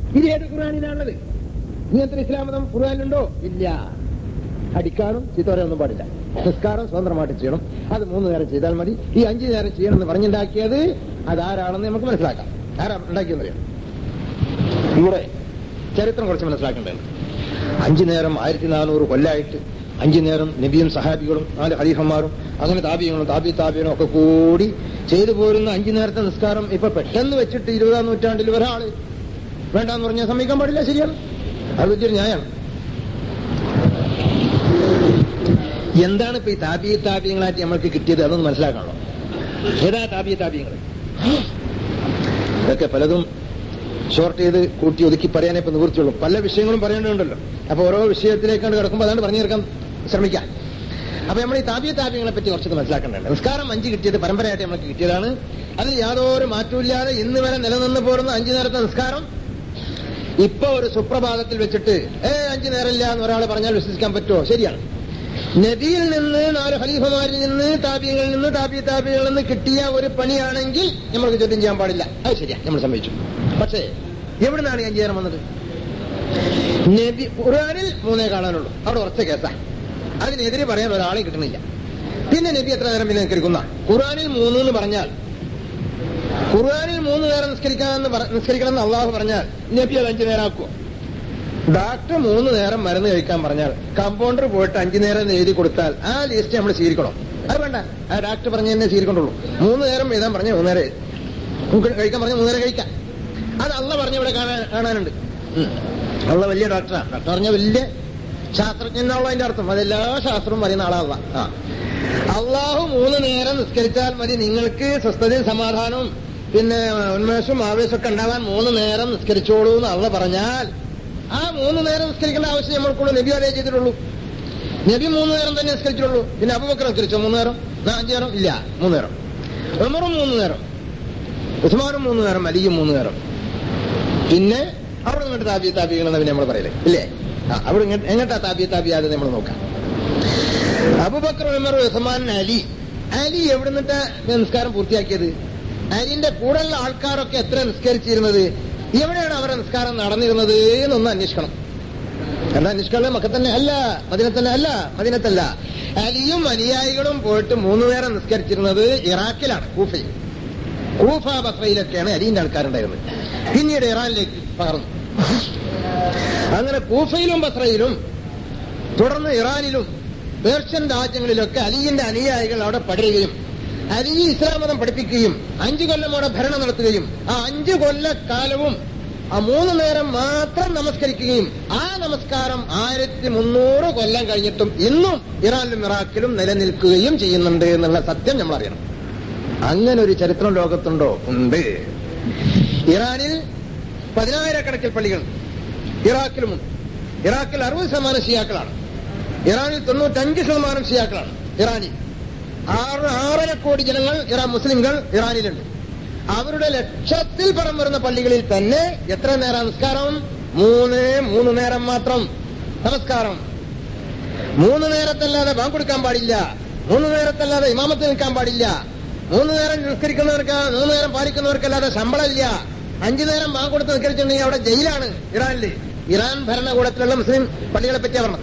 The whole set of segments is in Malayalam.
ഇത് ഏത് ഖുർആാനിലാണുള്ളത് ഇങ്ങനത്തെ ഇസ്ലാം മതം ഖുർആാനിലുണ്ടോ ഇല്ല അടിക്കാനും ചീത്തോരൊന്നും പാടില്ല നിസ്കാരം സ്വതന്ത്രമായിട്ട് ചെയ്യണം അത് മൂന്ന് നേരം ചെയ്താൽ മതി ഈ അഞ്ചു നേരം ചെയ്യണമെന്ന് പറഞ്ഞുണ്ടാക്കിയത് അതാരാണെന്ന് നമുക്ക് മനസ്സിലാക്കാം ആരാ ഉണ്ടാക്കിയെന്നറിയാം ഇവിടെ ചരിത്രം കുറച്ച് മനസ്സിലാക്കേണ്ടതുണ്ട് അഞ്ചു നേരം ആയിരത്തി നാനൂറ് കൊല്ലായിട്ട് അഞ്ചു നേരം നബിയും സഹാബികളും നാല് ഹലീഫന്മാരും അങ്ങനെ താപിയങ്ങളും താപി താപിയനും ഒക്കെ കൂടി ചെയ്തു പോരുന്ന അഞ്ചു നേരത്തെ നിസ്കാരം ഇപ്പൊ പെട്ടെന്ന് വെച്ചിട്ട് ഇരുപതാം നൂറ്റാണ്ടിൽ ഒരാള് വേണ്ടാന്ന് പറഞ്ഞാൽ സമ്മതിക്കാൻ പാടില്ല ശരിയാണ് അത് വലിയൊരു ന്യായമാണ് എന്താണ് ഇപ്പൊ ഈ താപി താപിയങ്ങളായിട്ട് നമ്മൾക്ക് കിട്ടിയത് അതൊന്ന് മനസ്സിലാക്കണല്ലോ ഏതാ താപി താപിയങ്ങൾ ഇതൊക്കെ പലതും ഷോർട്ട് ചെയ്ത് കൂട്ടി ഒതുക്കി പറയാനേ ഇപ്പൊ നിവൃത്തിയുള്ളൂ പല വിഷയങ്ങളും പറയേണ്ടതുണ്ടല്ലോ അപ്പൊ ഓരോ വിഷയത്തിലേക്കാണ് കിടക്കുമ്പോൾ അതാണ് പറഞ്ഞു തീർക്കാൻ ശ്രമിക്കാം അപ്പൊ നമ്മൾ ഈ താപിയ താപ്യങ്ങളെ പറ്റി കുറച്ചൊക്കെ മനസ്സിലാക്കേണ്ടത് നിസ്കാരം അഞ്ച് കിട്ടിയത് പരമ്പരയായിട്ട് നമുക്ക് കിട്ടിയതാണ് അതിൽ യാതൊരു മാറ്റമില്ലാതെ ഇന്ന് വരെ നിലനിന്ന് പോരുന്ന അഞ്ചു നേരത്തെ നിസ്കാരം ഇപ്പൊ ഒരു സുപ്രഭാതത്തിൽ വെച്ചിട്ട് ഏ അഞ്ചു നേരമില്ല എന്ന് ഒരാൾ പറഞ്ഞാൽ വിശ്വസിക്കാൻ പറ്റുമോ ശരിയാണ് നബിയിൽ നിന്ന് നാല് ഖലീഫമാരിൽ നിന്ന് താപിയങ്ങളിൽ നിന്ന് താപി താപികളിൽ നിന്ന് കിട്ടിയ ഒരു പണിയാണെങ്കിൽ നമ്മൾക്ക് ചോദ്യം ചെയ്യാൻ പാടില്ല അത് ശരിയാ നമ്മൾ സമ്മതിച്ചു പക്ഷേ എവിടുന്നാണ് ഈ അഞ്ചു നേരം വന്നത് നബി ഖുർആനിൽ മൂന്നേ കാണാനുള്ളൂ അവിടെ ഉറച്ച കേസാ അതിനെതിരെ പറയാൻ ഒരാളെ കിട്ടുന്നില്ല പിന്നെ നബി എത്ര നേരം പിന്നെ നിസ്കരിക്കുന്ന ഖുർആനിൽ മൂന്ന് എന്ന് പറഞ്ഞാൽ ഖുർആനിൽ മൂന്ന് നേരം നിസ്കരിക്കാമെന്ന് പറ- നിസ്കരിക്കണമെന്ന് അള്ളാഹു പറഞ്ഞാൽ നബി അത് അഞ്ചു നേരം ആക്കുമോ ഡോക്ടർ മൂന്ന് നേരം മരുന്ന് കഴിക്കാൻ പറഞ്ഞാൽ കമ്പൗണ്ടർ പോയിട്ട് അഞ്ചു നേരം എന്ന് എഴുതി കൊടുത്താൽ ആ ലിസ്റ്റ് നമ്മൾ സ്വീകരിക്കണം അത് വേണ്ട ആ ഡോക്ടർ പറഞ്ഞ തന്നെ സ്വീകരിക്കൊണ്ടുള്ളൂ മൂന്ന് നേരം എഴുതാൻ പറഞ്ഞ മൂന്ന് നേരം എഴുതി. നമുക്ക് കഴിക്കാൻ പറഞ്ഞ മൂന്ന് നേരം കഴിക്കാം അത് അള്ള പറഞ്ഞ ഇവിടെ കാണാൻ കാണാനുണ്ട് ഉം. അള്ള വലിയ ഡോക്ടറാണ് ഡോക്ടർ പറഞ്ഞ വലിയ ശാസ്ത്രജ്ഞൻ എന്നുള്ള അതിന്റെ അർത്ഥം അതെല്ലാ ശാസ്ത്രവും പറയുന്ന ആളല്ല ആ അള്ളാഹു മൂന്ന് നേരം നിസ്കരിച്ചാൽ മതി നിങ്ങൾക്ക് സ്വസ്ഥതയും സമാധാനവും പിന്നെ ഉന്മേഷവും ആവേശമൊക്കെ ഉണ്ടാവാൻ മൂന്ന് നേരം നിസ്കരിച്ചോളൂ എന്ന് അള്ള പറഞ്ഞാൽ ആ മൂന്ന് നേരം നിസ്കരിക്കേണ്ട ആവശ്യം നമ്മൾക്കുള്ളൂ നബി അതേ ചെയ്തിട്ടുള്ളൂ നബി മൂന്ന് നേരം തന്നെ നിസ്കരിച്ചിട്ടുള്ളൂ പിന്നെ അബുബക്കർ നിസ്കരിച്ചോ മൂന്ന് നേരം എന്നാ അഞ്ചു നേരം ഇല്ല മൂന്ന് നേരം ഉമറും മൂന്ന് നേരം ഉസ്മാനും മൂന്ന് നേരം അലിയും മൂന്ന് നേരം പിന്നെ അവിടെ നിന്നിട്ട് താബി താബികളെന്ന് പിന്നെ നമ്മൾ പറയലേ ഇല്ലേ ആ അവിടെ ഇങ്ങ- എങ്ങട്ടാ താബി താബി അത് നമ്മൾ നോക്കാം അബുബക്കർ ഉമർ ഉസ്മാൻ അലി അലി എവിടെ നിന്നിട്ട് നിസ്കാരം പൂർത്തിയാക്കിയത് അലിന്റെ കൂടെയുള്ള ആൾക്കാരൊക്കെ എത്ര നിസ്കരിച്ചിരുന്നത് എവിടെയാണ് അവരുടെ നിസ്കാരം നടന്നിരുന്നത് എന്നൊന്ന് അന്വേഷിക്കണം എന്താ അന്വേഷിക്കണം മക്ക തന്നെ അല്ല മദിനത്തല്ല അല്ല മദിനത്തല്ല അലിയും അനുയായികളും പോയിട്ട് മൂന്ന് നേരം നിസ്കരിച്ചിരുന്നത് ഇറാഖിലാണ് കൂഫയിൽ കൂഫ ബസ്രയിലൊക്കെയാണ് അലിന്റെ ആൾക്കാരുണ്ടായിരുന്നത് പിന്നീട് ഇറാനിലേക്ക് പകർന്നു അങ്ങനെ കൂഫയിലും ബസ്രയിലും തുടർന്ന് ഇറാനിലും പേർഷ്യൻ രാജ്യങ്ങളിലൊക്കെ അലിയുടെ അനുയായികൾ അവിടെ പഠിക്കുകയും അലി ഇസ്ലാം മതം പഠിപ്പിക്കുകയും അഞ്ചു കൊല്ലം അവിടെ ഭരണം നടത്തുകയും ആ അഞ്ചു കൊല്ലക്കാലവും ആ മൂന്ന് നേരം മാത്രം നമസ്കരിക്കുകയും ആ നമസ്കാരം ആയിരത്തി മുന്നൂറ് കൊല്ലം കഴിഞ്ഞിട്ടും ഇന്നും ഇറാനിലും ഇറാഖിലും നിലനിൽക്കുകയും ചെയ്യുന്നുണ്ട് എന്നുള്ള സത്യം നമ്മൾ അറിയണം അങ്ങനെ ഒരു ചരിത്രം ലോകത്തുണ്ടോ ഉണ്ട് ഇറാനിൽ പതിനായിരക്കണക്കിൽ പള്ളികൾ ഇറാഖിലുമുണ്ട് ഇറാഖിൽ അറുപത് ശതമാനം ഷിയാക്കളാണ് ഇറാനിൽ തൊണ്ണൂറ്റഞ്ച് ശതമാനം ഷിയാക്കളാണ് ഇറാനിൽ ആറ് ആറര കോടി ജനങ്ങൾ ഇറാൻ മുസ്ലിംകൾ ഇറാനിലുണ്ട് അവരുടെ ലക്ഷത്തിൽ പരം വരുന്ന പള്ളികളിൽ തന്നെ എത്ര നേരം നമസ്കാരം മൂന്ന് മൂന്ന് നേരം മാത്രം നമസ്കാരം മൂന്ന് നേരത്തല്ലാതെ ബാങ്ക് കൊടുക്കാൻ പാടില്ല മൂന്ന് നേരത്തല്ലാതെ ഇമാമത്ത് നിൽക്കാൻ പാടില്ല മൂന്ന് നേരം നിസ്കരിക്കുന്നവർക്ക് മൂന്ന് നേരം പാലിക്കുന്നവർക്കല്ലാതെ ശമ്പളമില്ല അഞ്ചു നേരം ബാങ്ക് കൊടുത്ത് നിസ്കരിച്ചിട്ടുണ്ടെങ്കിൽ അവിടെ ജയിലാണ് ഇറാനില് ഇറാൻ ഭരണകൂടത്തിലുള്ള മുസ്ലിം പള്ളികളെ പറ്റിയാ പറഞ്ഞത്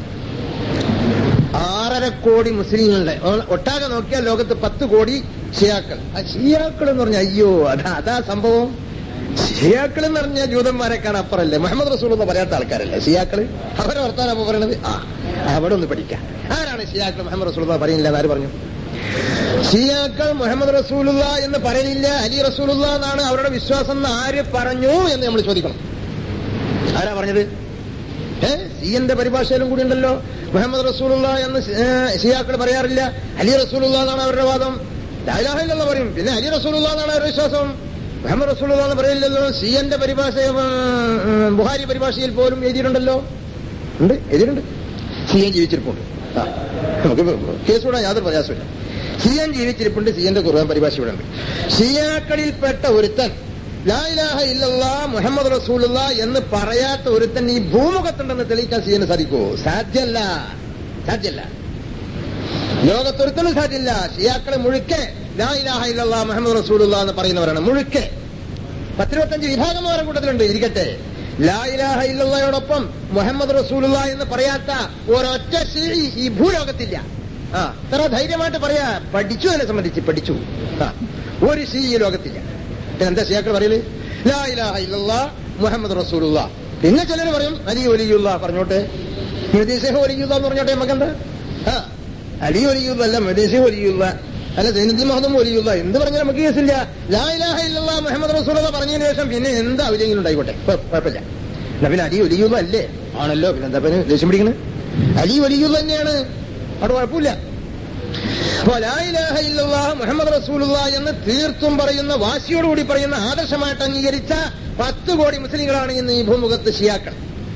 ആറര കോടി മുസ്ലിങ്ങളുടെ ഒ- ഒട്ടാകെ നോക്കിയാൽ ലോകത്ത് പത്ത് കോടി ഷിയാക്കൾ ആ ഷിയാക്കൾ എന്ന് പറഞ്ഞാൽ അയ്യോ അതാ അതാ സംഭവം ഷിയാക്കൾ എന്ന് പറഞ്ഞാൽ ജൂതന്മാരെക്കാണ് അപ്പുറല്ലേ മുഹമ്മദ് റസൂൽ എന്ന് പറയാത്ത ആൾക്കാരല്ലേ ഷിയാക്കള് അവരെ വർത്താനം അപ്പൊ പറയണത് ആ അവിടെ ഒന്ന് പഠിക്കാം ആരാണ് ഷിയാക്കൾ മുഹമ്മദ് റസൂൽ പറയുന്നില്ല എന്ന് ആര് പറഞ്ഞു ഷിയാക്കൾ മുഹമ്മദ് റസൂലുള്ള എന്ന് പറയുന്നില്ല അലി റസൂലുള്ള എന്നാണ് അവരുടെ വിശ്വാസം എന്ന് ആര് പറഞ്ഞു എന്ന് നമ്മൾ ചോദിക്കണം ആരാ പറഞ്ഞത് ഏ സിയന്റെ പരിഭാഷയിലും കൂടി ഉണ്ടല്ലോ മുഹമ്മദ് റസൂലുള്ള എന്ന് ഷിയാക്കൾ പറയാറില്ല അലി റസൂലുള്ള എന്നാണ് അവരുടെ വാദം ലാലാഹില്ലെന്ന് പറയും പിന്നെ അലി റസൂലുള്ള എന്നാണ് അവരുടെ വിശ്വാസം മുഹമ്മദ് റസൂലുള്ള എന്ന് പറയില്ലല്ലോ സിയന്റെ പരിഭാഷ ഉം, ബുഹാരി പരിഭാഷയിൽ പോലും എഴുതിയിട്ടുണ്ടല്ലോ ഉണ്ട് എഴുതിയിട്ടുണ്ട് സിയൻ ജീവിച്ചിരിപ്പുണ്ട് ആ നമുക്ക് കേസ് വിടാൻ യാതൊരു പ്രയാസമില്ല സിയൻ ജീവിച്ചിരിപ്പുണ്ട് സിയന്റെ ഖുർആൻ പരിഭാഷ ഇവിടെ ഉണ്ട് ഷിയാക്കളിൽപ്പെട്ട ഒരുത്തൻ ലാ ഇലാഹ ഇല്ലല്ലാ മുഹമ്മദ് റസൂലുള്ള എന്ന് പറയാത്ത ഒരുത്തൻ ഈ ഭൂമുഖത്തുണ്ടെന്ന് തെളിയിക്കാൻ സിയന് സാധിക്കുമോ സാധ്യല്ല സാധ്യല്ല ലോകത്തൊരുത്തനും സാധ്യല്ല ഷിയാക്കളെ മുഴുക്കെ ലാ ഇലാഹ ഇല്ലല്ലാ മുഹമ്മദ് റസൂലുള്ള എന്ന് പറയുന്നവരാണ് മുഴുക്കെ പത്തിരുപത്തഞ്ച് വിഭാഗം അവരുടെ കൂട്ടത്തിലുണ്ട് ഇരിക്കട്ടെ ലാ ഇലാഹ ഇല്ലയോടൊപ്പം മുഹമ്മദ് റസൂലുള്ള എന്ന് പറയാത്ത ഒരൊറ്റ ഷീ ഈ ഭൂലോകത്തില്ല ആ ഇത്ര ധൈര്യമായിട്ട് പറയാ പഠിച്ചു എന്നെ സംബന്ധിച്ച് പഠിച്ചു ആ ഒരു ഷീ ഈ ലോകത്തില്ല പിന്നെ എന്താ ഷിയാക്കൾ പറയല് ലാ ഇലാഹ ഇല്ലല്ല മുഹമ്മദ് റസൂലുള്ള പിന്നെ ചിലർ പറയും അലി ഒലിയുള്ള പറഞ്ഞോട്ടെ മുദീസേഹ ഒലിയുള്ള എന്ന് പറഞ്ഞോട്ടെ നമുക്കെന്താ ആ അലി ഒലിയുള്ള അല്ല മുദീസേഹ ഒലിയുള്ള അല്ല സൈനുദ്ദീൻ മഹദും ഒലിയുള്ള എന്ത് പറഞ്ഞാൽ നമുക്ക് കേസില്ല ലാ ഇലാഹ ഇല്ലല്ല മുഹമ്മദ് റസൂലുള്ള പറഞ്ഞതിന് ശേഷം പിന്നെ എന്താ അവലെങ്കിലും ഉണ്ടായിക്കോട്ടെ കുഴ- കുഴപ്പമില്ല എന്നാ പിന്നെ അലി ഒലിയുള്ള അല്ലേ ആണല്ലോ പിന്നെ എന്താ പിന്നെ ദേഷ്യം പിടിക്കണത് അലി ഒലിയുള്ള തന്നെയാണ് അവിടെ കുഴപ്പമില്ല അപ്പോ ലാ ഇലാഹ ഇല്ലല്ലാഹ് മുഹമ്മദ് റസൂലുള്ള എന്ന് തീർത്തും പറയുന്ന വാശിയോടുകൂടി പറയുന്ന ആദർശമായിട്ട് അംഗീകരിച്ച പത്ത് കോടി മുസ്ലിങ്ങളാണ് ഇന്ന് ഈ ഭൂമുഖത്ത് ഷിയാക്കൾ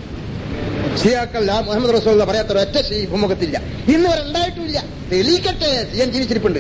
ഷിയാക്കൾ ലാ മുഹമ്മദ് റസൂലുള്ള പറയാത്ത ഒരൊറ്റ ഷീ ഭൂമുഖത്തില്ല ഇന്ന് വരെ ഉണ്ടായിട്ടില്ല തെളിയിക്കട്ടെ സിയൻ ജീവിച്ചിരിപ്പുണ്ട്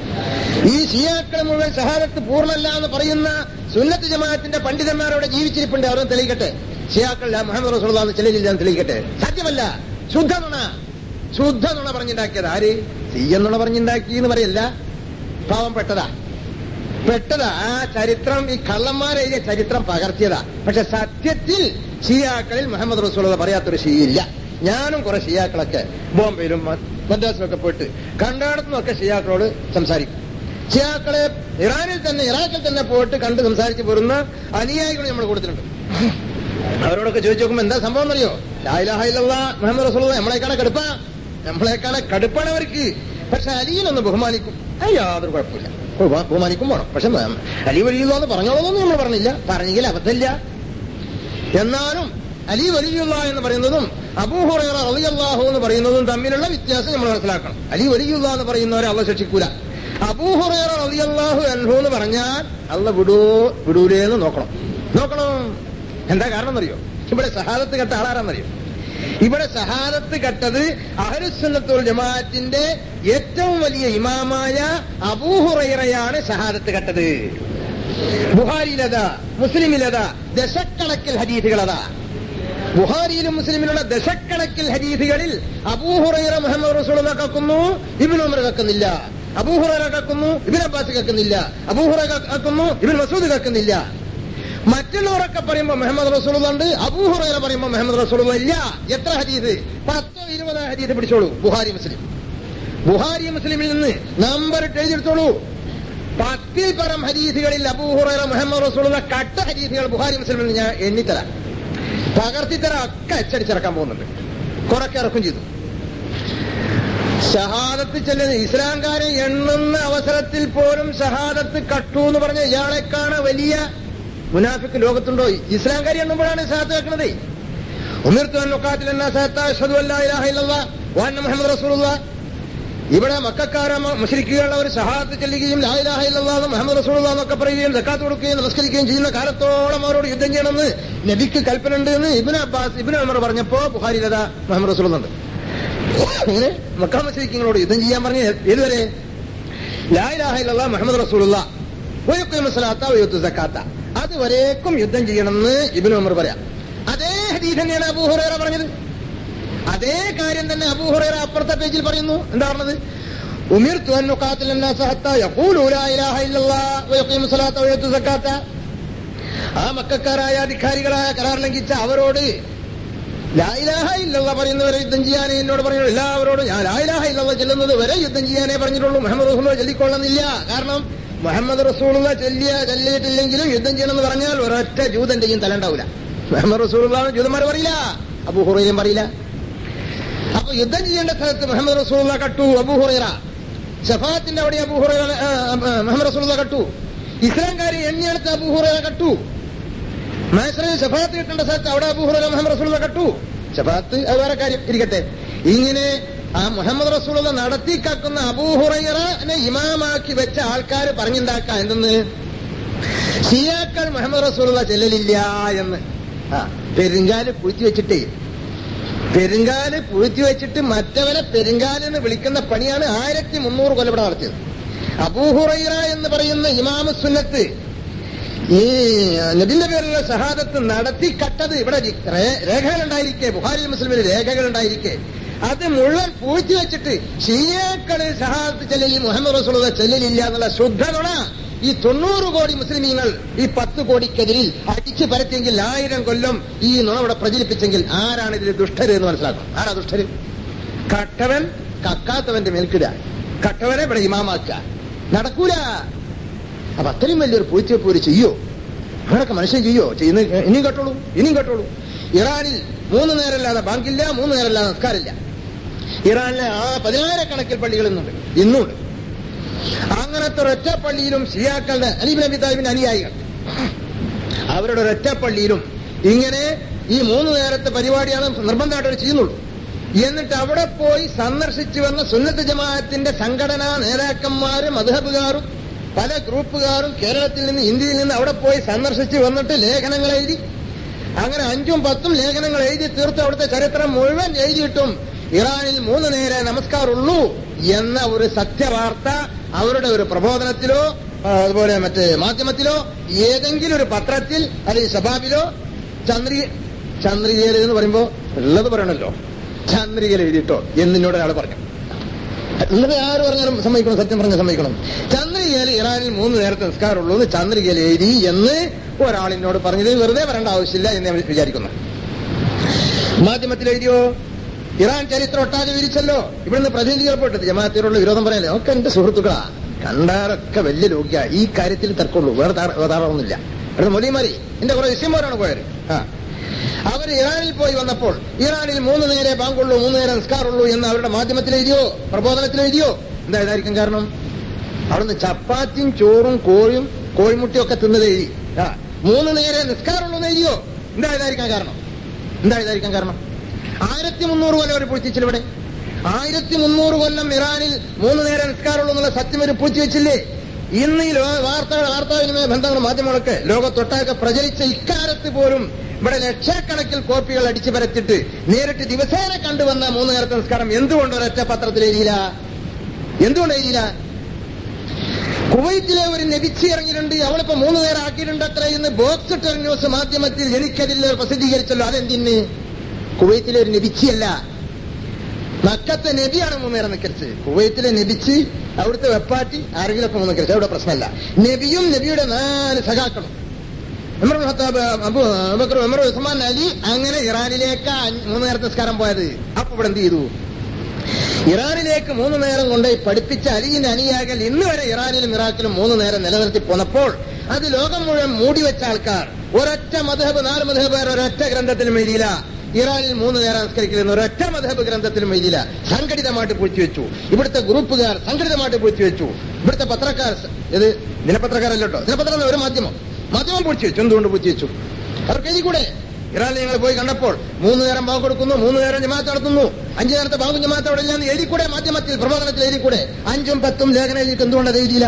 ഈ ഷിയാക്കൾ മുഴുവൻ ഷഹാദത്ത് പൂർണ്ണല്ല എന്ന് പറയുന്ന സുന്നത്ത് ജമാഅത്തിന്റെ പണ്ഡിതന്മാരോട് ജീവിച്ചിരിപ്പുണ്ട് അവരും തെളിയിക്കട്ടെ ഷിയാക്കൾ ലാ മുഹമ്മദ് റസൂലുള്ള എന്ന് ചെല്ലില്ല എന്ന് തെളിയിക്കട്ടെ സത്യമല്ല ശുദ്ധ നുണ ശുദ്ധ നുണ പറഞ്ഞുണ്ടാക്കിയത് ആര് സി എന്നുള്ള പറഞ്ഞുണ്ടാക്കി എന്ന് പറയല്ല പാവം പെട്ടതാ പെട്ടതാ ആ ചരിത്രം ഈ കള്ളന്മാരെ എഴുതിയ ചരിത്രം പകർത്തിയതാ പക്ഷെ സത്യത്തിൽ ഷിയാക്കളിൽ മുഹമ്മദ് റസൂൽ പറയാത്തൊരു ഷിയില്ല ഞാനും കുറെ ഷിയാക്കളൊക്കെ ബോംബെയിലും മ- മദ്രാസിലൊക്കെ പോയിട്ട് കണ്ടാടത്തുനിന്നൊക്കെ ഷിയാക്കളോട് സംസാരിക്കും ഷിയാക്കളെ ഇറാനിൽ തന്നെ ഇറാഖിൽ തന്നെ പോയിട്ട് കണ്ട് സംസാരിച്ച് പോരുന്ന അനുയായികൾ നമ്മൾ കൊടുത്തിട്ടുണ്ട് അവരോടൊക്കെ ചോദിച്ചു നോക്കുമ്പോ എന്താ സംഭവം എന്നറിയോ ലായിലാഹില്ല മുഹമ്മദ് റസൂൽ നമ്മളെക്കാളെ കടുപ്പാ നമ്മളെക്കാളെ കടുപ്പാണ് അവർക്ക് പക്ഷെ അലിയിലൊന്ന് ബഹുമാനിക്കും അത് യാതൊരു കുഴപ്പമില്ല ബഹുമാ- ബഹുമാനിക്കും വേണം പക്ഷെ മ- അലി വലിയുള്ളൂ എന്ന് പറഞ്ഞോളൊന്നും നമ്മൾ പറഞ്ഞില്ല പറഞ്ഞെങ്കിൽ അബദ്ധമില്ല എന്നാലും അലി വലിയുള്ള എന്ന് പറയുന്നതും അബൂഹുറൈറ റളിയല്ലാഹു എന്ന് പറയുന്നതും തമ്മിലുള്ള വ്യത്യാസം നമ്മൾ മനസ്സിലാക്കണം അലി വലിയുള്ള എന്ന് പറയുന്നവരെ അള്ള ശിക്ഷിക്കൂല അബൂഹുറൈറ റളിയല്ലാഹു അൻഹു എന്ന് പറഞ്ഞാൽ അള്ള വിടൂ വിടൂലേന്ന് നോക്കണം നോക്കണം എന്താ കാരണം എന്നറിയോ ഇവിടെ സഹാദത്ത് കെട്ട ആളാരാന്നറിയോ ഇവിടെ സഹാദത്ത് കെട്ടത് അഹരുസുന്നത്തുൽ ജമാഅത്തിന്റെ ഏറ്റവും വലിയ ഇമാമായ അബൂഹുറൈറയാണ് സഹാദത്ത് കെട്ടത് ബുഹാരിയിലതാ മുസ്ലിമിലതാ ദശക്കണക്കിൽ ഹദീസുകളതാ ബുഹാരിയിലും മുസ്ലിമിലുള്ള ദശക്കണക്കിൽ ഹദീസുകളിൽ അബൂഹുറൈറ മുഹമ്മദ് റസൂൽ കക്കുന്നു ഇബിൻ ഉമർ കക്കുന്നില്ല അബൂഹുറൈറ കക്കുന്നു ഇബിൻ അബ്ബാസ് കക്കുന്നില്ല അബൂഹുറ കക്കുന്നു ഇബിൻ മസൂദ് കക്കുന്നില്ല മറ്റുള്ളവരൊക്കെ പറയുമ്പോൾ മുഹമ്മദ് റസൂൽ ഉണ്ട് അബൂഹുറൈറ പറയുമ്പോൾ മുഹമ്മദ് റസൂൽ ഇല്ല എത്ര ഹദീസ് പത്തോ ഇരുപതോ ഹദീസ് പിടിച്ചോളൂ ബുഹാരി മുസ്ലിം ബുഹാരി മുസ്ലിമിൽ നിന്ന് നമ്പർ ഇട്ട് എഴുതിയെടുത്തോളൂ പത്തിൽ പരം ഹദീസുകളിൽ അബൂഹുറൈറ മുഹമ്മദ് റസൂലുള്ള കട്ട ഹദീസുകൾ ബുഹാരി മുസ്ലിമിൽ നിന്ന് ഞാൻ എണ്ണിത്തരാം പകർത്തിത്തരാം ഒക്കെ അച്ചടിച്ചിറക്കാൻ പോകുന്നുണ്ട് കുറക്കെ ഇറക്കും ചെയ്തു ഷഹാദത്ത് ചെല്ലുന്ന ഇസ്ലാംകാരെ എണ്ണുന്ന അവസരത്തിൽ പോലും ഷഹാദത്ത് കട്ടു എന്ന് പറഞ്ഞ ഇയാളെക്കാണ് വലിയ മുനാഫിക്ക് ലോകത്തുണ്ടോ ഇസ്ലാംകാരി എണ്ണുമ്പോഴാണ് ഷഹാദത്ത് വെക്കുന്നത് ഉമിർത്തു അന്നുക്കാത്തിൽ എന്നാ സഹത്ത അഷ്ഹദു അല്ലാ ഇലാഹ ഇല്ലല്ലാഹ് വ അന്ന മുഹമ്മദ് റസൂലുള്ളാഹ് ഇവിടെ മക്കാര മുഷരിക്കുകളുടെ ഒരു സഹായത്ത് ചെല്ലുകയും ലായിലാഹ ഇല്ലല്ലാഹ് മുഹമ്മദ് റസൂലുള്ളാഹ് എന്നൊക്കെ പറയുകയും സക്കാത്ത് കൊടുക്കുകയും നമസ്കരിക്കുകയും ചെയ്യുന്ന കാലത്തോളം അവരോട് യുദ്ധം ചെയ്യണമെന്ന് നബിക്ക് കൽപ്പന ഉണ്ട് എന്ന് ഇബിൻ അബ്ബാസ് ഇബിൻ ഉമർ പറഞ്ഞപ്പോ ബുഹാരി ലത മുഹമ്മദ് റസൂലുണ്ട് ഇങ്ങനെ മക്കാ മുഷരിക്കുകളോട് യുദ്ധം ചെയ്യാൻ പറഞ്ഞ ഏതുവരെ ലായിലാഹ ഇല്ലല്ലാഹ് മുഹമ്മദ് റസൂലുള്ളാഹ് വയക്കുമ സലാത്ത വയത്തു സക്കാത്ത അതുവരേക്കും യുദ്ധം ചെയ്യണമെന്ന് ഇബിൻ ഉമർ പറയാം അതേ ഹദീസ് തന്നെയാണ് അബൂഹുറേറ പറഞ്ഞത് അതേ കാര്യം തന്നെ അബൂഹുറൈറ അപ്പുറത്തെ പേജിൽ പറയുന്നു എന്താ പറഞ്ഞത് ഉമിർത്തു അൻ നുഖാത്തിൽ الناس حتى يقولوا لا اله الا الله ويقيموا الصلاه ويؤتوا الزكاه ആ മക്കാരായ അധികാരികളായ കരാർ ലംഘിച്ച അവരോട് ലായിലാഹ ഇല്ലല്ല പറയുന്നവരെ യുദ്ധം ചെയ്യാനേ എന്നോട് പറഞ്ഞു എല്ലാവരോടും ഞാൻ ലായിലാഹ ഇല്ലല്ല ചെല്ലുന്നത് വരെ യുദ്ധം ചെയ്യാനേ പറഞ്ഞിട്ടുള്ളൂ മുഹമ്മദ് റസൂൽ ചൊല്ലിക്കൊള്ളുന്നില്ല കാരണം മുഹമ്മദ് റസൂലുള്ള ചെല്ലിയ ചെല്ലിയിട്ടില്ലെങ്കിലും യുദ്ധം ചെയ്യണമെന്ന് പറഞ്ഞാൽ ഒരൊറ്റ ജൂതന്റെയും തല ഉണ്ടാവില്ല മുഹമ്മദ് റസൂലുള്ള ജൂതന്മാർ പറയില്ല അബൂഹുറയും പറയില്ല അപ്പൊ യുദ്ധം ചെയ്യേണ്ട സ്ഥലത്ത് മുഹമ്മദ് റസൂള്ള കട്ടു അബൂഹുറൈറ ഷഫാത്തിന്റെ അവിടെ അബൂഹുറൈറ ആ, ആ, മുഹമ്മദ് റസൂള്ള കട്ടു ഇസ്ലാംകാരെ എണ്ണിയെടുത്ത് അബൂഹുറൈറ കട്ടു മൈസറിൽ ഷഫാത്ത് കിട്ടേണ്ട സ്ഥലത്ത് അവിടെ അബൂഹുറൈറ മുഹമ്മദ് റസൂള്ള കട്ടു ഷഫാത്ത് അത് വേറെ കാര്യം ഇരിക്കട്ടെ ഇങ്ങനെ ആ മുഹമ്മദ് റസൂള്ള നടത്തി കാക്കുന്ന അബൂഹുറൈറനെ ഇമാമാക്കി വെച്ച ആൾക്കാർ പറഞ്ഞുണ്ടാക്കാം എന്തെന്ന് ഷിയാക്കൾ മുഹമ്മദ് റസൂലുള്ള ചെല്ലലില്ല എന്ന് ആ പെരുങ്കാല് പൂഴ്ത്തി വെച്ചിട്ടേ പെരുങ്കാല് പൂഴ്ത്തി വെച്ചിട്ട് മറ്റവനെ പെരുങ്കാലെന്ന് വിളിക്കുന്ന പണിയാണ് ആയിരത്തി മുന്നൂറ് കൊല്ലപ്പെടെ നടത്തിയത് അബൂഹുറൈറ എന്ന് പറയുന്ന ഇമാമ സുന്നത്ത് ഈ നബിന്റെ പേരിലുള്ള ഷഹാദത്ത് നടത്തി കട്ടത് ഇവിടെ രേ- രേഖകളുണ്ടായിരിക്കെ ബുഹാരി മുസ്ലിമിന് രേഖകളുണ്ടായിരിക്കെ അത് മുഴുവൻ പൂഴ്ത്തി വെച്ചിട്ട് ഷിയാക്കള് ഷഹാദത്ത് ചെല്ലലി മുഹമ്മദ് റസൂലുള്ള ചെല്ലലില്ല എന്നുള്ള ശുദ്ധ നുണ ഈ തൊണ്ണൂറ് കോടി മുസ്ലിമീങ്ങൾ ഈ പത്ത് കോടിക്കെതിരിൽ അടിച്ചു പരത്തിയെങ്കിൽ ആയിരം കൊല്ലം ഈ നുണവിടെ പ്രചരിപ്പിച്ചെങ്കിൽ ആരാണ് ഇതിൽ ദുഷ്ടര് എന്ന് മനസ്സിലാക്കും ആരാ ദുഷ്ടര് കട്ടവൻ കക്കാത്തവന്റെ മേൽക്കിട കട്ടവനെ ഇവിടെ ഇമാമാക്ക നടക്കൂല അപ്പൊ അത്രയും വലിയൊരു പൂഴ്ത്തിവെപ്പ് ഒരു ചെയ്യോ അങ്ങനൊക്കെ മനുഷ്യൻ ചെയ്യോ ചെയ്യുന്ന ഇനിയും കേട്ടോളൂ ഇനിയും കേട്ടോളൂ ഇറാനിൽ മൂന്ന് നേരമല്ലാതെ ബാങ്കില്ല മൂന്ന് നേരമല്ലാതെ നിസ്കാരമില്ല ഇറാനിലെ ആ പതിനായിരക്കണക്കിൽ പള്ളികൾ ഇന്നുണ്ട് ഇന്നുണ്ട് അങ്ങനത്തെ ഒരൊറ്റ പള്ളിയിലും ഷിയാക്കളുടെ അലീബ് നബി താലിബിന്റെ അനുയായികൾ അവരുടെ ഒരൊറ്റ പള്ളിയിലും ഇങ്ങനെ ഈ മൂന്ന് നേരത്തെ പരിപാടിയാണ് നിർബന്ധമായിട്ട് അവർ ചെയ്യുന്നുള്ളൂ എന്നിട്ട് അവിടെ പോയി സന്ദർശിച്ചു വന്ന സുന്നത്ത് ജമാഅത്തിന്റെ സംഘടനാ നേതാക്കന്മാരും മധുഹബുകാരും പല ഗ്രൂപ്പുകാരും കേരളത്തിൽ നിന്ന് ഇന്ത്യയിൽ നിന്ന് അവിടെ പോയി സന്ദർശിച്ച് വന്നിട്ട് ലേഖനങ്ങൾ എഴുതി അങ്ങനെ അഞ്ചും പത്തും ലേഖനങ്ങൾ എഴുതി തീർത്ത് അവിടുത്തെ ചരിത്രം മുഴുവൻ എഴുതിയിട്ടും ഇറാനിൽ മൂന്ന് നേരെ നമസ്കാരമുള്ളൂ എന്ന ഒരു സത്യവാർത്ത അവരുടെ ഒരു പ്രബോധനത്തിലോ ആ, അതുപോലെ മറ്റ് മാധ്യമത്തിലോ ഏതെങ്കിലും ഒരു പത്രത്തിൽ അല്ലെങ്കിൽ സഭാബിലോ ചന്ദ്രി ചന്ദ്രികയിൽ എന്ന് പറയുമ്പോ ഉള്ളത് പറയണല്ലോ ചന്ദ്രികയിൽ എഴുതിയിട്ടോ എന്നിനോട് ഒരാൾ പറഞ്ഞു ഉള്ളത് ആര് പറഞ്ഞാലും സമ്മതിക്കണം സത്യം പറഞ്ഞ സമ്മതിക്കണം ചന്ദ്രികയിൽ ഇറാനിൽ മൂന്ന് നേരത്തെ നിസ്കാരമുള്ളൂ എന്ന് ചന്ദ്രികയിൽ എഴുതി എന്ന് ഒരാളിനോട് പറഞ്ഞത് വെറുതെ പറയേണ്ട ആവശ്യമില്ല എന്ന് ഞാൻ വിചാരിക്കുന്നു മാധ്യമത്തിൽ എഴുതിയോ ഇറാൻ ചരിത്രം ഒട്ടാകെ വിരിച്ചല്ലോ ഇവിടുന്ന് പ്രതിനിധികൾ പോയിട്ട് ജമാഅത്തിനോടുള്ള വിരോധം പറയാനേ ഒക്കെ എന്റെ സുഹൃത്തുക്കളാ കണ്ടാരൊക്കെ വലിയ ലോക്യ ഈ കാര്യത്തിൽ തർക്കമുള്ളൂ വേറെ താറൊന്നുമില്ല ഇവിടുന്ന് മൊലിമാരി എന്റെ കുറെ വിഷയന്മാരാണ് പോയത് ആ അവർ ഇറാനിൽ പോയി വന്നപ്പോൾ ഇറാനിൽ മൂന്ന് നേരെ ബാങ്കുള്ളൂ മൂന്ന് നേരെ നിസ്കാറുള്ളൂ എന്ന് അവരുടെ മാധ്യമത്തിൽ എഴുതിയോ പ്രബോധനത്തിൽ എഴുതിയോ എന്താ ഇതായിരിക്കും കാരണം അവിടുന്ന് ചപ്പാത്തിയും ചോറും കോഴിയും കോഴിമുട്ടിയും ഒക്കെ തിന്നത് എഴുതി ആ മൂന്ന് നേരെ നിസ്കാരമുള്ളൂ എന്ന് എഴുതിയോ എന്താ ഇതായിരിക്കാൻ കാരണം എന്താ ഇതായിരിക്കാൻ കാരണം ആയിരത്തി മുന്നൂറ് കൊല്ലം അവർ പൂഴ്ത്തിച്ചില്ല ഇവിടെ ആയിരത്തി മുന്നൂറ് കൊല്ലം ഇറാനിൽ മൂന്ന് നേരം നിസ്കാരമുള്ളൂ എന്നുള്ള സത്യം ഒരു പൂഴ്ത്തി വെച്ചില്ലേ ഇന്ന് ഈ ലോ- വാർത്തകൾ വാർത്താവിനിമയ ബന്ധങ്ങൾ മാധ്യമങ്ങളൊക്കെ ലോകത്തൊട്ടാകെ പ്രചരിച്ച ഇക്കാലത്ത് പോലും ഇവിടെ ലക്ഷക്കണക്കിൽ കോപ്പികൾ അടിച്ചു പരത്തിട്ട് നേരിട്ട് ദിവസേന കണ്ടുവന്ന മൂന്ന് നേരത്തെ നിസ്കാരം എന്തുകൊണ്ട് ഒരൊറ്റ പത്രത്തിൽ എഴുതിയില്ല എന്തുകൊണ്ട് എഴുതിയില്ല കുവൈറ്റിലെ ഒരു നബിച്ചി ഇറങ്ങിയിട്ടുണ്ട് അവളിപ്പോ മൂന്ന് നേരം ആക്കിയിട്ടുണ്ട് അത്ര എന്ന് ബോക്സ് ടെർ ന്യൂസ് മാധ്യമത്തിൽ എനിക്കതിൽ പ്രസിദ്ധീകരിച്ചല്ലോ അതെന്തിന് കുവൈത്തിലെ ഒരു നബിച്ചിയല്ല മക്കത്തെ നബിയാണ് മൂന്ന് നേരം നിക്കരിച്ച് കുവൈത്തിലെ നബിച്ച് അവിടുത്തെ വെപ്പാറ്റി ആരെങ്കിലൊക്കെ മൂന്ന് നിക്കരിച്ച് അവിടെ പ്രശ്നമല്ല നബിയും നബിയുടെ നാല് സഖാക്കളും Umar Ibn al Khattab Abu Abu Bakr Umar Usman Ali അങ്ങനെ ഇറാനിലേക്ക് അഞ്ച് മൂന്ന് നേരത്തെ നിസ്കാരം പോയത് അപ്പൊ ഇവിടെ എന്ത് ചെയ്തു ഇറാനിലേക്ക് മൂന്ന് നേരം കൊണ്ടുപോയി പഠിപ്പിച്ച അലിയുടെ അനിയാകൽ ഇന്ന് വരെ ഇറാനിലും ഇറാഖിലും മൂന്ന് നേരം നിലനിർത്തി പോന്നപ്പോൾ അത് ലോകം മുഴുവൻ മൂടിവെച്ച ആൾക്കാർ ഒരൊറ്റ മധബ് നാല് മധബ് ഒരൊറ്റ ഗ്രന്ഥത്തിലും എഴുതിയില്ല ഇറാനിൽ മൂന്ന് നേരം നിസ്കരിക്കുന്ന ഒരൊറ്റ മധബ് ഗ്രന്ഥത്തിലും എഴുതിയില്ല സംഘടിതമായിട്ട് പൂഴ്ത്തി വെച്ചു ഇവിടുത്തെ ഗ്രൂപ്പുകാർ സംഘടിതമായിട്ട് പൂഴ്ത്തി വെച്ചു ഇവിടുത്തെ പത്രക്കാർ ഇത് ദിനപത്രക്കാരല്ലോ ദിനപത്രം എന്ന ഒരു മാധ്യമം മാധ്യമം പൂഴ്ത്തി വെച്ചു എന്തുകൊണ്ട് പൂഴ്ത്തി വെച്ചു അവർക്ക് എഴുതി കൂടെ ഇറാനിൽ ഞങ്ങൾ പോയി കണ്ടപ്പോൾ മൂന്ന് നേരം ബാങ്ക് കൊടുക്കുന്നു മൂന്ന് നേരം ജമാഅത്ത് നടത്തുന്നു അഞ്ചു നേരത്തെ ബാങ്കും ജമാഅത്ത് അവിടെ ഇല്ലാന്ന് എഴുതിക്കൂടെ മാധ്യമത്തിൽ പ്രബോധനത്തിൽ എഴുതിക്കൂടെ അഞ്ചും പത്തും ലേഖനം എഴുതിയിട്ട് എന്തുകൊണ്ട് അത് എഴുതിയില്ല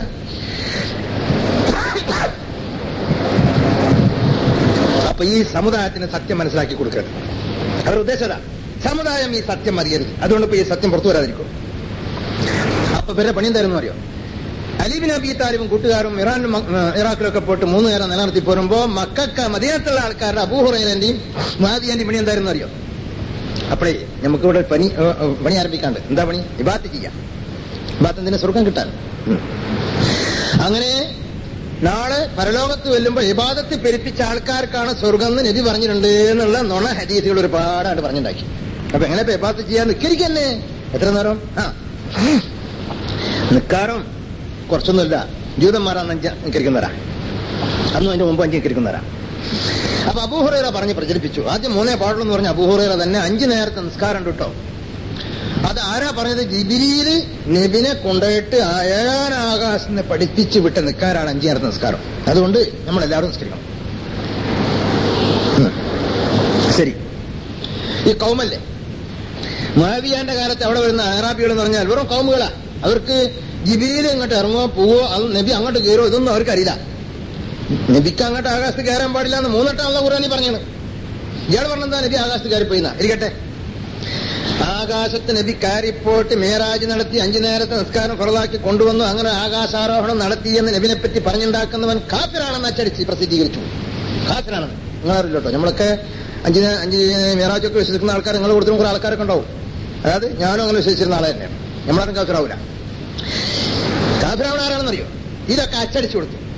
അപ്പൊ ഈ സമുദായത്തിന് സത്യം മനസ്സിലാക്കി കൊടുക്കരുത് അവർ ഉദ്ദേശത സമുദായം ഈ സത്യം അറിയരുത് അതുകൊണ്ട് ഇപ്പൊ ഈ സത്യം പുറത്തു വരാതിരിക്കും അപ്പൊ ഇവരുടെ പണി എന്തായിരുന്നു അറിയോ അലീബിൻ അബി താലിബും കൂട്ടുകാരും ഇറാനും ഇറാഖിലൊക്കെ പോയിട്ട് മൂന്ന് നേരം നിലനിർത്തി പോരുമ്പോ മക്കൾക്ക് മദീനത്തുള്ള ആൾക്കാരുടെ അബൂഹുറൈനന്റെയും മാദിയാന്റെയും പണി എന്തായിരുന്നു അറിയോ അപ്പോഴേ നമുക്കിവിടെ പണി ഏ, ഏ, പണി ആരംഭിക്കാണ്ട് എന്താ പണി ഇബാത്ത് ചെയ്യാം ഇബാത്ത് എന്തിനാ സ്വർഗം കിട്ടാൻ ഉം. അങ്ങനെ നാളെ പരലോകത്ത് വെല്ലുമ്പോൾ ഇബാദത്ത് പെരുപ്പിച്ച ആൾക്കാർക്കാണ് സ്വർഗം എന്ന് നബി പറഞ്ഞിട്ടുണ്ട് എന്നുള്ള നുണ ഹദീസുകൾ ഒരുപാടായിട്ട് പറഞ്ഞുണ്ടാക്കി അപ്പൊ എങ്ങനെ ഇപ്പൊ ഇബാദത്ത് ചെയ്യാൻ നിക്കരിക്കന്നെ എത്ര നേരം ആ നിക്കാരം കുറച്ചൊന്നുമില്ല ജൂതന്മാരാണ് അഞ്ച് നിക്കരിക്കുന്നവരാ അന്നും അതിന്റെ മുമ്പ് അഞ്ച് നിക്കരിക്കുന്നവരാ അപ്പൊ അബൂഹുറേറ പറഞ്ഞ് പ്രചരിപ്പിച്ചു ആദ്യം മൂന്നേ പാടുള്ളൂ എന്ന് പറഞ്ഞ അബൂഹുറേറ തന്നെ അഞ്ചു നേരത്തെ നിസ്കാരം ഉണ്ട് കേട്ടോ അത് ആരാ പറഞ്ഞത് ജിബിരിയില് നബിനെ കൊണ്ടുപോയിട്ട് ആ ഏഴാൻ ആകാശത്തിനെ പഠിപ്പിച്ച് വിട്ട നിൽക്കാനാണ് അഞ്ചു നേരത്തെ നിസ്കാരം അതുകൊണ്ട് നമ്മൾ എല്ലാവരും നിസ്കരിക്കണം ഉം. ശരി ഈ കൗമല്ലേ മാവിയാന്റെ കാലത്ത് അവിടെ വരുന്ന അറാബികൾ എന്ന് പറഞ്ഞാൽ വെറും കൗമുകളാ അവർക്ക് ജിബിരിയിൽ ഇങ്ങോട്ട് ഇറങ്ങുമോ പോവോ അത് നബി അങ്ങോട്ട് കയറോ ഇതൊന്നും അവർക്ക് അറിയില്ല നബിക്ക് അങ്ങോട്ട് ആകാശത്ത് കയറാൻ പാടില്ല എന്ന് മൂന്നെട്ടാണല്ലോ ഖുറാനി പറഞ്ഞത് ഇയാൾ പറഞ്ഞെന്താ നബി ആകാശത്ത് കയറിപ്പോയിന്ന ഇരിക്കട്ടെ ആകാശത്ത് നബി കയറിപ്പോയിട്ട് മേരാജ് നടത്തി അഞ്ചു നേരത്തെ നിസ്കാരം ഫറലാക്കി കൊണ്ടുവന്നു അങ്ങനെ ആകാശാരോഹണം നടത്തിയെന്ന് നബിനെ പറ്റി പറഞ്ഞുണ്ടാക്കുന്നവൻ കാഫിറാണെന്ന് അച്ചടിച്ച് പ്രസിദ്ധീകരിച്ചു കാഫിറാണെന്ന് നിങ്ങളറിയില്ല കേട്ടോ നമ്മളൊക്കെ അഞ്ച് നേ- അഞ്ച് മേരാജൊക്കെ വിശ്വസിക്കുന്ന ആൾക്കാർ നിങ്ങൾ കൊടുത്തും കുറെ ആൾക്കാരൊക്കെ ഉണ്ടാവും അതായത് ഞാനും അങ്ങനെ വിശ്വസിച്ചിരുന്ന ആളെ തന്നെയാണ് നമ്മളാരും കാഫിറാവൂല കാഫിറാവണ ആരാണെന്നറിയോ ഇതൊക്കെ അച്ചടിച്ചു കൊടുത്തു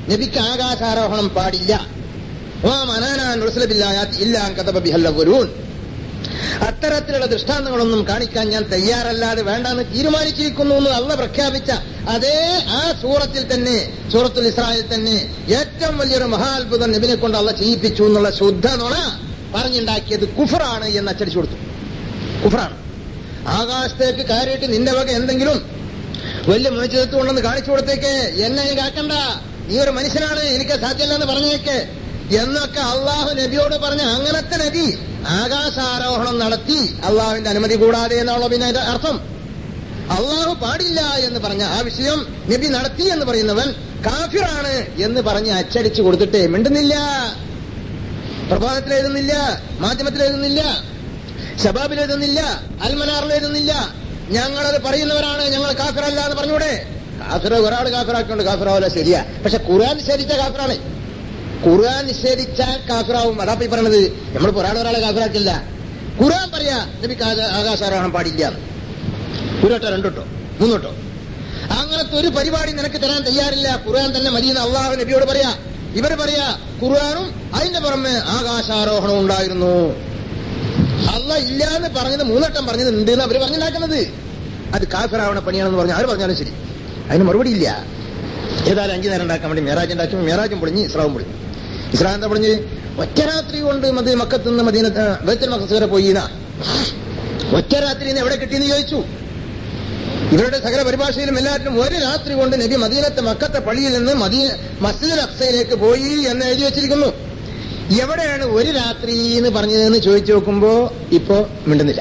നബിക്ക് ആകാശാരോഹണം പാടില്ല വാ മനാനാൻ റുസ്ലബില്ലായാത്ത് ഇല്ലാൻ കഥബ ബിഹല്ലവരൂൻ അത്തരത്തിലുള്ള ദൃഷ്ടാന്തങ്ങളൊന്നും കാണിക്കാൻ ഞാൻ തയ്യാറല്ലാതെ വേണ്ടെന്ന് തീരുമാനിച്ചിരിക്കുന്നു എന്ന് അള്ള പ്രഖ്യാപിച്ച അതേ ആ സൂറത്തിൽ തന്നെ സൂറത്തുൽ ഇസ്രായേൽ തന്നെ ഏറ്റവും വലിയൊരു മഹാത്ഭുതം നബിനെ കൊണ്ട് അള്ള ചെയ്യിപ്പിച്ചു എന്നുള്ള ശുദ്ധ നുണ പറഞ്ഞുണ്ടാക്കിയത് കുഫറാണ് എന്ന് അച്ചടിച്ചു കൊടുത്തു കുഫറാണ് ആകാശത്തേക്ക് കയറിയിട്ട് നിന്റെ വക എന്തെങ്കിലും വലിയ മുനിച്ചിതത്വം ഉണ്ടെന്ന് കാണിച്ചു കൊടുത്തേക്ക് എന്നെ നീ കാക്കണ്ട നീ ഒരു മനുഷ്യനാണ് എനിക്ക് സാധ്യമല്ല എന്ന് പറഞ്ഞേക്ക് എന്നൊക്കെ അള്ളാഹു നബിയോട് പറഞ്ഞ അങ്ങനത്തെ നബി ആകാശാരോഹണം നടത്തി അള്ളാഹുവിന്റെ അനുമതി കൂടാതെ എന്നുള്ള പിന്നെ അതിന്റെ അർത്ഥം അള്ളാഹു പാടില്ല എന്ന് പറഞ്ഞ ആ വിഷയം നബി നടത്തി എന്ന് പറയുന്നവൻ കാഫിറാണ് എന്ന് പറഞ്ഞ് അച്ചടിച്ചു കൊടുത്തിട്ടേ മിണ്ടുന്നില്ല പ്രഭാതത്തിൽ എഴുതുന്നില്ല മാധ്യമത്തിൽ എഴുതുന്നില്ല ഷബാബിൽ എഴുതുന്നില്ല അൽമനാറിൽ എഴുതുന്നില്ല ഞങ്ങളത് പറയുന്നവരാണ് ഞങ്ങൾ കാഫിറല്ല എന്ന് പറഞ്ഞൂടെ കാഫിറ ഒരാൾ കാഫിറാക്കുന്നുണ്ട് കാഫിറാവില്ല ശരിയാ പക്ഷെ ഖുർആൻ നിഷേധിച്ച കാഫിറാണ് ഖുർആൻ നിഷേധിച്ചാൽ കാഫിറാവും അതാ ഈ പറയണത് നമ്മൾ ഒരാൾ ഒരാളെ കാഫിറാക്കില്ല ഖുർആൻ പറയാ നബിക്ക് ആകാ- ആകാശാരോഹണം പാടില്ല എന്ന്. ഒരു വട്ടോ രണ്ടോട്ടോ മൂന്നോട്ടോ അങ്ങനത്തെ ഒരു പരിപാടി നിനക്ക് തരാൻ തയ്യാറില്ല ഖുർആൻ തന്നെ മതിയെന്ന് അള്ളാഹു നബിയോട് പറയാ ഇവര് പറയാ ഖുർആനും അതിന്റെ പുറമെ ആകാശാരോഹണം ഉണ്ടായിരുന്നു അല്ല ഇല്ല എന്ന് പറഞ്ഞത് മൂന്നട്ടം പറഞ്ഞത് ഉണ്ട് എന്ന് അവര് പറഞ്ഞുണ്ടാക്കുന്നത് അത് കാഫിറാവണ പണിയാണെന്ന് പറഞ്ഞു ആര് പറഞ്ഞാലും ശരി അതിന് മറുപടി ഇല്ല ഏതായാലും അഞ്ചു നേരം ഉണ്ടാക്കാൻ വേണ്ടി മേറാജ് ഉണ്ടാക്കി മേറാജും പൊളിഞ്ഞ് ഇസ്രാവും പൊളിഞ്ഞു ഇസ്രാ എന്താ പൊളിഞ്ഞ് ഒറ്റ രാത്രി കൊണ്ട് മതി മക്കത്ത് നിന്ന് മദീന ബേത്തൽ മക്കത്ത് വരെ പോയി എന്നാ. ഒറ്റ രാത്രി ഇന്ന് എവിടെ കിട്ടിയെന്ന് ചോദിച്ചു ഇവരുടെ സകല പരിഭാഷയിലും എല്ലാറ്റിലും ഒരു രാത്രി കൊണ്ട് നബി മദീനത്തെ മക്കത്തെ പള്ളിയിൽ നിന്ന് മദീന മസ്ജിദ് അക്സയിലേക്ക് പോയി എന്ന് എഴുതി വെച്ചിരിക്കുന്നു എവിടെയാണ് ഒരു രാത്രി എന്ന് പറഞ്ഞതെന്ന് ചോദിച്ചു നോക്കുമ്പോ ഇപ്പോ മിണ്ടുന്നില്ല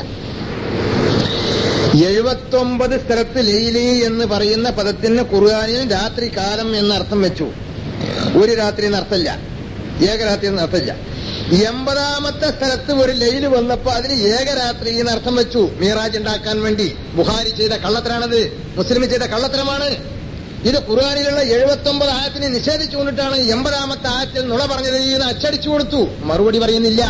എഴുപത്തൊമ്പത് സ്ഥലത്ത് ലൈലി എന്ന് പറയുന്ന പദത്തിന് ഖുർആാനിൽ രാത്രി കാലം എന്ന് അർത്ഥം വെച്ചു ഒരു രാത്രി എന്ന് അർത്ഥമില്ല ഏകരാത്രി എന്ന് അർത്ഥമില്ല എൺപതാമത്തെ സ്ഥലത്ത് ഒരു ലൈല് വന്നപ്പോ അതിന് ഏകരാത്രി എന്ന് അർത്ഥം വെച്ചു മീറാജ് ഉണ്ടാക്കാൻ വേണ്ടി ബുഹാരി ചെയ്ത കള്ളത്തരാണത് മുസ്ലിം ചെയ്ത കള്ളത്തരമാണ് ഇത് ഖുർആാനിലുള്ള എഴുപത്തൊമ്പത് ആയത്തിനെ നിഷേധിച്ചുകൊണ്ടിട്ടാണ് എൺപതാമത്തെ ആയത്തിൽ നുണ പറഞ്ഞത് എന്ന് അച്ചടിച്ചു കൊടുത്തു മറുപടി പറയുന്നില്ല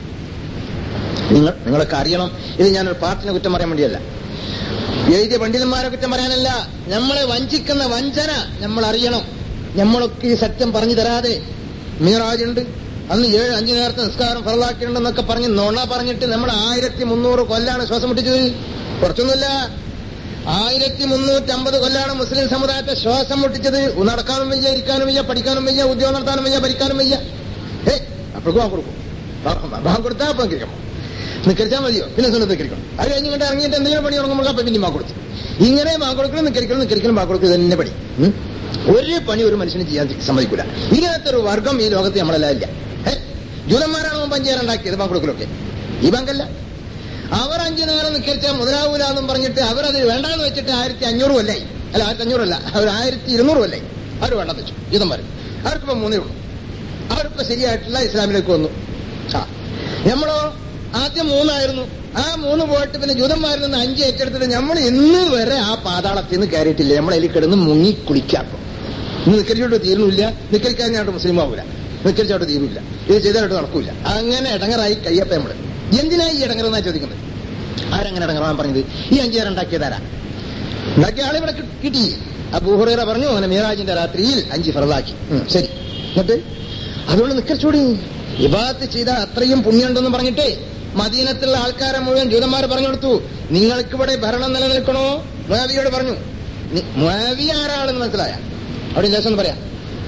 നിങ്ങൾ നിങ്ങളൊക്കെ അറിയണം ഇത് ഞാനൊരു പാർട്ടിനെ കുറ്റം പറയാൻ വേണ്ടിയല്ല എഴുതിയ പണ്ഡിതന്മാരെ കുറ്റം പറയാനല്ല നമ്മളെ വഞ്ചിക്കുന്ന വഞ്ചന നമ്മൾ അറിയണം നമ്മളൊക്കെ ഈ സത്യം പറഞ്ഞു തരാതെ മീറാജ് ഉണ്ട് അന്ന് ഏഴ് അഞ്ചു നേരത്തെ നിസ്കാരം ഫറലാക്കിയിട്ടുണ്ടെന്നൊക്കെ പറഞ്ഞ് നുണ പറഞ്ഞിട്ട് നമ്മൾ ആയിരത്തി മുന്നൂറ് കൊല്ലാണ് ശ്വാസം മുട്ടിച്ചത് കുറച്ചൊന്നുമില്ല ആയിരത്തി മുന്നൂറ്റമ്പത് കൊല്ലാണ് മുസ്ലിം സമുദായത്തെ ശ്വാസം മുട്ടിച്ചത് നടക്കാനും വയ്യ ഇരിക്കാനും വയ്യ പഠിക്കാനും വയ്യ ഉദ്യോഗം നടത്താനും വയ്യ ഭരിക്കാനും വയ്യ ഏ അപ്പോഴേക്കും ആ കൊടുക്കും ബാങ്ക് കൊടുത്താൽ അപ്പം കിരിക്കണം നിക്കരിച്ചാൽ മതിയോ പിന്നെ സുന്നത്ത് നിക്കരിക്കണം അത് കഴിഞ്ഞ് ഇങ്ങോട്ട് ഇറങ്ങിയിട്ട് എന്തെങ്കിലും പണി തുടങ്ങുമ്പോൾ അപ്പം പിന്നെ മാ കൊടുത്തു ഇങ്ങനെ മാ കൊടുക്കണം നിക്കരിക്കണം നിക്കരിക്കണം മാ കൊടുക്കുക തന്നെ പണി ഉം? ഒരു പണി ഒരു മനുഷ്യന് ചെയ്യാൻ സമ്മതിക്കൂല ഇങ്ങനത്തെ ഒരു വർഗം ഈ ലോകത്ത് നമ്മളെല്ലാം ഇല്ല ഏ? ജൂതന്മാരാണ് മുമ്പ് അഞ്ചേരുണ്ടാക്കിയത് ബാങ്ക് കൊടുക്കലൊക്കെ ഈ ബാങ്കല്ല അവർ അഞ്ചു നേരം നിക്കരിച്ചാൽ മുതലാവൂല എന്നും പറഞ്ഞിട്ട് അവരത് വേണ്ടാന്ന് വെച്ചിട്ട് ആയിരത്തി അഞ്ഞൂറ് കൊല്ലായി അല്ല ആയിരത്തി അഞ്ഞൂറല്ല അവർ ആയിരത്തി ഇരുന്നൂറ് കൊല്ലായി അവർ വേണ്ടെന്ന് വെച്ചു ജൂതന്മാർ അവർക്കിപ്പോ മൂന്നേ ഉള്ളൂ അവരിപ്പോ ശരിയായിട്ടുള്ള ഇസ്ലാമിലേക്ക് വന്നു ആ നമ്മളോ ആദ്യം മൂന്നായിരുന്നു ആ മൂന്ന് പോയിട്ട് പിന്നെ ജൂതന്മാരിൽ നിന്ന് അഞ്ച് ഏറ്റെടുത്തിട്ട് നമ്മൾ ഇന്ന് വരെ ആ പാതാളത്തിൽ നിന്ന് കയറിയിട്ടില്ല നമ്മൾ അതിൽ കിടന്ന് മുങ്ങി കുളിക്കാക്കും ഇന്ന് നിക്കരിച്ചോട്ട് തീരുന്നില്ല നിക്കരിക്കാഞ്ഞാട്ട് മുസ്ലിം ആവൂല നിക്കരിച്ചോട്ട് തീരുന്നില്ല ഇത് ചെയ്തായിട്ട് നടക്കൂല അങ്ങനെ ഇടങ്ങറായി കയ്യപ്പ നമ്മള് എന്തിനാ ഈ ഇടങ്ങറെന്നാ ചോദിക്കുന്നത് ആരങ്ങനെ ഇടങ്ങറാൻ പറഞ്ഞത് ഈ അഞ്ചേരം ഉണ്ടാക്കിയതാരാ ഉണ്ടാക്കിയ ആളെ ഇവിടെ കി- കിട്ടി അബൂഹുറ പറഞ്ഞു അങ്ങനെ മീറാജിന്റെ രാത്രിയിൽ അഞ്ച് ഫറലാക്കി ഉം, ശരി എന്നിട്ട് അതുകൊണ്ട് നിക്കറിച്ചൂടി ഇബാത്ത് ചെയ്ത അത്രയും പുണ്യമുണ്ടെന്ന് പറഞ്ഞിട്ടേ മദീനത്തുള്ള ആൾക്കാരെ മുഴുവൻ ജൂതന്മാർ പറഞ്ഞു കൊടുത്തു നിങ്ങൾക്കിവിടെ ഭരണം നിലനിൽക്കണോ മുയാവിയോട് പറഞ്ഞു നി- മുയാവിയ ആരാളെന്ന് മനസ്സിലായ അവിടെ ലേശം ഒന്ന് പറയാം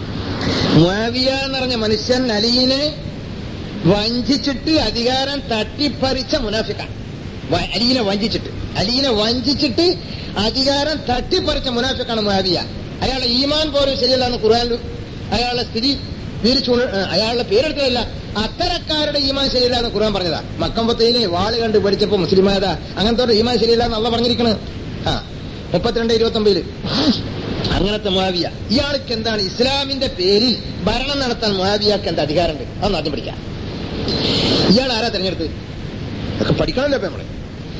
മുയാവിയ എന്ന് പറഞ്ഞ മനുഷ്യൻ അലീനെ വഞ്ചിച്ചിട്ട് അധികാരം തട്ടിപ്പറിച്ച മുനാഫിക്കാണ് വ- അലീനെ വഞ്ചിച്ചിട്ട് അലീനെ വഞ്ചിച്ചിട്ട് അധികാരം തട്ടിപ്പറിച്ച മുനാഫിക്കാണ് മുഹാബിയ അയാളുടെ ഈമാൻ പോലും ശരിയല്ല എന്ന് ഖുർആാനിൽ അയാളുടെ സ്ഥിതി വിരിച്ചു അയാളുടെ പേരെടുത്തതല്ല അത്തരക്കാരുടെ ഈമാൻ ശരിയല്ല എന്ന് ഖുർആൻ പറഞ്ഞതാ മക്കമ്പത്തയിലെ വാള് കണ്ട് പഠിച്ചപ്പോ മുസ്ലിമായതാ അങ്ങനത്തെ ഈമാൻ ശരിയല്ല എന്നല്ല പറഞ്ഞിരിക്കണത് ആ മുപ്പത്തിരണ്ട് ഇരുപത്തി ഒമ്പതില് അങ്ങനത്തെ മുഹാവിയ ഇയാൾക്ക് എന്താണ് ഇസ്ലാമിന്റെ പേരിൽ ഭരണം നടത്താൻ മുഹാവിയാക്ക് എന്താ അധികാരമുണ്ട് അതൊന്നും ആദ്യം പഠിക്കാം ഇയാൾ ആരാ തെരഞ്ഞെടുത്ത് അതൊക്കെ പഠിക്കണമല്ലോ ഇപ്പൊ നമ്മള്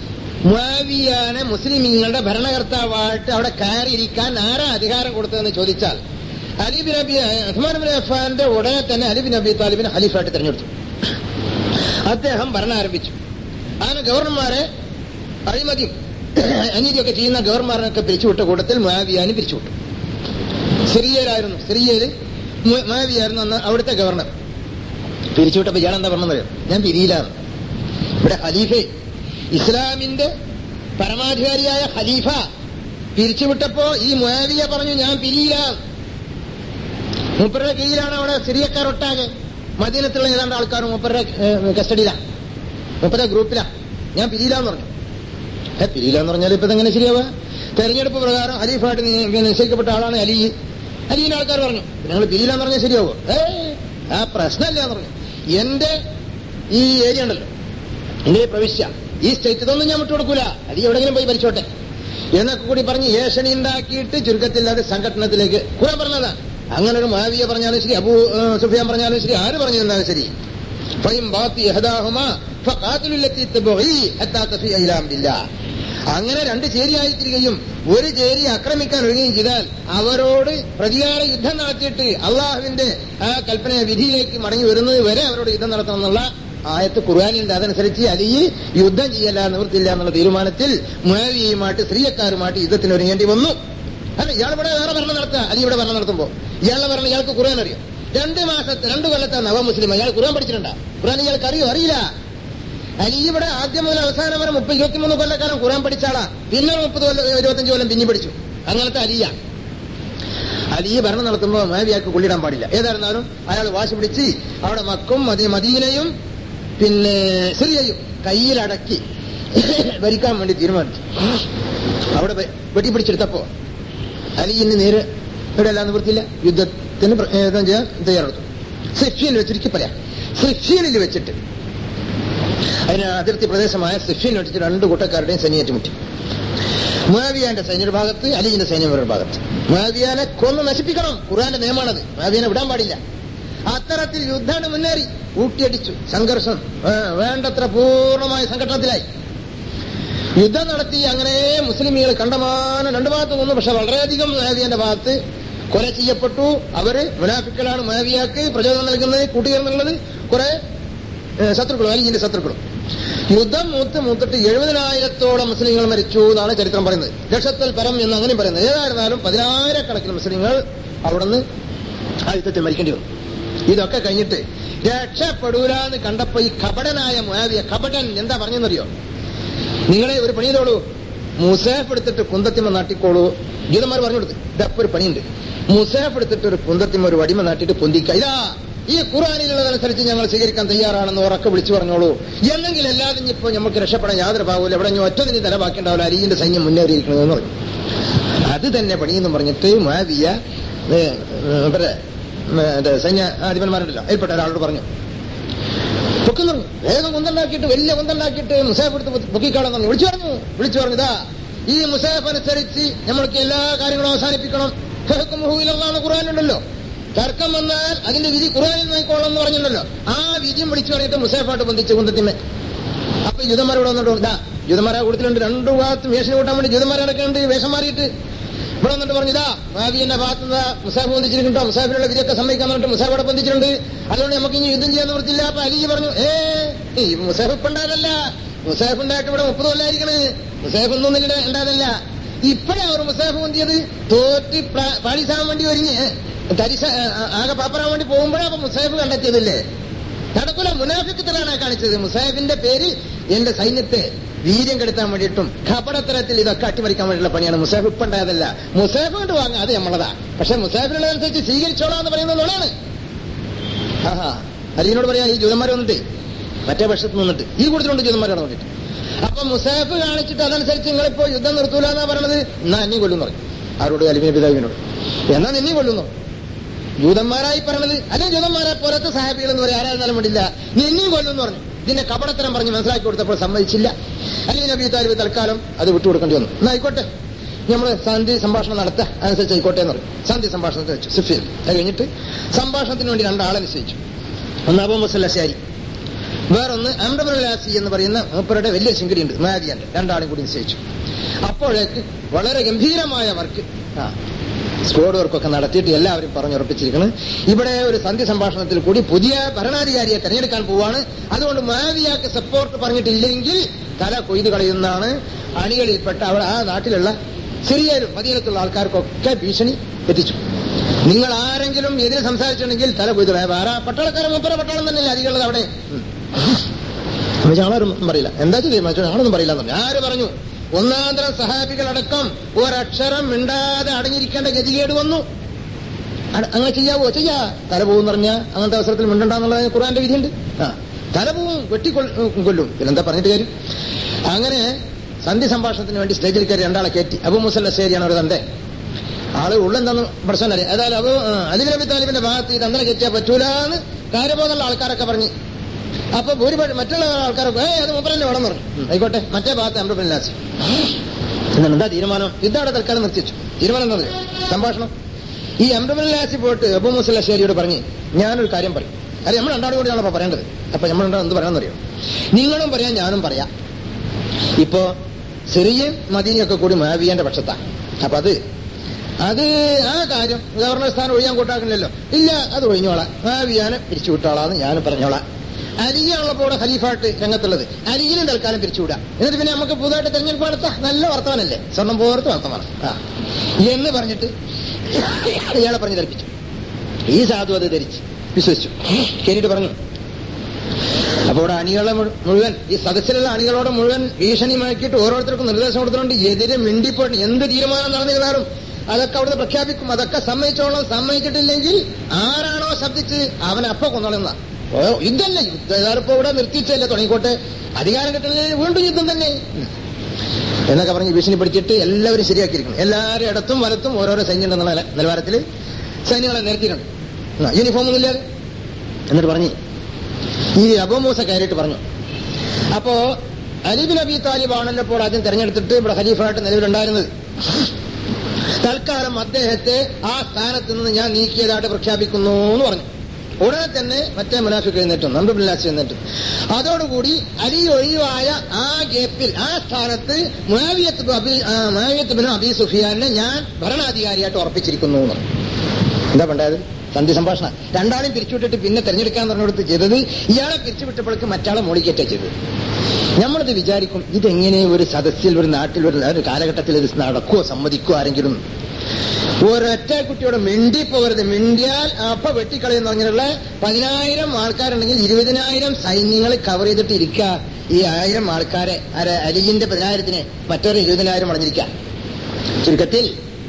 മുആവിയാനെ മുസ്ലിമീങ്ങളുടെ ഭരണകർത്താവായിട്ട് അവിടെ കയറിയിരിക്കാൻ ആരാ അധികാരം കൊടുത്തതെന്ന് ചോദിച്ചാൽ അലിബിൻ നബി ഉസ്മാൻ ബിൻ അഫ്ഫാന്റെ ഉടനെ തന്നെ അലിബിൻ നബി താലിബിനെ ഖലീഫായിട്ട് തെരഞ്ഞെടുത്തു അദ്ദേഹം ഭരണം ആരംഭിച്ചു അങ്ങനെ ഗവർണർമാരെ അഴിമതിയും അനീതിയൊക്കെ ചെയ്യുന്ന ഗവർണർമാരൊക്കെ പിരിച്ചുവിട്ട കൂട്ടത്തിൽ മുആവിയാന് പിരിച്ചുവിട്ടു സിറിയയിലായിരുന്നു സിറിയയിൽ മാവിയായിരുന്നു അന്ന് അവിടുത്തെ ഗവർണർ പിരിച്ചുവിട്ടപ്പോ ഇയാൾ എന്താ പറഞ്ഞത് ഞാൻ പിരിയിലാണ് ഇവിടെ ഖലീഫെ ഇസ്ലാമിന്റെ പരമാധികാരിയായ ഖലീഫ പിരിച്ചുവിട്ടപ്പോ ഈ മുയാവിയ പറഞ്ഞു ഞാൻ പിരിയില്ല മൂപ്പരുടെ കീഴിലാണ് അവിടെ സിറിയക്കാരൊട്ടാകെ മദീനത്തുള്ള ഏതാണ്ട് ആൾക്കാർ മൂപ്പരുടെ കസ്റ്റഡിയിലാണ് മൂപ്പരുടെ ഗ്രൂപ്പിലാണ് ഞാൻ പിരിയില്ലാന്ന് പറഞ്ഞു ഏ പിരിയില്ലാന്ന് പറഞ്ഞാൽ ഇപ്പൊ എങ്ങനെ ശരിയാവുക തെരഞ്ഞെടുപ്പ് പ്രകാരം ഖലീഫായിട്ട് നി- നിശ്ചയിക്കപ്പെട്ട ആളാണ് അലി അലിന്റെ ആൾക്കാർ പറഞ്ഞു നിങ്ങൾ പിരിയില്ലാന്ന് പറഞ്ഞാൽ ശരിയാവോ ഏ ആ പ്രശ്നമില്ല എന്ന് പറഞ്ഞു എന്റെ ഈ ഏരിയ ഉണ്ടല്ലോ എന്റെ ഈ പ്രവിശ്യ ഈ സ്റ്റേറ്റ് ഇതൊന്നും ഞാൻ വിട്ടുകൊടുക്കൂല അലി എവിടെങ്കിലും പോയി ഭരിച്ചോട്ടെ എന്നൊക്കെ കൂടി പറഞ്ഞ് ഏഷണി ഉണ്ടാക്കിയിട്ട് ചുരുക്കത്തിൽ അത് സംഘടനത്തിലേക്ക് കുറെ പറഞ്ഞതാണ് അങ്ങനെ ഒരു മാവിയ പറഞ്ഞാലും ശരി അബൂ ഏ, സുഫിയാൻ പറഞ്ഞാലും ശരി ആര് പറഞ്ഞു തന്നാലും ശരി ഫൈം ബാത്തി ഇഹ്ദാഹുമാ ഫഖാതിലുൽ ലത്തി തബ്ഗി ഹത്താ തഫിഅ ഇലാ അംരില്ലാ. അങ്ങനെ രണ്ട് ചേരിയായിത്തീരുകയും ഒരു ചേരി ആക്രമിക്കാൻ ഒരുങ്ങുകയും ചെയ്താൽ അവരോട് പ്രതികാര യുദ്ധം നടത്തിയിട്ട് അള്ളാഹുവിന്റെ ആ കൽപ്പന വിധിയിലേക്ക് മടങ്ങി വരുന്നത് വരെ അവരോട് യുദ്ധം നടത്തണം എന്നുള്ള ആയത്ത് ഖുർആാനിലുണ്ട് അതനുസരിച്ച് അലി യുദ്ധം ചെയ്യല്ല നിവൃത്തില്ല എന്നുള്ള തീരുമാനത്തിൽ മുഴവിയുമായിട്ട് സ്ത്രീയക്കാരുമായിട്ട് യുദ്ധത്തിന് ഒരുങ്ങേണ്ടി വന്നു അല്ല ഇയാൾ ഇവിടെ വേറെ ഭരണം നടത്തുക അലി ഇവിടെ ഭരണം നടത്തുമ്പോ ഇയാളുടെ ഭരണം ഇയാൾക്ക് ഖുർആൻ അറിയാം രണ്ട് മാസത്തെ രണ്ട് കൊല്ലത്തെ നവ മുസ്ലിം അയാൾ ഖുർആൻ പഠിച്ചിട്ടുണ്ടാ ഖുർആൻ ഇയാൾക്ക് അറിയോ അറിയില്ല അലി ഇവിടെ ആദ്യം മുതൽ അവസാനം വരെ മുപ്പത് ഇരുപത്തിമൂന്ന് കൊല്ലക്കാലം ഖുർആൻ പഠിച്ചാളാ പിന്നെ ഒരു മുപ്പത് കൊല്ലം ഇരുപത്തഞ്ച് കൊല്ലം പിന്നെ പഠിച്ചു അങ്ങനത്തെ അലിയ അലി ഭരണം നടത്തുമ്പോൾ മാവിയാക്ക് കൊള്ളിടാൻ പാടില്ല ഏതായിരുന്നാലും അയാൾ വാശി പിടിച്ച് അവിടെ മക്കും മദീ- മദീനയും പിന്നെ സിറിയയും കയ്യിലടക്കി ഭരിക്കാൻ വേണ്ടി തീരുമാനിച്ചു അവിടെ വെ- വെട്ടിപ്പിടിച്ചെടുത്തപ്പോ അലിയിന് നേരെ ഇവിടെ എല്ലാം നിവൃത്തിയില്ല യുദ്ധത്തിന് പ്ര- ഏ, യുദ്ധം ചെയ്യാൻ തയ്യാറെടുത്തു സിഫീനിൽ വെച്ചിരിക്കും പറയാം സിഫീനിൽ വെച്ചിട്ട് അതിന് അതിർത്തി പ്രദേശമായ സിഫീനിൽ വെച്ചിട്ട് രണ്ട് കൂട്ടക്കാരുടെയും സൈന്യം ഏറ്റുമുട്ടി മുയാവിയാന്റെ സൈന്യ ഒരു ഭാഗത്ത് അലിജിന്റെ സൈന്യം ഒരു ഭാഗത്ത് മുയാവിയാനെ കൊന്ന് നശിപ്പിക്കണം ഖുർആന്റെ നിയമാണത് മുയാവിയാനെ വിടാൻ പാടില്ല അത്തരത്തിൽ യുദ്ധാണ് മുന്നേറി ഊട്ടിയടിച്ചു സംഘർഷം ആ, വേണ്ടത്ര പൂർണ്ണമായ സംഘടനത്തിലായി യുദ്ധം നടത്തി അങ്ങനെ മുസ്ലിമീങ്ങൾ കണ്ടമാനം രണ്ടു ഭാഗത്തും കൊന്നു പക്ഷെ വളരെയധികം മുയാവിയാന്റെ ഭാഗത്ത് കൊല ചെയ്യപ്പെട്ടു അവര് മുനാഫിക്കളാണ് മുയാവിയാക്ക് പ്രചോദനം നൽകുന്നത് കൂട്ടുകയെന്നുള്ളത് കുറെ ഏഹ്, ശത്രുക്കളും അലിജിന്റെ ശത്രുക്കളും യുദ്ധം മൂത്ത് മൂത്തിട്ട് എഴുപതിനായിരത്തോളം മുസ്ലിങ്ങൾ മരിച്ചു എന്നാണ് ചരിത്രം പറയുന്നത് ലക്ഷത്തിൽ പരം എന്ന് അങ്ങനെ പറയുന്നത് ഏതായിരുന്നാലും പതിനായിരക്കണക്കിന് മുസ്ലിങ്ങൾ അവിടുന്ന് ആ യുദ്ധത്തിൽ മരിക്കേണ്ടി വന്നു ഇതൊക്കെ കഴിഞ്ഞിട്ട് രക്ഷപ്പെടൂല എന്ന് കണ്ടപ്പോ ഈ കപടനായ മുയാവിയ കപടൻ എന്താ പറഞ്ഞെന്നറിയോ നിങ്ങളെ ഒരു പണി ചെയ്തോളൂ മുസേഫ് എടുത്തിട്ട് കുന്തത്തിമ നാട്ടിക്കോളൂ ഗീതന്മാർ പറഞ്ഞു കൊടുത്ത് ഇതപ്പൊ ഒരു പണിയുണ്ട് മുസേഫ് എടുത്തിട്ട് ഒരു കുന്തത്തിമ ഒരു വടിമ നാട്ടിട്ട് പൊന്തിക്ക ഇതാ ഈ ഖുറാനിലുള്ളതനുസരിച്ച് ഞങ്ങൾ സ്വീകരിക്കാൻ തയ്യാറാണെന്ന് ഉറക്കെ വിളിച്ചു പറഞ്ഞോളൂ എന്നെങ്കിൽ അല്ലാതെ ഇപ്പൊ നമുക്ക് രക്ഷപ്പെടാൻ യാതൊരു ഭാവമില്ല എവിടെ ഇനി ഒറ്റ നിന് തല ബാക്കിയുണ്ടാവില്ല അലിജിന്റെ സൈന്യം മുന്നേറിയിരിക്കണമെന്ന് പറഞ്ഞു അത് തന്നെ പണിയെന്ന് പറഞ്ഞിട്ട് മാവിയ ഏ, ഏ, ഇവരുടെ മറ്റേ സൈന്യ അധിപന്മാരുണ്ടല്ലോ അതിൽപ്പെട്ട ഒരാളോട് പറഞ്ഞു പൊക്കുന്നു വേഗം കുന്തണ്ടാക്കിയിട്ട് വലിയ കുന്തണ്ടാക്കിയിട്ട് മുസാഫ് എടുത്ത് പൊക്കിക്കാളെന്ന് പറഞ്ഞു വിളിച്ചു പറഞ്ഞു വിളിച്ചു പറഞ്ഞു ഇതാ ഈ മുസാഫ് അനുസരിച്ച് നമ്മൾക്ക് എല്ലാ കാര്യങ്ങളും അവസാനിപ്പിക്കണം ഹെഹക്കുമുഹുവിലാണ് ഖുറാനുണ്ടല്ലോ തർക്കം വന്നാൽ അതിന്റെ വിധി ഖുറാനിൽ നോക്കിക്കോളാം എന്ന് പറഞ്ഞിട്ടുണ്ടല്ലോ ആ വിധിയും വിളിച്ചു പറഞ്ഞിട്ട് മുസാഫായിട്ട് ബന്ധിച്ച് കുന്തത്തിമേ അപ്പൊ യുദ്ധന്മാരോട് വന്നിട്ട് ഇതാ യുദ്ധന്മാരെ കൂട്ടത്തിലുണ്ട് രണ്ടു ഭാഗത്തും വേഷം കൂട്ടാൻ വേണ്ടി യുദ്ധന്മാരെ നടക്കുന്നുണ്ട് വേഷം മാറിയിട്ട് ഇവിടെ വന്നിട്ട് പറഞ്ഞു ഇതാ മാവിയന്റെ ഭാഗത്ത് നിന്ന് മുസാഫ് ബന്ധിച്ചിട്ടുണ്ടോ മുസാഫിനുള്ള വിധിയൊക്കെ സമ്മതിക്കാൻ പറഞ്ഞിട്ട് മുസാഫ് അവിടെ ബന്ധിച്ചിട്ടുണ്ട് അതുകൊണ്ട് നമുക്ക് ഇനി യുദ്ധം ചെയ്യാൻ നിവൃത്തില്ല അപ്പൊ അലി പറഞ്ഞു ഏ ഈ മുസാഫ് ഇപ്പൊ ഉണ്ടായതല്ല മുസാഫ് ഉണ്ടായിട്ട് ഇവിടെ മുപ്പത് കൊല്ലായിരിക്കണ് മുസാഫ് ഒന്നും ഇന്നലെ ഉണ്ടായതല്ല ഇപ്പഴാ അവർ മുസാഫ് പൊന്തിയത് തോറ്റ് പ്ര- പാലിസാൻ വേണ്ടി ഒരുങ്ങി തരിസ ആകെ പാപ്പറാൻ വേണ്ടി പോകുമ്പോഴാ അപ്പൊ മുസാഫ് കണ്ടെത്തിയതല്ലേ നടക്കൂല മുനാഫിക്കത്തിലാണ് കാണിച്ചത് മുസാഹിബിന്റെ പേര് എന്റെ സൈന്യത്തെ വീര്യം കെടുത്താൻ വേണ്ടിയിട്ടും ഖപടത്തരത്തിൽ ഇതൊക്കെ അട്ടിമറിക്കാൻ വേണ്ടിയുള്ള പണിയാണ് മുസാഫ് ഇപ്പൊ ഉണ്ടായതല്ല മുസാഫ് കൊണ്ട് വാങ്ങുക അത് നമ്മളതാ പക്ഷെ മുസാഫിനുള്ളതനുസരിച്ച് സ്വീകരിച്ചോളാം എന്ന് പറയുന്നത് നുണയാണ് ആഹാ അലീനോട് പറയാ ഈ ജൂതന്മാർ വന്നിട്ട് മറ്റേ പക്ഷത്ത് നിന്നിട്ട് ഈ കൂടുതലുണ്ട് ജൂതന്മാർ വന്നിട്ട് അപ്പൊ മുസാഫ് കാണിച്ചിട്ട് അതനുസരിച്ച് നിങ്ങളിപ്പോ യുദ്ധം നിർത്തൂല എന്നാ പറയണത് എന്നാ അന്യം കൊല്ലുന്നു പറഞ്ഞു ആരോട് അലിമിനെ പിതാവിനോട് എന്നാ നിന്നെയും കൊല്ലുന്നു ജൂതന്മാരായി പറഞ്ഞത് അല്ലെങ്കിൽ ജൂതന്മാരെ പോലത്തെ സാഹിബികൾ എന്ന് പറയാൻ ആരായിരുന്നാലും വേണ്ടില്ല നിന്നെയും കൊല്ലുമെന്ന് പറഞ്ഞു ഇതിന്റെ കപടത്തരം പറഞ്ഞ് മനസ്സിലാക്കി കൊടുത്തപ്പോൾ സമ്മതിച്ചില്ല അല്ലെങ്കിൽ നബി താലിബ് തൽക്കാലം അത് വിട്ടുകൊടുക്കേണ്ടി വന്നു എന്നാ ആയിക്കോട്ടെ നമ്മൾ സന്ധി സംഭാഷണം നടത്തുക അനുസരിച്ച് ആയിക്കോട്ടെ എന്ന് പറഞ്ഞു സന്ധി സംഭാഷണത്തിൽ വെച്ചു സുഫിയൻ അത് കഴിഞ്ഞിട്ട് സംഭാഷണത്തിന് വേണ്ടി രണ്ടാളെ നിശ്ചയിച്ചു ഒന്ന് അബു മുസല്ലശാരി വേറൊന്ന് അമ്രബുലാസി എന്ന് പറയുന്ന മൂപ്പരുടെ വലിയൊരു ശിങ്കടിയുണ്ട് മാദിയാന്റെ രണ്ടാളും കൂടി നിശ്ചയിച്ചു അപ്പോഴേക്ക് വളരെ ഗംഭീരമായ വർക്ക് ആ സ്ക്വാഡ് വർക്കൊക്കെ നടത്തിയിട്ട് എല്ലാവരും പറഞ്ഞുറപ്പിച്ചിരിക്കണം ഇവിടെ ഒരു സന്ധി സംഭാഷണത്തിൽ കൂടി പുതിയ ഭരണാധികാരിയെ തെരഞ്ഞെടുക്കാൻ പോവാണ് അതുകൊണ്ട് മാവിയാക്ക് സപ്പോർട്ട് പറഞ്ഞിട്ടില്ലെങ്കിൽ തല കൊയ്ത് കളയുന്നതാണ് അണികളിൽപ്പെട്ട അവിടെ ആ നാട്ടിലുള്ള സിറിയയിലും മദീനത്തുള്ള ആൾക്കാർക്കൊക്കെ ഭീഷണി എത്തിച്ചു നിങ്ങൾ ആരെങ്കിലും എതിരെ സംസാരിച്ചിട്ടുണ്ടെങ്കിൽ തല പോയി വേറെ പട്ടാളക്കാരൻ മുപ്പര പട്ടാളം തന്നെയല്ലേ അധികമുള്ളത് അവിടെ പക്ഷെ ആളൊന്നും പറയില്ല എന്താ തീരുമാനിച്ചു ആളൊന്നും പറയില്ല എന്ന് പറഞ്ഞു ആര് പറഞ്ഞു ഒന്നാന്തരം സഹാബികളടക്കം ഒരക്ഷരം മിണ്ടാതെ അടങ്ങിയിരിക്കേണ്ട ഗതികേട് വന്നു അട- അങ്ങനെ ചെയ്യാവോ ചെയ്യാ തല പോകും പറഞ്ഞ അങ്ങനത്തെ അവസരത്തിൽ മിണ്ടണ്ടെന്നുള്ളത് ഖുറാന്റെ വിധിയുണ്ട് ആ തല പോവും വെട്ടിക്കൊല്ലും കൊല്ലും പിന്നെന്താ പറഞ്ഞിട്ട് കാര്യം അങ്ങനെ സന്ധി സംഭാഷണത്തിന് വേണ്ടി സ്റ്റേജിൽ കയറി രണ്ടാളെ കയറ്റി അബു മുസല്ല ശരിയാണ് ഒരു തന്റെ ആള് ഉള്ളെന്താന്ന് പ്രശ്നം അറിയാം ഏതായാലും അബു അലി നബി താലിബിന്റെ ഭാഗത്ത് ഇത് അങ്ങനെ കയറ്റിയാൽ പറ്റൂലെന്ന് കാര്യബോധമുള്ള ആൾക്കാരൊക്കെ പറഞ്ഞു അപ്പൊ ഭൂരിപക്ഷം മറ്റുള്ള ആൾക്കാരൊക്കെ ഏ അത് മുപ്പരല്ലേ വേണം പറഞ്ഞു ഉം, ആയിക്കോട്ടെ മറ്റേ ഭാഗത്ത് അമ്രബില്ലാസ് എന്താണ് എന്താ തീരുമാനം ഇതാണ് തൽക്കാലം നിർത്തിച്ചു തീരുമാനം എന്താ അറിയോ? സംഭാഷണം ഈ അമ്രബില്ലാസി പോയിട്ട് അബു മുസല്ല ശരിയോട് പറഞ്ഞ് ഞാനൊരു കാര്യം പറയും അല്ലെ നമ്മൾ രണ്ടാളും കൂടിയാണ് അപ്പൊ പറയേണ്ടത് അപ്പൊ നമ്മൾ രണ്ടാളും എന്ത് പറയണമെന്നറിയോ നിങ്ങളും പറയാം ഞാനും പറയാം ഇപ്പോ സിറിയയും മദീനയൊക്കെ കൂടി മാവിയാന്റെ പക്ഷത്താ അപ്പൊ അത് അത് ആ കാര്യം ഗവർണർ സ്ഥാനം ഒഴിയാൻ കൂട്ടാക്കുന്നില്ലല്ലോ ഇല്ല അത് ഒഴിഞ്ഞോളാം മാവിയാനെ പിരിച്ചു വിട്ടോളാന്ന് ഞാനും പറഞ്ഞോളാം അലിയാണല്ലോ ഇവിടെ ഖലീഫായിട്ട് രംഗത്തുള്ളത് അലിയിലും തൽക്കാലം പിരിച്ചുവിടാം എന്നിട്ട് പിന്നെ നമുക്ക് പുതുതായിട്ട് തെരഞ്ഞെടുപ്പ് നടത്താം നല്ല വർത്തമാനല്ലേ സ്വർണം പോർത്ത് വർത്തമാനം ആ എന്ന് പറഞ്ഞിട്ട് ഇയാളെ പറഞ്ഞു ധരിപ്പിച്ചു ഈ സാധു അത് ധരിച്ച് വിശ്വസിച്ചു കേട്ടിട്ട് പറഞ്ഞു അപ്പൊ ഇവിടെ അണികളെ മുഴു- മുഴുവൻ ഈ സദസ്സിലുള്ള അണികളോട് മുഴുവൻ ഭീഷണിമാക്കിയിട്ട് ഓരോരുത്തർക്കും നിർദ്ദേശം കൊടുത്തിട്ടുണ്ട് എതിരെ മിണ്ടിപ്പോട്ട് എന്ത് തീരുമാനം നടന്നിരുന്നാലും അതൊക്കെ അവിടുന്ന് പ്രഖ്യാപിക്കും അതൊക്കെ സമ്മതിച്ചോളം സമ്മതിച്ചിട്ടില്ലെങ്കിൽ ആരാണോ ശബ്ദിച്ച് അവൻ അപ്പൊ കൊന്നോളുന്ന ഓ യുദ്ധമല്ല യുദ്ധക്കാരിപ്പോ ഇവിടെ നിർത്തിച്ചല്ലേ തുടങ്ങിക്കോട്ടെ അധികാരം കിട്ടുന്നതിന് വീണ്ടും യുദ്ധം തന്നെ എന്നൊക്കെ പറഞ്ഞ് ഭീഷണിപ്പെടുത്തിയിട്ട് എല്ലാവരും ശരിയാക്കിയിരിക്കണം എല്ലാവരും ഇടത്തും വലത്തും ഓരോരോ സൈന്യം ഉണ്ടെന്നുള്ള നില- നിലവാരത്തിൽ സൈന്യങ്ങളെ നിർത്തിയിട്ടുണ്ട് ആ, യൂണിഫോം ഒന്നും ഇല്ലാതെ എന്നിട്ട് പറഞ്ഞ് ഈ അബൂമൂസ കയറിയിട്ട് പറഞ്ഞു അപ്പോ അലിബിൻ അബി താലിബ് ആണല്ലോ ഇപ്പോൾ ആദ്യം തെരഞ്ഞെടുത്തിട്ട് ഇവിടെ ഖലീഫായിട്ട് നിലവിലുണ്ടായിരുന്നത് തൽക്കാലം അദ്ദേഹത്തെ ആ സ്ഥാനത്ത് നിന്ന് ഞാൻ നീക്കിയതായിട്ട് പ്രഖ്യാപിക്കുന്നു എന്ന് പറഞ്ഞു ഉടനെ തന്നെ മറ്റേ മുനാഫിക്ക് എഴുന്നേറ്റും നമ്പുബില്ലാസ് എഴുന്നേറ്റും അതോടുകൂടി അലി ഒഴിവായ ആ ഗേപ്പിൽ ആ സ്ഥാനത്ത് മുനാവിയത്ത് ബിൻ അബി ആ, മുആവിയത്ത് ബിൻ അബി സുഫിയാനെ ഞാൻ ഭരണാധികാരിയായിട്ട് ഉറപ്പിച്ചിരിക്കുന്നു എന്ന് പറഞ്ഞു. എന്താ പണ്ടായത് സന്ധി സംഭാഷണം രണ്ടാളെയും പിരിച്ചുവിട്ടിട്ട് പിന്നെ തെരഞ്ഞെടുക്കാൻ പറഞ്ഞെടുത്ത് ചെയ്തത് ഇയാളെ പിരിച്ചുവിട്ടപ്പോഴേക്ക് മറ്റാളെ മോളിക്കറ്റാ ചെയ്തത് നമ്മളിത് വിചാരിക്കും ഇതെങ്ങനെ ഒരു സദസ്സിൽ ഒരു നാട്ടിൽ ഒരു ഒരു കാലഘട്ടത്തിൽ ഇത് നടക്കുവോ സമ്മതിക്കുവോ ആരെങ്കിലും ഒരൊറ്റ കുട്ടിയോട് മിണ്ടി പോകരുത് മിണ്ടിയാൽ അപ്പൊ വെട്ടിക്കളയെന്ന് പറഞ്ഞിട്ടുള്ള പതിനായിരം ആൾക്കാരുണ്ടെങ്കിൽ ഇരുപതിനായിരം സൈന്യങ്ങൾ കവർ ചെയ്തിട്ട് ഇരിക്കുക ഈ ആയിരം ആൾക്കാരെ ആരെ അലിജിന്റെ പതിനായിരത്തിന് മറ്റൊരു ഇരുപതിനായിരം അടഞ്ഞിരിക്കുക ചുരുക്കത്തിൽ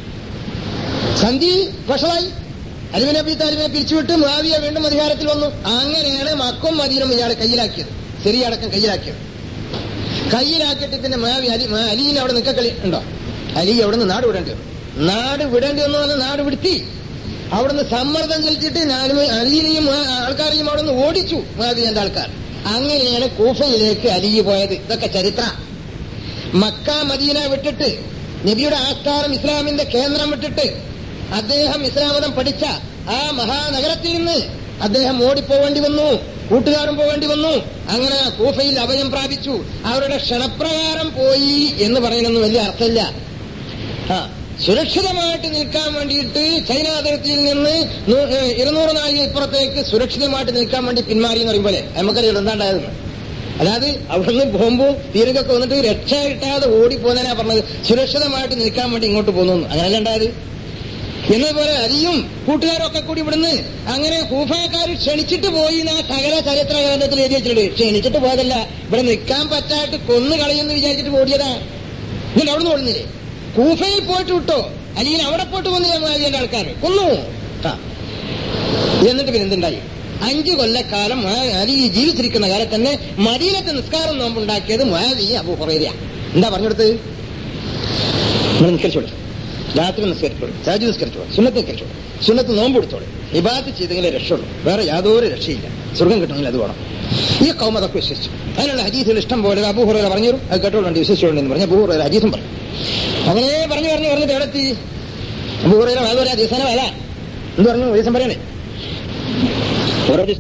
സന്ധി വഷളായി അലിബിൻ നബി താലിബിനെ പിരിച്ചുവിട്ട് മുആവിയ വീണ്ടും അധികാരത്തിൽ വന്നു അങ്ങനെയാണ് മക്കും മദീനും ഇയാളെ കയ്യിലാക്കിയത് സിറിയടക്കം കയ്യിലാക്കിയത് കയ്യിലാക്കിയിട്ട് പിന്നെ മുആവി അലി മുആ- അലിയിൽ അവിടെ നിൽക്കളി ഉണ്ടോ അലി അവിടെ നിന്ന് നാട് വിടേണ്ടി വന്നു നാട് വിടേണ്ടി വന്നു പറഞ്ഞാൽ നാട് വിടുത്തി അവിടുന്ന് സമ്മർദ്ദം ചെലുത്തിയിട്ട് ഞാനും അലിയിനെയും മുആ- ആൾക്കാരെയും അവിടെ നിന്ന് ഓടിച്ചു മുആവിയന്റെ ആൾക്കാർ അങ്ങനെയാണ് കൂഫയിലേക്ക് അലി പോയത് ഇതൊക്കെ ചരിത്ര മക്ക മദീന വിട്ടിട്ട് നബിയുടെ ആസ്ഥാനം ഇസ്ലാമിന്റെ കേന്ദ്രം വിട്ടിട്ട് അദ്ദേഹം ഇസ്ലാം മതം പഠിച്ച ആ മഹാനഗരത്തിൽ നിന്ന് അദ്ദേഹം ഓടിപ്പോവേണ്ടി വന്നു കൂട്ടുകാരും പോവേണ്ടി വന്നു അങ്ങനെ കൂഫയിൽ അഭയം പ്രാപിച്ചു അവരുടെ ക്ഷണപ്രകാരം പോയി എന്ന് പറയുന്നൊന്നും വലിയ അർത്ഥമില്ല ആ സുരക്ഷിതമായിട്ട് നിൽക്കാൻ വേണ്ടിയിട്ട് ചൈന അതിർത്തിയിൽ നിന്ന് നൂ- ഏ, ഇരുന്നൂറ് നാഴിക ഇപ്പുറത്തേക്ക് സുരക്ഷിതമായിട്ട് നിൽക്കാൻ വേണ്ടി പിന്മാറി എന്ന് പറയുമ്പോലെ നമുക്കറിയാം എന്താണ്ടായതെന്ന് അതായത് അവിടുന്ന് ബോംബും തീരക്കൊക്കെ വന്നിട്ട് രക്ഷ കിട്ടാതെ ഓടിപ്പോന്നതിനാ പറഞ്ഞത് സുരക്ഷിതമായിട്ട് നിൽക്കാൻ വേണ്ടി ഇങ്ങോട്ട് പോന്നു അങ്ങനെയല്ല ഉണ്ടായത് എന്നതുപോലെ അലിയും കൂട്ടുകാരും ഒക്കെ കൂടി ഇവിടുന്ന് അങ്ങനെ കൂഫാക്കാർ ക്ഷണിച്ചിട്ട് പോയി എന്ന് ആ സകല ചരിത്ര ഗ്രന്ഥത്തിൽ എഴുതി വെച്ചിട്ടുണ്ട് ക്ഷണിച്ചിട്ട് പോയതല്ല ഇവിടെ നിൽക്കാൻ പറ്റായിട്ട് കൊന്നു കളയുമെന്ന് വിചാരിച്ചിട്ട് ഓടിയതാ എന്നിട്ട് അവിടുന്ന് ഓടുന്നില്ലേ കൂഫയിൽ പോയിട്ട് വിട്ടോ അലിയിൽ അവിടെ പോയിട്ട് കൊന്നില്ല മുഹാജിന്റെ ആൾക്കാർ കൊന്നു ആ എന്നിട്ട് പിന്നെ എന്തുണ്ടായി അഞ്ചു കൊല്ലക്കാലം മുആ- അലി ജീവിച്ചിരിക്കുന്ന കാലത്ത് തന്നെ മദീനത്തെ നിസ്കാരം നോമ്പുണ്ടാക്കിയത് മുഹാദി അബു ഹുറൈറ എന്താ പറഞ്ഞെടുത്ത് നിങ്ങൾ നിസ്കരിച്ചോളൂ രാത്രി നിസ്കരിച്ചോളൂ സാജു നിസ്കരിച്ചോളൂ സുന്നത്ത് നിസ്കരിച്ചോളൂ സുന്നത്ത് നോമ്പ് എടുത്തോളൂ ഇബാത്ത് ചെയ്തെങ്കിലേ രക്ഷയുള്ളൂ വേറെ യാതൊരു രക്ഷയില്ല സ്വർഗം കിട്ടണമെങ്കിൽ അത് വേണം ഈ കൗമതൊക്കെ വിശ്വസിച്ചു അതിനുള്ള ഹദീസുകൾ ഇഷ്ടം പോലെ അബൂഹുറ പറഞ്ഞു തരും അത് കേട്ടോളുണ്ട് വിശ്വസിച്ചോളൂ എന്ന് പറഞ്ഞ അബൂഹുറ ഹദീസും പറഞ്ഞു അങ്ങനെ പറഞ്ഞു പറഞ്ഞു പറഞ്ഞിട്ട് എവിടെത്തി അബൂഹുറ അതുപോലെ ദിവസന വേല എന്ത് പറഞ്ഞു ദിവസം പറയണേ ഓരോ ദിവസം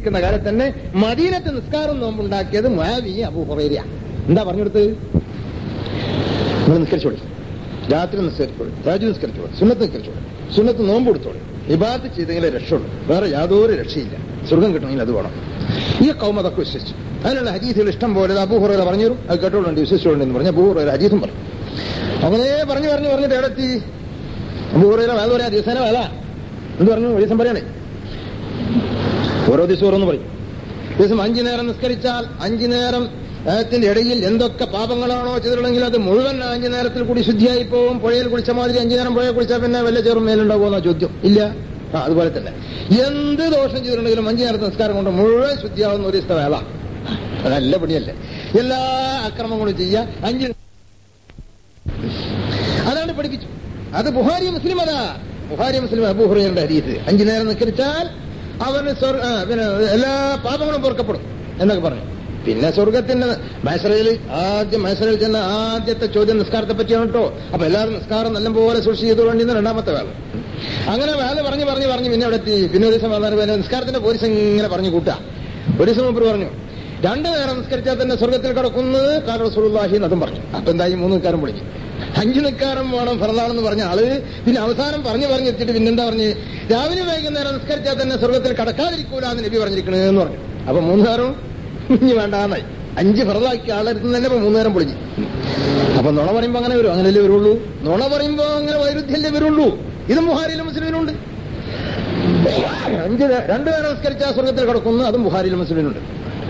നിൽക്കുന്ന കാലത്ത് തന്നെ മദീനത്ത് നിസ്കാരം നോമ്പുണ്ടാക്കിയത് മുയാവി അബൂ ഹുറൈറ എന്താ പറഞ്ഞു കൊടുത്തത് നിങ്ങൾ നിസ്കരിച്ചോളി രാത്രി നിസ്കരിച്ചോളി രാജു നിസ്കരിച്ചോളി സുന്നത്ത് നിസ്കരിച്ചോളി സുന്നത്ത് നോമ്പ് കൊടുത്തോളി വിഭാഗത്ത് ചെയ്തെങ്കിലേ രക്ഷയുള്ളൂ വേറെ യാതൊരു രക്ഷയില്ല സ്വർഗം കിട്ടണമെങ്കിൽ അത് വേണം ഈ കൗമ അതൊക്കെ വിശ്വസിച്ചു അതിനുള്ള ഹദീസുകൾ ഇഷ്ടം പോലെ അബൂഹുറ പറഞ്ഞു തരും അത് കേട്ടോളുണ്ട് വിശ്വസിച്ചോളുണ്ട് എന്ന് പറഞ്ഞ അബൂഹുറ ഹദീസും പറഞ്ഞു അങ്ങനെ പറഞ്ഞു പറഞ്ഞു പറഞ്ഞിട്ട് എവിടെത്തി അബൂഹുറ വേല പറയാ ദിവസേന വേല എന്ന് പറഞ്ഞു ഒരു ദിവസം പറയണേ ഓരോ ദിവസം ഓരോന്ന് പറയും ദിവസം അഞ്ചു നേരം നിസ്കരിച്ചാൽ അഞ്ചു നേരം ത്തിന്റെ ഇടയിൽ എന്തൊക്കെ പാപങ്ങളാണോ ചെയ്തിട്ടുണ്ടെങ്കിൽ അത് മുഴുവൻ അഞ്ചു നേരത്തിൽ കൂടി ശുദ്ധിയായി പോകും പുഴയിൽ കുളിച്ച മാതിരി അഞ്ചു നേരം പുഴയിൽ കുളിച്ചാൽ പിന്നെ വല്ല ചെറും മേലുണ്ടാവുമെന്ന ചോദ്യം ഇല്ല ആ അതുപോലെ തന്നെ എന്ത് ദോഷം ചെയ്തിട്ടുണ്ടെങ്കിലും അഞ്ചു നേരത്തെ നിസ്കാരം കൊണ്ട് മുഴുവൻ ശുദ്ധിയാവുന്ന ഒരു ദിവസത്തെ വേള അതല്ല പണിയല്ലേ എല്ലാ അക്രമങ്ങളും ചെയ്യുക അഞ്ച് അതാണ് പഠിപ്പിച്ചു അത് ബുഹാരി മുസ്ലിം അതാ ബുഹാരി മുസ്ലിം അബൂഹുറയുടെ ഹരീത് അഞ്ചു നേരം നിസ്കരിച്ചാൽ അവന് സ്വർഗ ആ, പിന്നെ എല്ലാ പാപങ്ങളും പൊറുക്കപ്പെടും എന്നൊക്കെ പറഞ്ഞു പിന്നെ സ്വർഗത്തിന്റെ മൈസറയിൽ ആദ്യം മൈസറയിൽ ചെന്ന ആദ്യത്തെ ചോദ്യം നിസ്കാരത്തെ പറ്റിയാണ് കേട്ടോ അപ്പൊ എല്ലാവരും നിസ്കാരം നല്ലപോലെ സൂക്ഷിച്ച് ചെയ്തുകൊണ്ടിരുന്ന രണ്ടാമത്തെ വേല അങ്ങനെ വേല പറഞ്ഞു പറഞ്ഞു പറഞ്ഞു പിന്നെ അവിടെ എത്തി പിന്നെ ഒരു ദിവസം വന്നാൽ പിന്നെ നിസ്കാരത്തിന്റെ പോലീസ് ഇങ്ങനെ പറഞ്ഞു കൂട്ടാ ഒരു ദിവസം മുമ്പ് പറഞ്ഞു രണ്ടു നേരം നിസ്കരിച്ചാൽ തന്നെ സ്വർഗത്തിൽ കിടക്കുന്നത് കാല റസൂലുള്ളാഹി എന്നതും പറഞ്ഞു അപ്പൊ എന്തായി മൂന്ന് നിൽക്കാരം പൊളിഞ്ഞു അഞ്ചു നിൽക്കാരം വേണം ഫറദാണെന്ന് പറഞ്ഞ ആള് പിന്നെ അവസാനം പറഞ്ഞു പറഞ്ഞെത്തിയിട്ട് പിന്നെന്താ പറഞ്ഞ് രാവിലെ വൈകുന്നേരം നിസ്കരിച്ചാൽ തന്നെ സ്വർഗത്തിൽ കടക്കാതിരിക്കൂല എന്ന് നബി പറഞ്ഞിരിക്കണെന്ന് പറഞ്ഞു അപ്പൊ മൂന്ന് നേരം ഇനി വേണ്ടാന്നായി അഞ്ച് ഫറദാക്കിയ ആളെടുത്ത് തന്നെ ഇപ്പൊ മൂന്ന് നേരം പൊളിഞ്ഞു അപ്പൊ നുണ പറയുമ്പോ അങ്ങനെ വരും അങ്ങനെയല്ലേ വരുള്ളൂ നുണ പറയുമ്പോ അങ്ങനെ വൈരുദ്ധ്യല്ലേ വരുള്ളൂ ഇത് മുഹാരിയിലും മുസ്ലിമിനുണ്ട് അഞ്ച് നേ- രണ്ടു നേരം നിസ്കരിച്ചാൽ സ്വർഗത്തിൽ കിടക്കുന്നു അതും ബുഹാരിയിലും മുസ്ലിമിനുണ്ട്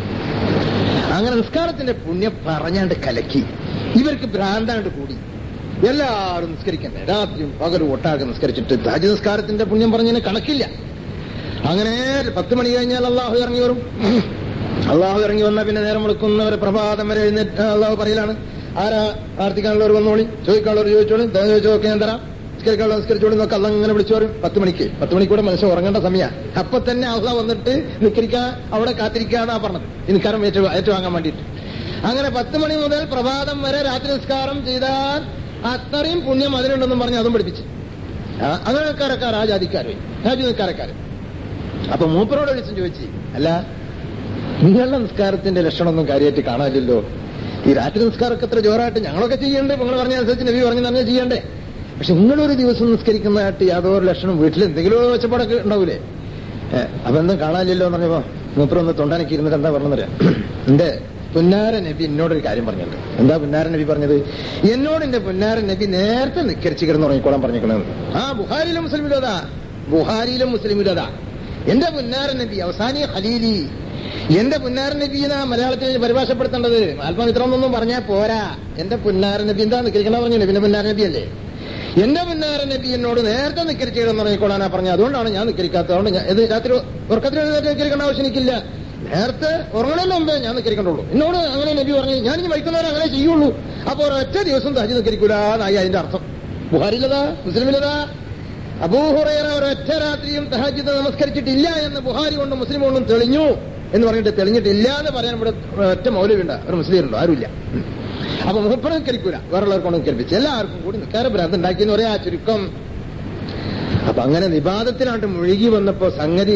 അങ്ങനെ നിസ്കാരത്തിന്റെ പുണ്യം പറഞ്ഞാണ്ട് കലക്കി ഇവർക്ക് ഭ്രാന്താണ്ട് കൂടി എല്ലാവരും നിസ്കരിക്കണ്ടേ രാത്രിയും പകലും ഒട്ടാകെ നിസ്കരിച്ചിട്ട് താജ് നിസ്കാരത്തിന്റെ പുണ്യം പറഞ്ഞതിന് കണക്കില്ല അങ്ങനെ പത്ത് മണി കഴിഞ്ഞാൽ അള്ളാഹു ഇറങ്ങി വരും അള്ളാഹു ഇറങ്ങി വന്ന പിന്നെ നേരം വിളിക്കുന്നവരെ പ്രഭാതം വരെ എഴുന്നേറ്റ് അള്ളാഹു പറയലാണ് ആരാ പ്രാർത്ഥിക്കാനുള്ളവർ വന്നോളി ചോദിക്കാനുള്ളവർ ചോദിച്ചോളി ദയ ചോദിച്ചോക്കെ ഞാൻ തരാം നിസ്കരിക്കാനുള്ള നിസ്കരിച്ചോളി നോക്കാം അല്ല അങ്ങനെ വിളിച്ചു പറയും പത്ത് മണിക്ക് പത്ത് മണിക്കൂടെ മനുഷ്യൻ ഉറങ്ങേണ്ട സമയമാണ് അപ്പൊ തന്നെ അള്ളാഹ് വന്നിട്ട് നിസ്കരിക്കാൻ അവിടെ കാത്തിരിക്കാന്നാ പറഞ്ഞത് ഈ നിസ്കാരം ഏറ്റു ഏറ്റുവാങ്ങാൻ വേണ്ടിയിട്ട് അങ്ങനെ പത്ത് മണി മുതൽ പ്രഭാതം വരെ രാത്രി നിസ്കാരം ചെയ്താൽ അത്രയും പുണ്യം അതിനുണ്ടെന്നും പറഞ്ഞ് അതും പഠിപ്പിച്ചു ആ, അങ്ങനെക്കാരൊക്കെ രാജാധിക്കാര് രാജു നിസ്കാരക്കാര് അപ്പൊ മൂപ്പരോട് ഒരു ദിവസം ചോദിച്ചു അല്ല നിങ്ങളുടെ നിസ്കാരത്തിന്റെ ലക്ഷണമൊന്നും കാര്യമായിട്ട് കാണാനില്ലല്ലോ ഈ രാത്രി നിസ്കാരമൊക്കെ എത്ര ജോറായിട്ട് ഞങ്ങളൊക്കെ ചെയ്യണ്ടേ നിങ്ങൾ പറഞ്ഞ അനുസരിച്ച് നബി പറഞ്ഞു തന്നെ ചെയ്യണ്ടേ പക്ഷെ നിങ്ങളൊരു ദിവസം നിസ്കരിക്കുന്നതായിട്ട് യാതൊരു ലക്ഷണം വീട്ടിൽ എന്തെങ്കിലും വെച്ചപ്പാടൊക്കെ ഉണ്ടാവൂലേ ഏ, അപ്പൊ എന്തും കാണാനില്ലല്ലോ എന്ന് പറഞ്ഞപ്പോ മൂപ്പരൊന്ന് തൊണ്ടാനൊക്കെ ഇരുന്നിട്ട് എന്താ പറഞ്ഞറിയാം എന്റെ പുന്നാര നബി എന്നോടൊരു കാര്യം പറഞ്ഞിട്ടുണ്ട് എന്താ പുന്നാര നബി പറഞ്ഞത് എന്നോട് എന്റെ പുന്നാര നബി നേരത്തെ നിക്കരിച്ച് കിടന്ന് ഉറങ്ങിക്കോളാൻ പറഞ്ഞിരിക്കണെന്ന് ആ ബുഹാരിയിലും മുസ്ലിമിലും അതാ ബുഹാരിയിലും മുസ്ലിമിലും അതാ എന്റെ പുന്നാര നബി അവസാനി ഖലീലി എന്റെ പുന്നാര നബി എന്നാ മലയാളത്തിൽ പരിഭാഷപ്പെടുത്തേണ്ടത് ആത്മമിത്രമൊന്നും പറഞ്ഞാൽ പോരാ എന്റെ പുന്നാര നബി എന്താ നിക്കരിക്കണ പറഞ്ഞു നബിന്റെ പുന്നാര നബി അല്ലേ എന്റെ പുന്നാര നബി എന്നോട് നേരത്തെ നിക്കരിച്ചിടുന്ന പറഞ്ഞിക്കോളാനാ പറഞ്ഞത് അതുകൊണ്ടാണ് ഞാൻ നിക്കരിക്കാത്തത് അതുകൊണ്ട് ഞാൻ ഇത് രാത്രി ഉറക്കത്തിൽ എഴുന്നേറ്റ് നിക്കരിക്കേണ്ട ആവശ്യം എനിക്കില്ല നേരത്തെ ഉറങ്ങണതിന് മുമ്പേ ഞാൻ നിക്കരിക്കണ്ടുള്ളൂ എന്നോട് അങ്ങനെ നബി പറഞ്ഞു ഞാൻ ഇനി വൈകുന്നേരം അങ്ങനെ ചെയ്യുള്ളൂ അപ്പൊ ഒരൊറ്റ ദിവസം തഹജ് നിക്കരിക്കൂല എന്നായി അതിന്റെ അർത്ഥം ബുഹാരിലതാ മുസ്ലിമിലതാ അബൂഹുറേറ ഒരൊറ്റ രാത്രിയും തഹജിദ് നമസ്കരിച്ചിട്ടില്ല എന്ന് ബുഹാരി കൊണ്ടും മുസ്ലിം കൊണ്ടും തെളിഞ്ഞു എന്ന് പറഞ്ഞിട്ട് തെളിഞ്ഞിട്ടില്ല എന്ന് പറയാൻ ഇവിടെ ഒറ്റ മൗലവിണ്ട ഒരു മുസ്ലിം ഉണ്ടോ ആരുമില്ല അപ്പൊ മൂപ്പർ നിൽക്കരിക്കൂല വേറുള്ളവർക്ക് കൊണ്ട് നിൽക്കരിപ്പിച്ച് എല്ലാവർക്കും കൂടി നിൽക്കാറ് ഭ്രാന്ത് ഉണ്ടാക്കി എന്ന് പറയാ ചുരുക്കം അപ്പൊ അങ്ങനെ നിബാധത്തിലാണ്ട് മുഴുകി വന്നപ്പോ സംഗതി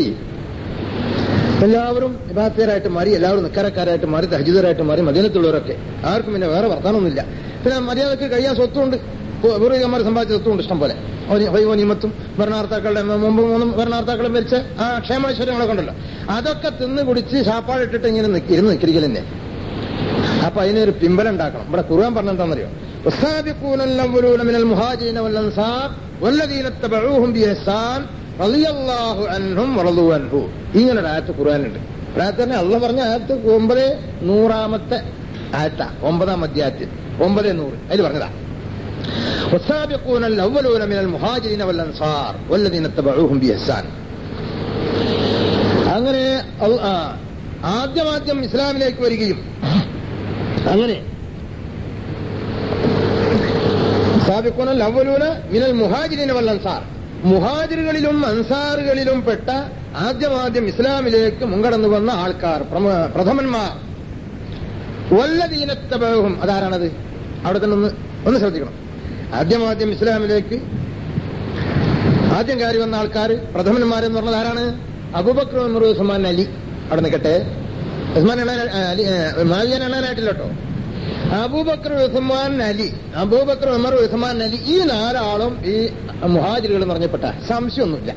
എല്ലാവരും നിബാധക്കാരായിട്ട് മാറി എല്ലാവരും നിക്കാരക്കാരായിട്ട് മാറി തഹജിദരായിട്ട് മാറി മദീനത്തുള്ളവരൊക്കെ ആർക്കും പിന്നെ വേറെ വർത്താനമൊന്നുമില്ല പിന്നെ മര്യാദക്ക് കഴിയാൻ സ്വത്തുണ്ട് പൂർവികന്മാർ സമ്പാദിച്ച സ്വത്തുണ്ട് ഇഷ്ടം പോലെ നിമത്തും ഭരണാർത്ഥാക്കളുടെ മുമ്പ് മൂന്നും ഭരണാർത്ഥാക്കളും മരിച്ച ആ ക്ഷേമൈശ്വര്യങ്ങളൊക്കെ ഉണ്ടല്ലോ അതൊക്കെ തിന്ന് കുടിച്ച് ശാപ്പാടിട്ടിട്ട് ഇങ്ങനെ നിക്ക് ഇരുന്ന് നിൽക്കിരിക്കൽ തന്നെ അപ്പൊ അതിനൊരു പിമ്പലുണ്ടാക്കണം ഇവിടെ ഖുർആൻ പറഞ്ഞെന്താണെന്നറിയോ والسابقون الأولون من المهاجرين والأنصار والذين اتبعوهم بإحسان رضي الله عنهم ورضوا عنه ഇങ്ങനെ ഒരു ആയത്ത് ഖുർആനുണ്ട് ആയത്ത് തന്നെ അള്ള പറഞ്ഞ ആയത്ത് ഒമ്പത് നൂറാമത്തെ ആയത്ത ഒമ്പതാം അധ്യായത്തിൽ ഒമ്പത് നൂറ് അതിൽ പറഞ്ഞതാ والسابقون الأولون من المهاجرين والأنصار والذين اتبعوهم بإحسان അങ്ങനെ അൽ- ആ, ആദ്യമാദ്യം ഇസ്ലാമിലേക്ക് വരികയും അങ്ങനെ സാബിഖുന ലവലൂന മിനൽ മുഹാജിരിന വൽ അൻസാർ മുഹാജിറുകളിലും അൻസാറുകളിലും പെട്ട ആദ്യമാദ്യം ഇസ്ലാമിലേക്ക് മുൻകടന്നു വന്ന ആൾക്കാർ പ്രമ- പ്രഥമന്മാർ വല്ലതീനത്തബഹും അതാരാണത് അവിടെ തന്നെ ഒന്ന് ഒന്ന് ശ്രദ്ധിക്കണം ആദ്യമാദ്യം ഇസ്ലാമിലേക്ക് ആദ്യം കയറി വന്ന ആൾക്കാർ പ്രഥമന്മാരെന്ന് പറഞ്ഞത് ആരാണ് അബുബക്കർ ഉമർ ഉസ്മാൻ അലി അവിടെ നിൽക്കട്ടെ ഉസ്മാൻ എണ്ണാൻ അലി മാവിയാൻ എണ്ണാനായിട്ടില്ല കേട്ടോ അബൂബക്കർ ഉസ്മാൻ അലി അബൂബക്കർ ഉമർ ഉസ്മാൻ അലി ഈ നാലാളും ഈ മുഹാജിറുകൾ എന്ന് പറഞ്ഞപ്പെട്ട സംശയമൊന്നുമില്ല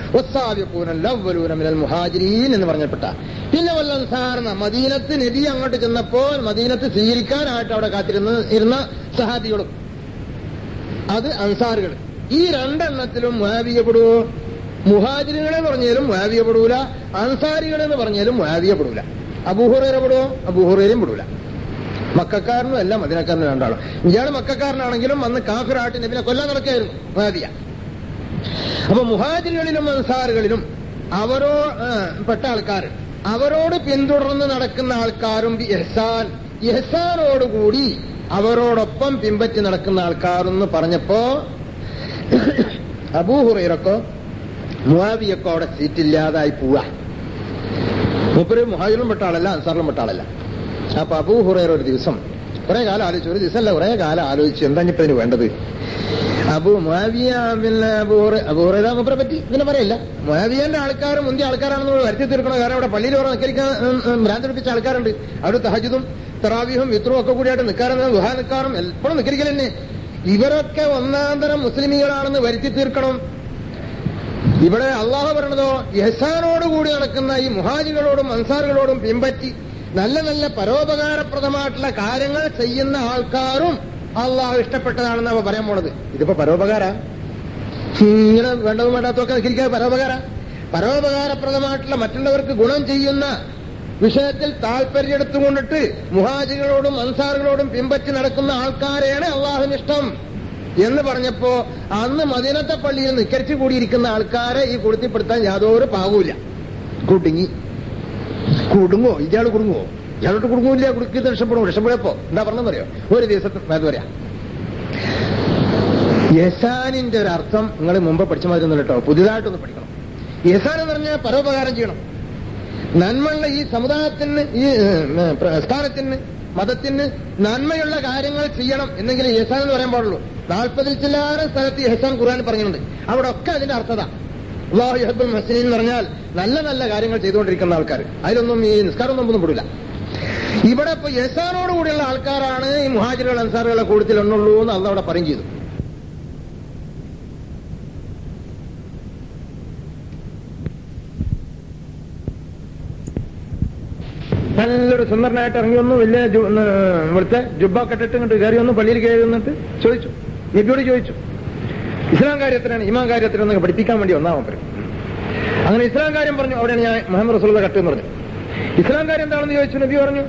മിനൽ മുഹാജിരീൻ എന്ന് പറഞ്ഞപ്പെട്ട പിന്നെ വല്ലൻസാർന്ന മദീനത്ത് നബി അങ്ങോട്ട് ചെന്നപ്പോൾ മദീനത്ത് സ്വീകരിക്കാനായിട്ട് അവിടെ കാത്തിരുന്ന ഇരുന്ന സഹാബികളും അത് അൻസാറുകൾ ഈ രണ്ടെണ്ണത്തിലും മുഹാവിയപ്പെടുവോ മുഹാജിറുകളെ പറഞ്ഞാലും മുഹാവിയപ്പെടൂല അൻസാരികളെന്ന് പറഞ്ഞാലും മുഹാവിയപ്പെടൂല അബൂഹുറേറെ പെടുവോ അബൂഹുറേരും പെടൂല മക്കാരനും അല്ല മദിനക്കാരനും രണ്ടാളും ഇയാൾ മക്കാരനാണെങ്കിലും അന്ന് കാഫിറായിട്ട് നബിനെ കൊല്ലാൻ നടക്കുകയായിരുന്നു മുഹാദിയ അപ്പൊ മുഹാജിറുകളിലും അൻസാറുകളിലും അവരോ പെട്ട ആൾക്കാർ അവരോട് പിന്തുടർന്ന് നടക്കുന്ന ആൾക്കാരും എഹ്സാൻ എഹ്സാനോടുകൂടി അവരോടൊപ്പം പിമ്പറ്റി നടക്കുന്ന ആൾക്കാരെന്ന് പറഞ്ഞപ്പോ അബൂഹുറൈറക്കോ മുഹാവിയൊക്കെ അവിടെ സീറ്റില്ലാതായി പോവാ മൂപ്പര് മുഹാജിലും പെട്ട ആളല്ല അൻസാറിലും പെട്ട ആളല്ല അപ്പൊ അബൂഹുറൈറ ഒരു ദിവസം കുറെ കാലം ആലോചിച്ചു ഒരു ദിവസമല്ല കുറെ കാലം ആലോചിച്ചു എന്താ ഇപ്പൊ ഇതിന് വേണ്ടത് അബു മുഹാവിയ പിന്നെ അബൂഹുറൈറ മൂപ്പരെ പറ്റി ഇതിനെ പറയില്ല മുഹാവിയന്റെ ആൾക്കാർ മുന്തിയ ആൾക്കാരാണെന്ന് വരുത്തി തീർക്കണം കാരണം അവിടെ പള്ളിയിൽ കുറെ നിൽക്കരിക്കാൻ ഭ്രാന്ത് പിടിപ്പിച്ച ആൾക്കാരുണ്ട് അവർ തഹജുദും തറാവിയും വിത്രും ഒക്കെ കൂടിയായിട്ട് നിൽക്കാറുണ്ട് ഗുഹ നിൽക്കാറും എപ്പോഴും നിൽക്കരിക്കൽ തന്നെ ഇവരൊക്കെ ഒന്നാന്തരം മുസ്ലിമീകളാണെന്ന് വരുത്തി തീർക്കണം ഇവിടെ അള്ളാഹു പറയണതോ യഹസാനോടുകൂടി നടക്കുന്ന ഈ മുഹാജികളോടും അൻസാറുകളോടും പിമ്പറ്റി നല്ല നല്ല പരോപകാരപ്രദമായിട്ടുള്ള കാര്യങ്ങൾ ചെയ്യുന്ന ആൾക്കാരും അള്ളാഹു ഇഷ്ടപ്പെട്ടതാണെന്ന് അവ പറയാൻ പോണത് ഇതിപ്പോ പരോപകാര ഇങ്ങനെ വേണ്ടതും വേണ്ടാത്തതൊക്കെ നിൽക്കാൻ പരോപകാര പരോപകാരപ്രദമായിട്ടുള്ള മറ്റുള്ളവർക്ക് ഗുണം ചെയ്യുന്ന വിഷയത്തിൽ താല്പര്യമെടുത്തുകൊണ്ടിട്ട് മുഹാജികളോടും അൻസാറുകളോടും പിമ്പറ്റി നടക്കുന്ന ആൾക്കാരെയാണ് അള്ളാഹുവിന് ഇഷ്ടം എന്ന് പറഞ്ഞപ്പോ അന്ന് മദീനത്തെ പള്ളിയിൽ നിക്കരിച്ചു കൂടിയിരിക്കുന്ന ആൾക്കാരെ ഈ കൊടുത്തിപ്പെടുത്താൻ യാതൊരു പാവൂല കുടുങ്ങി കുടുങ്ങോ ഇയാൾ കുടുങ്ങുവോ ഇയാളോട്ട് കുടുങ്ങൂല്ല കുടുക്കിയത് രക്ഷപ്പെടും രക്ഷപ്പെടപ്പോ എന്താ പറഞ്ഞെന്നറിയോ ഒരു ദിവസത്തെ അത് പറയാം യസാനിന്റെ ഒരു അർത്ഥം നിങ്ങൾ മുമ്പ് പഠിച്ച മാതിരി കേട്ടോ പുതിയതായിട്ടൊന്ന് പഠിക്കണം യസാൻ എന്ന് പറഞ്ഞാൽ പരോപകാരം ചെയ്യണം നന്മയുള്ള ഈ സമുദായത്തിന് ഈ സ്ഥാനത്തിന് മതത്തിന് നന്മയുള്ള കാര്യങ്ങൾ ചെയ്യണം എന്നെങ്കിൽ യസാൻ എന്ന് പറയാൻ പാടുള്ളൂ നാൽപ്പതിൽ ചില്ലാറ് സ്ഥലത്ത് യഹസാൻ ഖുർആൻ പറഞ്ഞിട്ടുണ്ട് അവിടെ ഒക്കെ അതിന്റെ അർത്ഥത അള്ളാഹു യഹബുൽ മസീൻ എന്ന് പറഞ്ഞാൽ നല്ല നല്ല കാര്യങ്ങൾ ചെയ്തുകൊണ്ടിരിക്കുന്ന ആൾക്കാർ അതിലൊന്നും ഈ നിസ്കാരം ഒന്നും പെടില്ല ഇവിടെ ഇപ്പൊ യസാനോട് കൂടിയുള്ള ആൾക്കാരാണ് ഈ മുഹാജിറുകൾ അൻസാറുകളെ കൂടുതൽ എണ്ണുള്ളൂ എന്ന് അന്ന് അവിടെ പറയും ചെയ്തു നല്ലൊരു സുന്ദരനായിട്ട് ഇറങ്ങി വന്നു വലിയ ഇവിടുത്തെ ജുബ്ബൊക്കെ ഇട്ടിട്ട് ഇങ്ങോട്ട് കയറി വന്നു പള്ളിയിൽ കയറി വന്നിട്ട് ചോദിച്ചു നബിയോട് ചോദിച്ചു ഇസ്ലാം കാര്യത്തിനാണ് ഇമാം കാര്യത്തിനൊന്നൊക്കെ പഠിപ്പിക്കാൻ വേണ്ടി വന്നാ പറയും അങ്ങനെ ഇസ്ലാം കാര്യം പറഞ്ഞു അവിടെയാണ് ഞാൻ മുഹമ്മദ് റസൂല കട്ട് എന്ന് പറഞ്ഞു ഇസ്ലാം കാര്യം എന്താണെന്ന് ചോദിച്ചു നബി പറഞ്ഞു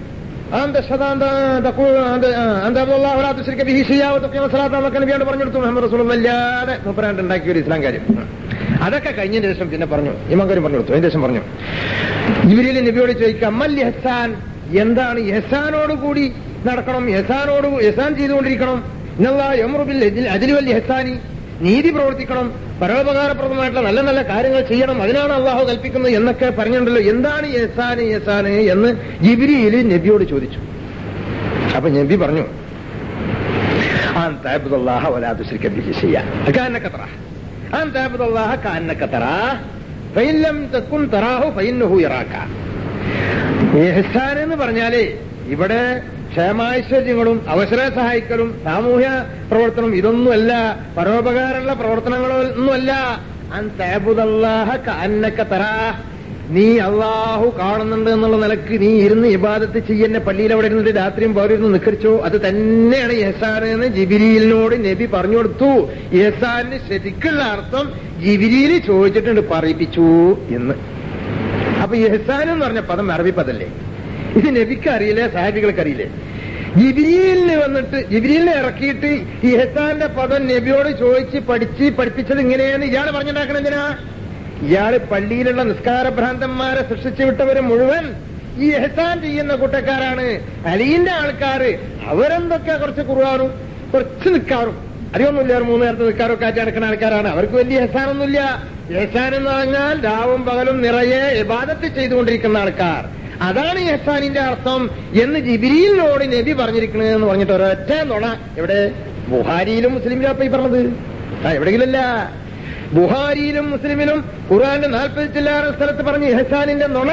നബിയോട് പറഞ്ഞെടുത്തു മുഹമ്മദ് റസൂൽ വല്ലാതെ മുപ്പരാണ്ട് ഉണ്ടാക്കിയ ഒരു ഇസ്ലാം കാര്യം അതൊക്കെ കഴിഞ്ഞതിന് ശേഷം പിന്നെ പറഞ്ഞു ഇമാം കാര്യം പറഞ്ഞു കൊടുത്തു അതിന് ശേഷം പറഞ്ഞു ഇവരിൽ നബിയോട് ചോദിക്കുക അമ്മൽ യഹസാൻ എന്താണ് യഹസാനോട് കൂടി നടക്കണം യഹസാനോട് യഹസാൻ ചെയ്തുകൊണ്ടിരിക്കണം അതിലുവൽ യഹസാനി നീതി പ്രവർത്തിക്കണം പരോപകാരപ്രദമായിട്ടുള്ള നല്ല നല്ല കാര്യങ്ങൾ ചെയ്യണം അതിനാണ് അള്ളാഹു കൽപ്പിക്കുന്നത് എന്നൊക്കെ പറഞ്ഞിട്ടുണ്ടല്ലോ എന്താണ് യസാന് യസാന് എന്ന് ജിബിരിയിൽ നബിയോട് ചോദിച്ചു അപ്പൊ നബി പറഞ്ഞു ആൻ താബുദല്ലാഹ വലാ തുശ്രിക ബിഹി ശൈഅ കാന്നക തറ ആൻ താബുദല്ലാഹ കാന്നക തറ ഫഇൻ ലം തകുൻ തറാഹു ഫഇന്നഹു യറാക ഇഹ്സാൻ എന്ന് പറഞ്ഞാലേ ഇവിടെ ക്ഷേമാശ്ചര്യങ്ങളും അവസര സഹായിക്കലും സാമൂഹ്യ പ്രവർത്തനം ഇതൊന്നുമല്ല പരോപകാരമുള്ള പ്രവർത്തനങ്ങളൊന്നുമല്ല അൻതബുദല്ലാഹ കാന്നക തറാ നീ അള്ളാഹു കാണുന്നുണ്ട് എന്നുള്ള നിലക്ക് നീ ഇരുന്ന് ഇബാദത്ത് ചെയ്യുന്ന പള്ളിയിൽ അവിടെ ഇരുന്നിട്ട് രാത്രിയും പൗരിരുന്ന് നിൽക്കരിച്ചോ അത് തന്നെയാണ് യസാൻ എന്ന് ജിബിരിയിലിനോട് നബി പറഞ്ഞു കൊടുത്തു യസാന് ശരിക്കുള്ള അർത്ഥം ജിബിരിയിൽ ചോദിച്ചിട്ടുണ്ട് പറയിപ്പിച്ചു എന്ന് അപ്പൊ യഹസാൻ എന്ന് പറഞ്ഞ പദം അറബി പദല്ലേ ഇത് നബിക്ക് അറിയില്ലേ സാഹിബികൾക്ക് അറിയില്ലേ ജിബിരിയിലിന് വന്നിട്ട് ജിബിരിയിലിനെ ഇറക്കിയിട്ട് ഈ ഹെസാന്റെ പദം നബിയോട് ചോദിച്ച് പഠിച്ച് പഠിപ്പിച്ചത് ഇങ്ങനെയാണ് ഇയാൾ പറഞ്ഞുണ്ടാക്കണ എന്തിനാ ഇയാള് പള്ളിയിലുള്ള നിസ്കാര ഭ്രാന്തന്മാരെ സൃഷ്ടിച്ചു വിട്ടവര് മുഴുവൻ ഈ എഹസാൻ ചെയ്യുന്ന കൂട്ടക്കാരാണ് അലിന്റെ ആൾക്കാര് അവരെന്തൊക്കെ കുറച്ച് കുറുവാറും കുറച്ച് നിൽക്കാറും അറിയൊന്നുമില്ല ഒരു മൂന്ന് നേരത്തെ നിൽക്കാറൊക്കെ ആറ്റി നടക്കുന്ന ആൾക്കാരാണ് അവർക്ക് വലിയ എഹസാനൊന്നുമില്ല എഹസാൻ എന്ന് പറഞ്ഞാൽ രാവും പകലും നിറയെ ഇബാദത്ത് ചെയ്തുകൊണ്ടിരിക്കുന്ന ആൾക്കാർ അതാണ് എഹസാനിന്റെ അർത്ഥം എന്ന് ജിബിരിയിലിനോട് നബി പറഞ്ഞിരിക്കുന്നത് എന്ന് പറഞ്ഞിട്ട് ഒരൊറ്റ നുണ ഇവിടെ ബുഹാരിയിലും മുസ്ലിമിലും അപ്പൊ ഈ പറഞ്ഞത് ആ എവിടെയെങ്കിലല്ല ബുഹാരിയിലും മുസ്ലിമിലും ഖുർആന്റെ നാൽപ്പത് ചില്ലാറ് സ്ഥലത്ത് പറഞ്ഞ ഇഹസാനിന്റെ നുണ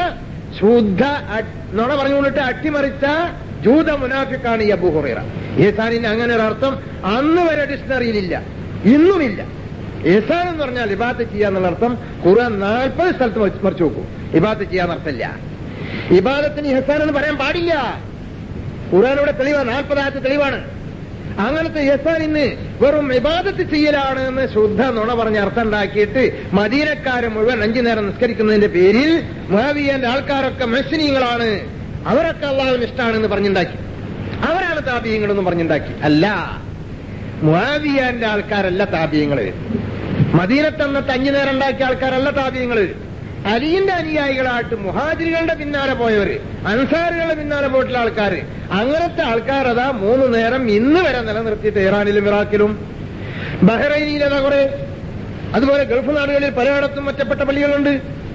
ശുദ്ധ അ- നുണ പറഞ്ഞുകൊണ്ടിട്ട് അട്ടിമറിച്ച ജൂത മുനാഫിക്കാണ് ഈ അബു ഹുറൈറ ഏസാനിന് അങ്ങനെ ഒരു അർത്ഥം അന്ന് വരെ ഡിക്ഷണറിയിലില്ല ഇന്നുമില്ല ഏസാൻ എന്ന് പറഞ്ഞാൽ ഇബാത്ത് ചെയ്യാന്നുള്ള അർത്ഥം ഖുർആൻ നാൽപ്പത് സ്ഥലത്ത് മറിച്ച് മറിച്ച് നോക്കൂ ഇബാത്ത് ചെയ്യാൻ അർത്ഥമില്ല ഇബാദത്തിന് ഹസാൻ എന്ന് പറയാൻ പാടില്ല ഖുർആാനിവിടെ തെളിവാണ് നാൽപ്പതായത്ത് തെളിവാണ് അങ്ങനത്തെ യസാൻ ഇന്ന് വെറും ഇബാദത്ത് ചെയ്യലാണ് എന്ന് ശുദ്ധ നുണ പറഞ്ഞ് അർത്ഥം ഉണ്ടാക്കിയിട്ട് മദീനക്കാരെ മുഴുവൻ അഞ്ചു നേരം നിസ്കരിക്കുന്നതിന്റെ പേരിൽ മുഹാവിയന്റെ ആൾക്കാരൊക്കെ മെസ്സിനീങ്ങളാണ് അവരൊക്കെ അള്ളാഹുവിന് ഇഷ്ടമാണെന്ന് പറഞ്ഞുണ്ടാക്കി അവരാണ് താപീയങ്ങളെന്ന് പറഞ്ഞുണ്ടാക്കി അല്ല മുഹാവിയാന്റെ ആൾക്കാരല്ല താപീയങ്ങള് മദീനത്തന്നത്തെ അഞ്ചു നേരം ഉണ്ടാക്കിയ ആൾക്കാരല്ല താപീയങ്ങള് അലിന്റെ അനുയായികളായിട്ട് മുഹാജിരികളുടെ പിന്നാലെ പോയവര് അൻസാറുകളുടെ പിന്നാലെ പോയിട്ടുള്ള ആൾക്കാർ അങ്ങനത്തെ ആൾക്കാർ അതാ മൂന്ന് നേരം ഇന്ന് വരെ നിലനിർത്തിയിട്ട് ഇറാനിലും ഇറാഖിലും ബഹ്റൈനിലതാ കുറെ അതുപോലെ ഗൾഫ് നാടുകളിൽ പലയിടത്തും ഒറ്റപ്പെട്ട പള്ളികളുണ്ട്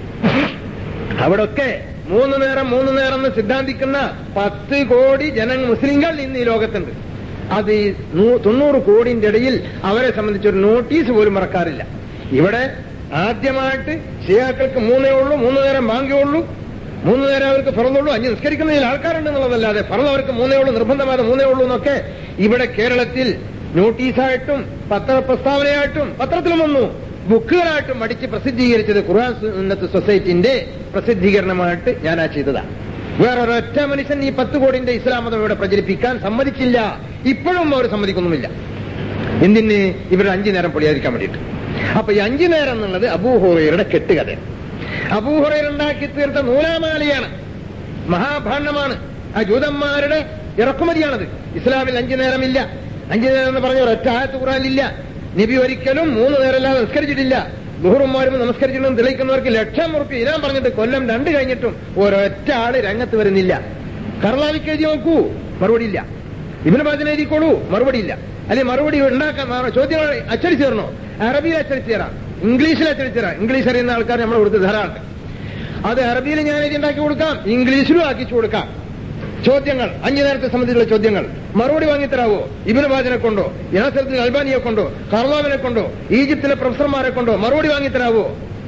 അവിടൊക്കെ മൂന്ന് നേരം മൂന്ന് നേരം എന്ന് സിദ്ധാന്തിക്കുന്ന പത്ത് കോടി ജന മുസ്ലിങ്ങൾ ഇന്ന് ഈ ലോകത്തുണ്ട് അത് ഈ നൂ- തൊണ്ണൂറ് കോടിന്റെ ഇടയിൽ അവരെ സംബന്ധിച്ച് ഒരു നോട്ടീസ് പോലും മറക്കാറില്ല ഇവിടെ ആദ്യമായിട്ട് ഷിയാക്കൾക്ക് മൂന്നേ ഉള്ളൂ മൂന്ന് നേരം ബാങ്കേ ഉള്ളൂ മൂന്ന് നേരം അവർക്ക് ഫറന്നുള്ളൂ അഞ്ച് നിസ്കരിക്കുന്നതിൽ ആൾക്കാരുണ്ട് എന്നുള്ളതല്ലാതെ ഫറന്ന് അവർക്ക് മൂന്നേ ഉള്ളൂ നിർബന്ധമായത് മൂന്നേ ഉള്ളൂ എന്നൊക്കെ ഇവിടെ കേരളത്തിൽ നോട്ടീസായിട്ടും പത്ര പ്രസ്താവനയായിട്ടും പത്രത്തിലും വന്നു ബുക്കുകളായിട്ടും അടിച്ച് പ്രസിദ്ധീകരിച്ചത് ഖുർആൻ സുന്നത്ത് സൊസൈറ്റിന്റെ പ്രസിദ്ധീകരണമായിട്ട് ഞാനാ ചെയ്തതാണ് വേറൊരൊറ്റ മനുഷ്യൻ ഈ പത്ത് കോടിന്റെ ഇസ്ലാം മതം ഇവിടെ പ്രചരിപ്പിക്കാൻ സമ്മതിച്ചില്ല ഇപ്പോഴും അവർ സമ്മതിക്കുന്നുമില്ല എന്തിന് ഇവരുടെ അഞ്ചു നേരം പൊളിയാതിരിക്കാൻ വേണ്ടിയിട്ട് അപ്പൊ ഈ അഞ്ചു നേരം എന്നുള്ളത് അബൂഹോറയുടെ കെട്ടുകഥ അബൂഹുറൈർ ഉണ്ടാക്കി തീർത്ത നൂലാമാലയാണ് മഹാഭാണ്ഡമാണ് ആ ജൂതന്മാരുടെ ഇറക്കുമതിയാണത് ഇസ്ലാമിൽ അഞ്ചു നേരമില്ല അഞ്ചു നേരം എന്ന് പറഞ്ഞ ഒരൊറ്റ ആയത്ത് ഖുറാനില്ല നബി ഒരിക്കലും മൂന്ന് നേരമല്ലാതെ നിസ്കരിച്ചിട്ടില്ല ദുഹറുമാരും നമസ്കരിച്ചിട്ടും തെളിയിക്കുന്നവർക്ക് ലക്ഷം ഉറുപ്പ് ഇനാൻ പറഞ്ഞിട്ട് കൊല്ലം രണ്ട് കഴിഞ്ഞിട്ടും ഒരൊറ്റ ആള് രംഗത്ത് വരുന്നില്ല കർലാവിക്ക് എഴുതി നോക്കൂ മറുപടി ഇല്ല ഇബിന് ബാദിന് എഴുതിക്കോളൂ മറുപടി ഇല്ല അല്ലെ മറുപടി ഉണ്ടാക്കാൻ മാറോ ചോദ്യങ്ങൾ അച്ചടിച്ചു തരണോ അറബിയിൽ അച്ചടിച്ചു തരാം ഇംഗ്ലീഷിൽ അച്ചടിച്ചു തരാം ഇംഗ്ലീഷ് അറിയുന്ന ആൾക്കാർ നമ്മളെ കൊടുത്ത് ധാരാളം അത് അറബിയിൽ ഞാൻ എഴുതി ഉണ്ടാക്കി കൊടുക്കാം ഇംഗ്ലീഷിലും ആക്കിച്ചു കൊടുക്കാം ചോദ്യങ്ങൾ അഞ്ചു നേരത്തെ സംബന്ധിച്ചുള്ള ചോദ്യങ്ങൾ മറുപടി വാങ്ങിത്തരാവോ ഇബിന് ബാദിനെ കൊണ്ടോ യാസരത്തിൽ അൽബാനിയെ കൊണ്ടോ കർവാവിനെ കൊണ്ടോ ഈജിപ്തിലെ പ്രൊഫസർമാരെ കൊണ്ടോ മറുപടി വാങ്ങിത്തരാവോ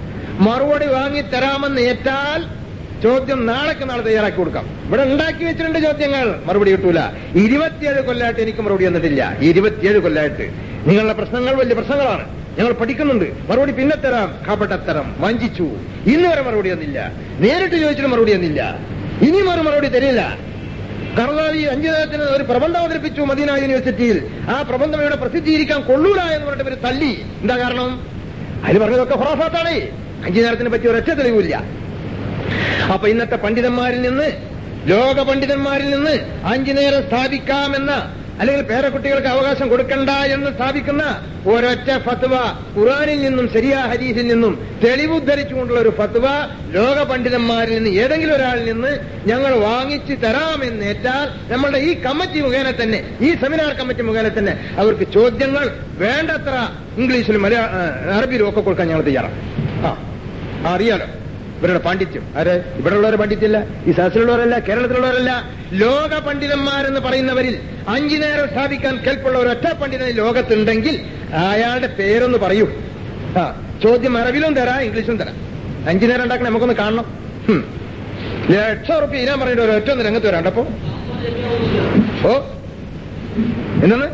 മറുപടി വാങ്ങിത്തരാമെന്ന് ഏറ്റാൽ ചോദ്യം നാളേക്ക് നാളെ തയ്യാറാക്കി കൊടുക്കാം ഇവിടെ ഉണ്ടാക്കി വെച്ചിട്ടുണ്ട് ചോദ്യങ്ങൾ മറുപടി കിട്ടൂല ഇരുപത്തിയേഴ് കൊല്ലമായിട്ട് എനിക്ക് മറുപടി തന്നിട്ടില്ല ഇരുപത്തിയേഴ് കൊല്ലമായിട്ട് നിങ്ങളുടെ പ്രശ്നങ്ങൾ വലിയ പ്രശ്നങ്ങളാണ് ഞങ്ങൾ പഠിക്കുന്നുണ്ട് മറുപടി പിന്നെ തരാം കാപ്പട്ടത്തരം വഞ്ചിച്ചു ഇന്ന് വരെ മറുപടി തന്നില്ല നേരിട്ട് ചോദിച്ചിട്ട് മറുപടി തന്നില്ല ഇനിയും ഒരു മറുപടി തരില്ല കർണാവി അഞ്ചു നേരത്തിന് ഒരു പ്രബന്ധം അവതരിപ്പിച്ചു മദീന യൂണിവേഴ്സിറ്റിയിൽ ആ പ്രബന്ധം ഇവിടെ പ്രസിദ്ധീകരിക്കാൻ കൊള്ളൂല എന്ന് പറഞ്ഞിട്ട് ഇവര് തല്ലി എന്താ കാരണം അതിൽ പറഞ്ഞതൊക്കെ ഹൊറാഫാത്താണ് അഞ്ചു നേരത്തിനെ പറ്റി ഒരൊറ്റ തെളിവില്ല അപ്പൊ ഇന്നത്തെ പണ്ഡിതന്മാരിൽ നിന്ന് ലോക പണ്ഡിതന്മാരിൽ നിന്ന് അഞ്ചു നേരം സ്ഥാപിക്കാമെന്ന അല്ലെങ്കിൽ പേരക്കുട്ടികൾക്ക് അവകാശം കൊടുക്കണ്ട എന്ന് സ്ഥാപിക്കുന്ന ഒരൊറ്റ ഫത്വ ഖുറാനിൽ നിന്നും ശരിയാ ഹരീസിൽ നിന്നും തെളിവുദ്ധരിച്ചുകൊണ്ടുള്ള ഒരു ഫത്വ ലോക പണ്ഡിതന്മാരിൽ നിന്ന് ഏതെങ്കിലും ഒരാളിൽ നിന്ന് ഞങ്ങൾ വാങ്ങിച്ചു തരാമെന്നേറ്റാൽ നമ്മളുടെ ഈ കമ്മിറ്റി മുഖേന തന്നെ ഈ സെമിനാർ കമ്മിറ്റി മുഖേന തന്നെ അവർക്ക് ചോദ്യങ്ങൾ വേണ്ടത്ര ഇംഗ്ലീഷിലും മലയാള അറബിയിലും ഒക്കെ കൊടുക്കാൻ ഞങ്ങൾ തയ്യാറാണ് ആ ആ, അറിയാലോ ഇവരുടെ പാണ്ഡിത്യം ആര് ഇവിടെയുള്ളവരെ പാണ്ഡിത്യല്ല ഈ സദസ്സിലുള്ളവരല്ല കേരളത്തിലുള്ളവരല്ല ലോക പണ്ഡിതന്മാരെന്ന് പറയുന്നവരിൽ അഞ്ചു നേരം സ്ഥാപിക്കാൻ കെൽപ്പുള്ള ഒരൊറ്റ പണ്ഡിതൻ ഈ ലോകത്തുണ്ടെങ്കിൽ അയാളുടെ പേരൊന്ന് പറയൂ ആ ചോദ്യം അറബിലും തരാം ഇംഗ്ലീഷിലും തരാം അഞ്ചു നേരം ഉണ്ടാക്കണേ നമുക്കൊന്ന് കാണണം ഹും. ലക്ഷം ഉറുപ്പ് ഇനാൻ പറഞ്ഞിട്ട് ഒരൊറ്റ ഒന്ന് രംഗത്ത് വരാണ്ടപ്പോ ഓ എന്താണ്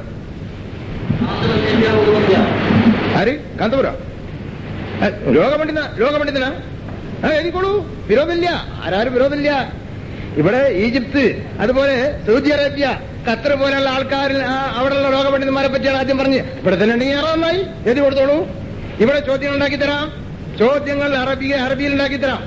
ആര് കാന്തപുരം ലോകപണ്ഡിത ലോകപണ്ഡിതനാ ആ എഴുതിക്കോളൂ വിരോധമില്ല ആരാരും വിരോധമില്ല ഇവിടെ ഈജിപ്ത് അതുപോലെ സൗദി അറേബ്യ ഖത്തർ പോലെയുള്ള ആൾക്കാരിൽ ആ അവിടെയുള്ള ലോകപണ്ഡിതന്മാരെ പറ്റിയാണ് ആദ്യം പറഞ്ഞ് ഇവിടെ തന്നെ ഉണ്ടെങ്കിൽ ആറാം നന്നായി എഴുതി കൊടുത്തോളൂ ഇവിടെ ചോദ്യങ്ങൾ ഉണ്ടാക്കി തരാം ചോദ്യങ്ങൾ അറബി അറബിയിൽ ഉണ്ടാക്കി തരാം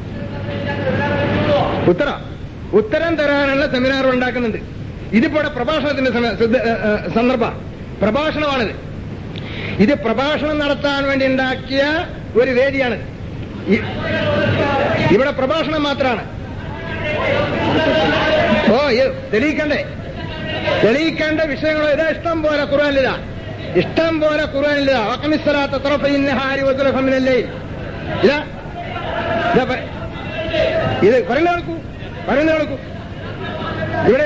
ഉത്തര ഉത്തരം തരാനുള്ള സെമിനാർ ഉണ്ടാക്കുന്നുണ്ട് ഇതിപ്പോ ഇവിടെ പ്രഭാഷണത്തിന്റെ സമയ- സിദ്ധ- ഏ, ഏ, സന്ദർഭ പ്രഭാഷണമാണിത് ഇത് പ്രഭാഷണം നടത്താൻ വേണ്ടി ഉണ്ടാക്കിയ ഒരു വേദിയാണ് ഇ- ഇവിടെ പ്രഭാഷണം മാത്രമാണ് ഓ ഇത് തെളിയിക്കണ്ടേ തെളിയിക്കേണ്ട വിഷയങ്ങളോ ഇതാ ഇഷ്ടം പോലെ ഖുർആനിലിതാ ഇഷ്ടം പോലെ ഖുർആനിലിതാ വക്കമിസ്സലാത്ത തുറഫിന്നഹാരി വസുലഫമിനല്ലേ ഇതാ ഇതാ പറ- ഇത് പറയുന്ന കേൾക്കൂ പറയുന്ന കേൾക്കൂ ഇവിടെ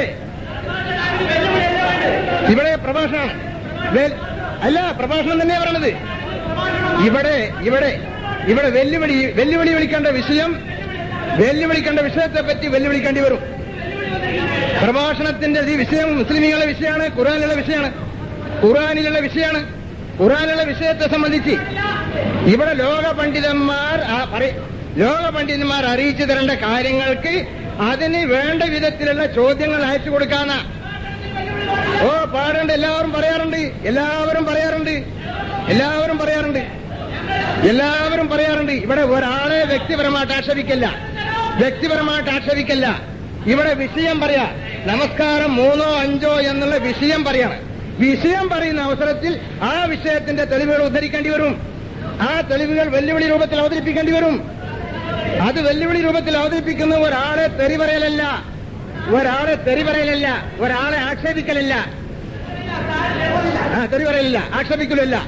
ഇവിടെ പ്രഭാഷണമാണ് വേ- അല്ല പ്രഭാഷണം തന്നെയാ പറയണത് ഇവിടെ ഇവിടെ ഇവിടെ വെല്ലുവിളി വെല്ലുവിളി വിളിക്കേണ്ട വിഷയം വെല്ലുവിളിക്കേണ്ട വിഷയത്തെ പറ്റി വെല്ലുവിളിക്കേണ്ടി വരും പ്രഭാഷണത്തിന്റെ ഈ വിഷയം മുസ്ലിമികളുടെ വിഷയമാണ് ഖുറാനിലുള്ള വിഷയമാണ് ഖുറാനിലുള്ള വിഷയമാണ് ഖുറാനിലുള്ള വിഷയത്തെ സംബന്ധിച്ച് ഇവിടെ ലോക പണ്ഡിതന്മാർ ആ പറയ- ലോക പണ്ഡിതന്മാർ അറിയിച്ചു തരേണ്ട കാര്യങ്ങൾക്ക് അതിന് വേണ്ട വിധത്തിലുള്ള ചോദ്യങ്ങൾ അയച്ചു കൊടുക്കാന്ന ഓ പാടുണ്ട് എല്ലാവരും പറയാറുണ്ട് എല്ലാവരും പറയാറുണ്ട് എല്ലാവരും പറയാറുണ്ട് എല്ലാവരും പറയാറുണ്ട് ഇവിടെ ഒരാളെ വ്യക്തിപരമായിട്ട് ആക്ഷേപിക്കല്ല വ്യക്തിപരമായിട്ട് ആക്ഷേപിക്കല്ല ഇവിടെ വിഷയം പറയാ നമസ്കാരം മൂന്നോ അഞ്ചോ എന്നുള്ള വിഷയം പറയാണ് വിഷയം പറയുന്ന അവസരത്തിൽ ആ വിഷയത്തിന്റെ തെളിവുകൾ ഉദ്ധരിക്കേണ്ടി വരും ആ തെളിവുകൾ വെല്ലുവിളി രൂപത്തിൽ അവതരിപ്പിക്കേണ്ടി വരും അത് വെല്ലുവിളി രൂപത്തിൽ അവതരിപ്പിക്കുന്ന ഒരാളെ തെറി പറയലല്ല ഒരാളെ തെറി പറയലല്ല ഒരാളെ ആക്ഷേപിക്കലല്ല ആ തെറി പറയലില്ല ആക്ഷേപിക്കലല്ല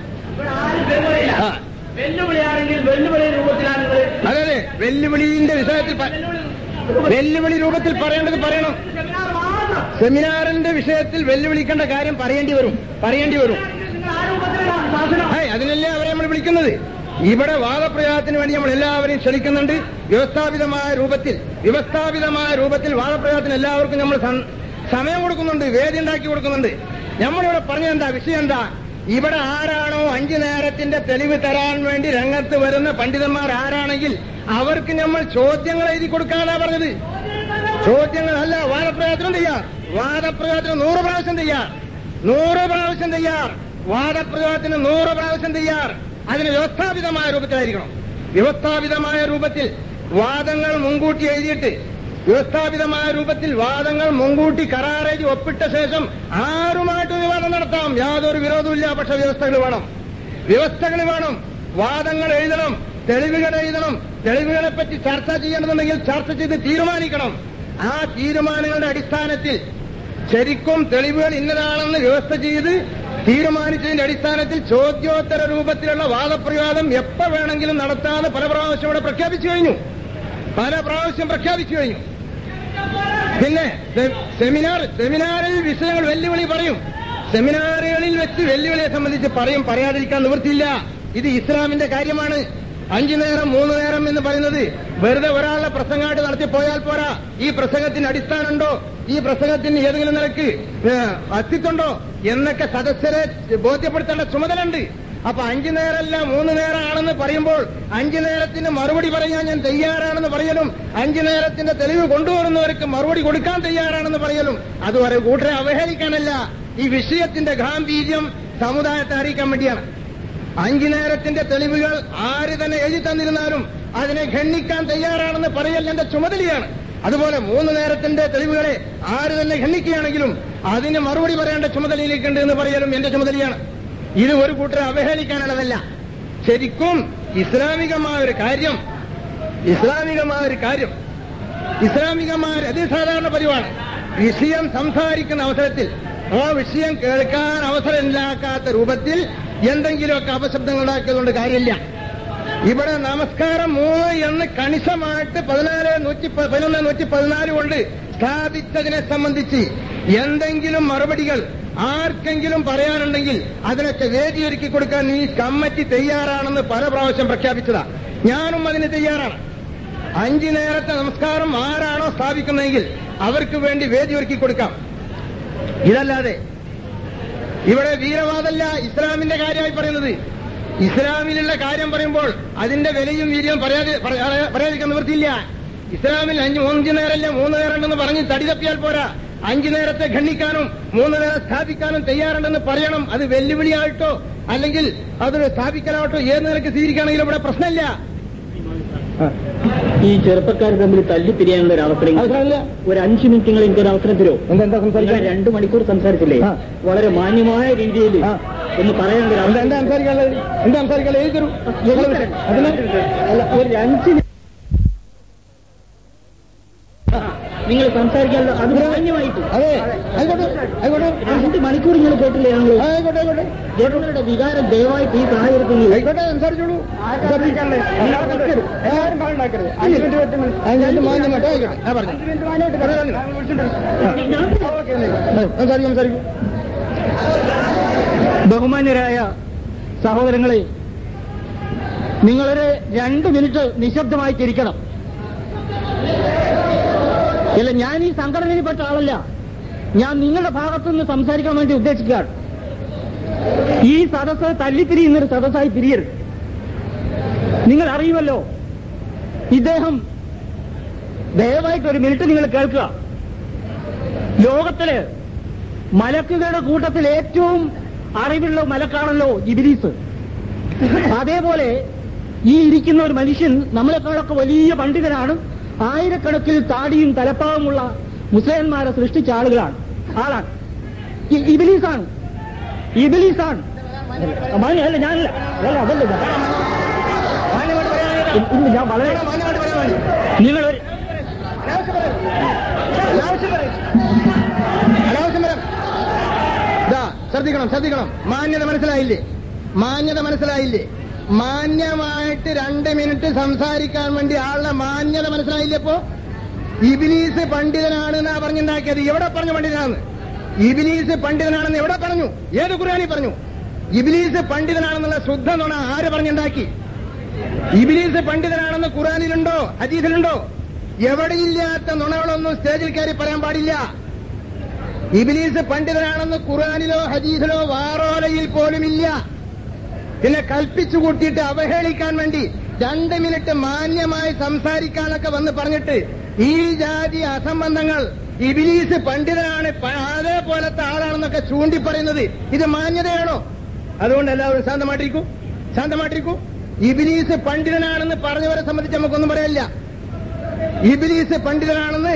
ആ വെല്ലുവിളിയാണെങ്കിൽ വെല്ലുവിളി രൂപത്തിലാണ് നിങ്ങൾ അതെ അതെ വെല്ലുവിളിന്റെ വിഷയത്തിൽ പ- വെല്ലുവിളി രൂപത്തിൽ പറയേണ്ടത് പറയണം സെമിനാർ മാറണം സെമിനാറിന്റെ വിഷയത്തിൽ വെല്ലുവിളിക്കേണ്ട കാര്യം പറയേണ്ടി വരും പറയേണ്ടി വരും നിങ്ങൾ ആ രൂപത്തിലാണ് ഭാഷണം ഹേയ്, അതിനല്ലേ അവരെ നമ്മൾ വിളിക്കുന്നത് ഇവിടെ വാദപ്രയോഗത്തിന് വേണ്ടി നമ്മൾ എല്ലാവരെയും ക്ഷണിക്കുന്നുണ്ട് വ്യവസ്ഥാപിതമായ രൂപത്തിൽ വ്യവസ്ഥാപിതമായ രൂപത്തിൽ വാദപ്രയോഗത്തിന് എല്ലാവർക്കും നമ്മൾ സം- സമയം കൊടുക്കുന്നുണ്ട് വേദി ഉണ്ടാക്കി കൊടുക്കുന്നുണ്ട് നമ്മളിവിടെ പറഞ്ഞെന്താ വിഷയം എന്താ ഇവിടെ ആരാണോ അഞ്ചു നേരത്തിന്റെ തെളിവ് തരാൻ വേണ്ടി രംഗത്ത് വരുന്ന പണ്ഡിതന്മാർ ആരാണെങ്കിൽ അവർക്ക് നമ്മൾ ചോദ്യങ്ങൾ എഴുതി കൊടുക്കാനാ പറഞ്ഞത് ചോദ്യങ്ങളല്ല വാദപ്രയോഗത്തിനും തയ്യാർ വാദപ്രയോഗത്തിന് നൂറ് പ്രാവശ്യം തയ്യാർ നൂറ് പ്രാവശ്യം തയ്യാർ വാദപ്രയോഗത്തിന് നൂറ് പ്രാവശ്യം തയ്യാർ അതിന് വ്യവസ്ഥാപിതമായ രൂപത്തിലായിരിക്കണം വ്യവസ്ഥാപിതമായ രൂപത്തിൽ വാദങ്ങൾ മുൻകൂട്ടി എഴുതിയിട്ട് വ്യവസ്ഥാപിതമായ രൂപത്തിൽ വാദങ്ങൾ മുൻകൂട്ടി കരാറെഴുതി ഒപ്പിട്ട ശേഷം ആരുമായിട്ട് വിവാദം നടത്താം യാതൊരു വിരോധമില്ല പക്ഷെ വ്യവസ്ഥകൾ വേണം വ്യവസ്ഥകൾ വേണം വാദങ്ങൾ എഴുതണം തെളിവുകൾ എഴുതണം തെളിവുകളെ പറ്റി ചർച്ച ചെയ്യണമെന്നുണ്ടെങ്കിൽ ചർച്ച ചെയ്ത് തീരുമാനിക്കണം ആ തീരുമാനങ്ങളുടെ അടിസ്ഥാനത്തിൽ ശരിക്കും തെളിവുകൾ ഇന്നതാണെന്ന് വ്യവസ്ഥ ചെയ്ത് തീരുമാനിച്ചതിന്റെ അടിസ്ഥാനത്തിൽ ചോദ്യോത്തര രൂപത്തിലുള്ള വാദപ്രയോഗം എപ്പോ വേണമെങ്കിലും നടത്താതെ പല പ്രാവശ്യം ഇവിടെ പ്രഖ്യാപിച്ചു കഴിഞ്ഞു പല പ്രാവശ്യം പ്രഖ്യാപിച്ചു കഴിഞ്ഞു പിന്നെ സെ- സെമിനാർ സെമിനാറിൽ വിഷയങ്ങൾ വെല്ലുവിളി പറയും സെമിനാറുകളിൽ വെച്ച് വെല്ലുവിളിയെ സംബന്ധിച്ച് പറയും പറയാതിരിക്കാൻ നിവൃത്തിയില്ല ഇത് ഇസ്ലാമിന്റെ കാര്യമാണ് അഞ്ചു നേരം മൂന്ന് നേരം എന്ന് പറയുന്നത് വെറുതെ ഒരാളുടെ പ്രസംഗമായിട്ട് നടത്തി പോയാൽ പോരാ ഈ പ്രസംഗത്തിന് അടിസ്ഥാനമുണ്ടോ ഈ പ്രസംഗത്തിന് ഏതെങ്കിലും നിലക്ക് ഏ, അസ്തിത്വമുണ്ടോ എന്നൊക്കെ സദസ്യരെ ബോധ്യപ്പെടുത്തേണ്ട ചുമതലയുണ്ട് അപ്പൊ അഞ്ചു നേരമല്ല മൂന്ന് നേരമാണെന്ന് പറയുമ്പോൾ അഞ്ചു നേരത്തിന് മറുപടി പറയാൻ ഞാൻ തയ്യാറാണെന്ന് പറയലും അഞ്ചു നേരത്തിന്റെ തെളിവ് കൊണ്ടുവരുന്നവർക്ക് മറുപടി കൊടുക്കാൻ തയ്യാറാണെന്ന് പറയലും അത് ഒരു കൂട്ടരെ അവഹേളിക്കാനല്ല ഈ വിഷയത്തിന്റെ ഗാംഭീര്യം സമുദായത്തെ അറിയിക്കാൻ വേണ്ടിയാണ് അഞ്ചു നേരത്തിന്റെ തെളിവുകൾ ആര് തന്നെ എഴുതി തന്നിരുന്നാലും അതിനെ ഖണ്ഡിക്കാൻ തയ്യാറാണെന്ന് പറയൽ എന്റെ ചുമതലയാണ് അതുപോലെ മൂന്ന് നേരത്തിന്റെ തെളിവുകളെ ആര് തന്നെ ഖണ്ഡിക്കുകയാണെങ്കിലും അതിന് മറുപടി പറയേണ്ട ചുമതലയിലേക്കുണ്ട് എന്ന് പറയലും എന്റെ ചുമതലയാണ് ഇത് ഒരു കൂട്ടരെ അവഹേളിക്കാനുള്ളതല്ല ശരിക്കും ഇസ്ലാമികമായ ഒരു കാര്യം ഇസ്ലാമികമായ ഒരു കാര്യം ഇസ്ലാമികമായ അത് സാധാരണ പതിവാണ് വിഷയം സംസാരിക്കുന്ന അവസരത്തിൽ ആ വിഷയം കേൾക്കാൻ അവസരമില്ലാക്കാത്ത രൂപത്തിൽ എന്തെങ്കിലുമൊക്കെ അപശബ്ദങ്ങൾ ഉണ്ടാക്കിയതുകൊണ്ട് കാര്യമില്ല ഇവിടെ നമസ്കാരം മൂന്ന് എന്ന് കണിശമായിട്ട് പതിനാല് നൂറ്റി പ- പതിനൊന്ന് നൂറ്റി പതിനാല് കൊണ്ട് സ്ഥാപിച്ചതിനെ സംബന്ധിച്ച് എന്തെങ്കിലും മറുപടികൾ ആർക്കെങ്കിലും പറയാനുണ്ടെങ്കിൽ അതിനൊക്കെ വേദിയൊരുക്കി കൊടുക്കാൻ ഈ കമ്മിറ്റി തയ്യാറാണെന്ന് പല പ്രാവശ്യം പ്രഖ്യാപിച്ചതാ ഞാനും അതിന് തയ്യാറാണ് അഞ്ചു നേരത്തെ നമസ്കാരം ആരാണോ സ്ഥാപിക്കുന്നതെങ്കിൽ അവർക്ക് വേണ്ടി വേദി ഒരുക്കി കൊടുക്കാം ഇതല്ലാതെ ഇവിടെ വീരവാദമല്ല ഇസ്ലാമിന്റെ കാര്യമായി പറയുന്നത് ഇസ്ലാമിലുള്ള കാര്യം പറയുമ്പോൾ അതിന്റെ വിലയും വീര്യവും പറയാതെ പറയാ- പറയാതിരിക്കാൻ നിവൃത്തിയില്ല ഇസ്ലാമിൽ അഞ്ച് അഞ്ചു നേരമല്ല മൂന്ന് നേരമുണ്ടെന്ന് പറഞ്ഞ് തടി തപ്പിയാൽ പോരാ അഞ്ചു നേരത്തെ ഖണ്ഡിക്കാനും മൂന്ന് നേരം സ്ഥാപിക്കാനും തയ്യാറുണ്ടെന്ന് പറയണം അത് വെല്ലുവിളിയായിട്ടോ അല്ലെങ്കിൽ അതൊരു സ്ഥാപിക്കലാവട്ടോ ഏത് നിലക്ക് സ്വീകരിക്കുകയാണെങ്കിലും ഇവിടെ പ്രശ്നമില്ല ഈ ചെറുപ്പക്കാർ തമ്മിൽ തല്ലിപ്പിരിയാനുള്ള ഒരു അവസരം അവസരമില്ല ഒരു അഞ്ചു മിനിറ്റ് നിങ്ങൾ എനിക്ക് ഒരു അവസരം തരുമോ എന്താ എന്താ നിങ്ങൾ സംസാരിക്കാൻ രണ്ടു മണിക്കൂർ സംസാരിച്ചില്ലേ ആ. വളരെ മാന്യമായ രീതിയിൽ ആ. ഒന്ന് പറയാനുള്ള ഒരു എന്താ എന്താ അവസരം സംസാരിക്കാനുള്ളത് എന്താ സംസാരിക്കാനുള്ളത് എഴുതി തരൂ അതിന് അല്ല, ഒരു അഞ്ച് മിനിറ്റ് ആ, നിങ്ങൾ സംസാരിക്കാനുള്ള അത് മാന്യമായിട്ട് അതെ ആയിക്കോട്ടെ ആയിക്കോട്ടെ രണ്ട് മണിക്കൂർ നിങ്ങൾ കേട്ടില്ലേ ഞങ്ങൾ ആ, ആയിക്കോട്ടെ ആയിക്കോട്ടെ ജനങ്ങളുടെ വികാരം ദയവായിട്ട് ഈ സാഹചര്യത്തിൽ ആയിക്കോട്ടെ സംസാരിച്ചോളൂ എല്ലാവരും പാടുണ്ടാക്കരുത് അഞ്ച് മിനിറ്റ് പത്ത് മിനിറ്റ് അഞ്ച് മിനിറ്റ് മാന്യമായിട്ട് ആയിക്കോട്ടെ ഞാൻ പറഞ്ഞു സംസാരിക്കും സംസാരിക്കും ബഹുമാന്യരായ സഹോദരങ്ങളെ നിങ്ങളൊരു രണ്ട് മിനിറ്റ് നിശബ്ദമായിട്ടിരിക്കണം ഇല്ല ഞാൻ ഈ സംഘടനയിൽപ്പെട്ട ആളല്ല ഞാൻ നിങ്ങളുടെ ഭാഗത്തുനിന്ന് സംസാരിക്കാൻ വേണ്ടി ഉദ്ദേശിക്കുകയാണ് ഈ സദസ്സ് തല്ലിപ്പിരിയുന്നൊരു സദസ്സായി പിരിയരുത് നിങ്ങൾ അറിയുമല്ലോ ഇദ്ദേഹം ദയവായിട്ട് ഒരു മിനിറ്റ് നിങ്ങൾ കേൾക്കുക ലോകത്തില് മലക്കുകളുടെ കൂട്ടത്തിൽ ഏറ്റവും അറിവുള്ള മലക്കാണല്ലോ ഇബിലീസ് അതേപോലെ ഈ ഇരിക്കുന്ന ഒരു മനുഷ്യൻ നമ്മളെക്കാളൊക്കെ വലിയ പണ്ഡിതനാണ് ആയിരക്കണക്കിൽ താടിയും തലപ്പാവുമുള്ള മുസ്ലിംമാരെ സൃഷ്ടിച്ച ആളുകളാണ് ആളാണ് ഇ- ഇബിലീസാണ് ഇബിലീസാണ് മാന്യ- അല്ല ഞാനല്ല അല്ല അതല്ല ഞാൻ. ഇന്ന് ഞാൻ വളരെ നിങ്ങൾ ഒരു അനാവശ്യം വരാം ഇതാ ശ്രദ്ധിക്കണം ശ്രദ്ധിക്കണം മാന്യത മനസ്സിലായില്ലേ മാന്യത മനസ്സിലായില്ലേ മാന്യമായിട്ട് രണ്ട് മിനിറ്റ് സംസാരിക്കാൻ വേണ്ടി ആളുടെ മാന്യത മനസ്സിലായില്ലേ ഇപ്പോ ഇബിലീസ് പണ്ഡിതനാണ് എന്നാ പറഞ്ഞുണ്ടാക്കിയത് എവിടെ പറഞ്ഞു പണ്ഡിതനാണ് ഇബിലീസ് പണ്ഡിതനാണെന്ന് എവിടെ പറഞ്ഞു ഏത് ഖുർആാനി പറഞ്ഞു ഇബിലീസ് പണ്ഡിതനാണെന്നുള്ള ശുദ്ധ നുണ ആര് പറഞ്ഞുണ്ടാക്കി ഇബിലീസ് പണ്ഡിതനാണെന്ന് ഖുറാനിലുണ്ടോ ഹദീസിലുണ്ടോ എവിടെയില്ലാത്ത നുണകളൊന്നും സ്റ്റേജിൽ കയറി പറയാൻ പാടില്ല ഇബിലീസ് പണ്ഡിതനാണെന്ന് ഖുറാനിലോ ഹദീസിലോ വാറോലയിൽ പോലുമില്ല പിന്നെ കൽപ്പിച്ചു കൂട്ടിയിട്ട് അവഹേളിക്കാൻ വേണ്ടി രണ്ട് മിനിറ്റ് മാന്യമായി സംസാരിക്കാനൊക്കെ വന്ന് പറഞ്ഞിട്ട് ഈ ജാതി അസംബന്ധങ്ങൾ ഇബിലീസ് പണ്ഡിതനാണ് പ- അതേപോലത്തെ ആളാണെന്നൊക്കെ ചൂണ്ടി പറയുന്നത് ഇത് മാന്യതയാണോ അതുകൊണ്ട് എല്ലാവരും ശാന്തമായിട്ടിരിക്കൂ ശാന്തമായിട്ടിരിക്കൂ ഇബിലീസ് പണ്ഡിതനാണെന്ന് പറഞ്ഞവരെ സംബന്ധിച്ച് നമുക്കൊന്നും പറയാനില്ല ഇബിലീസ് പണ്ഡിതനാണെന്ന്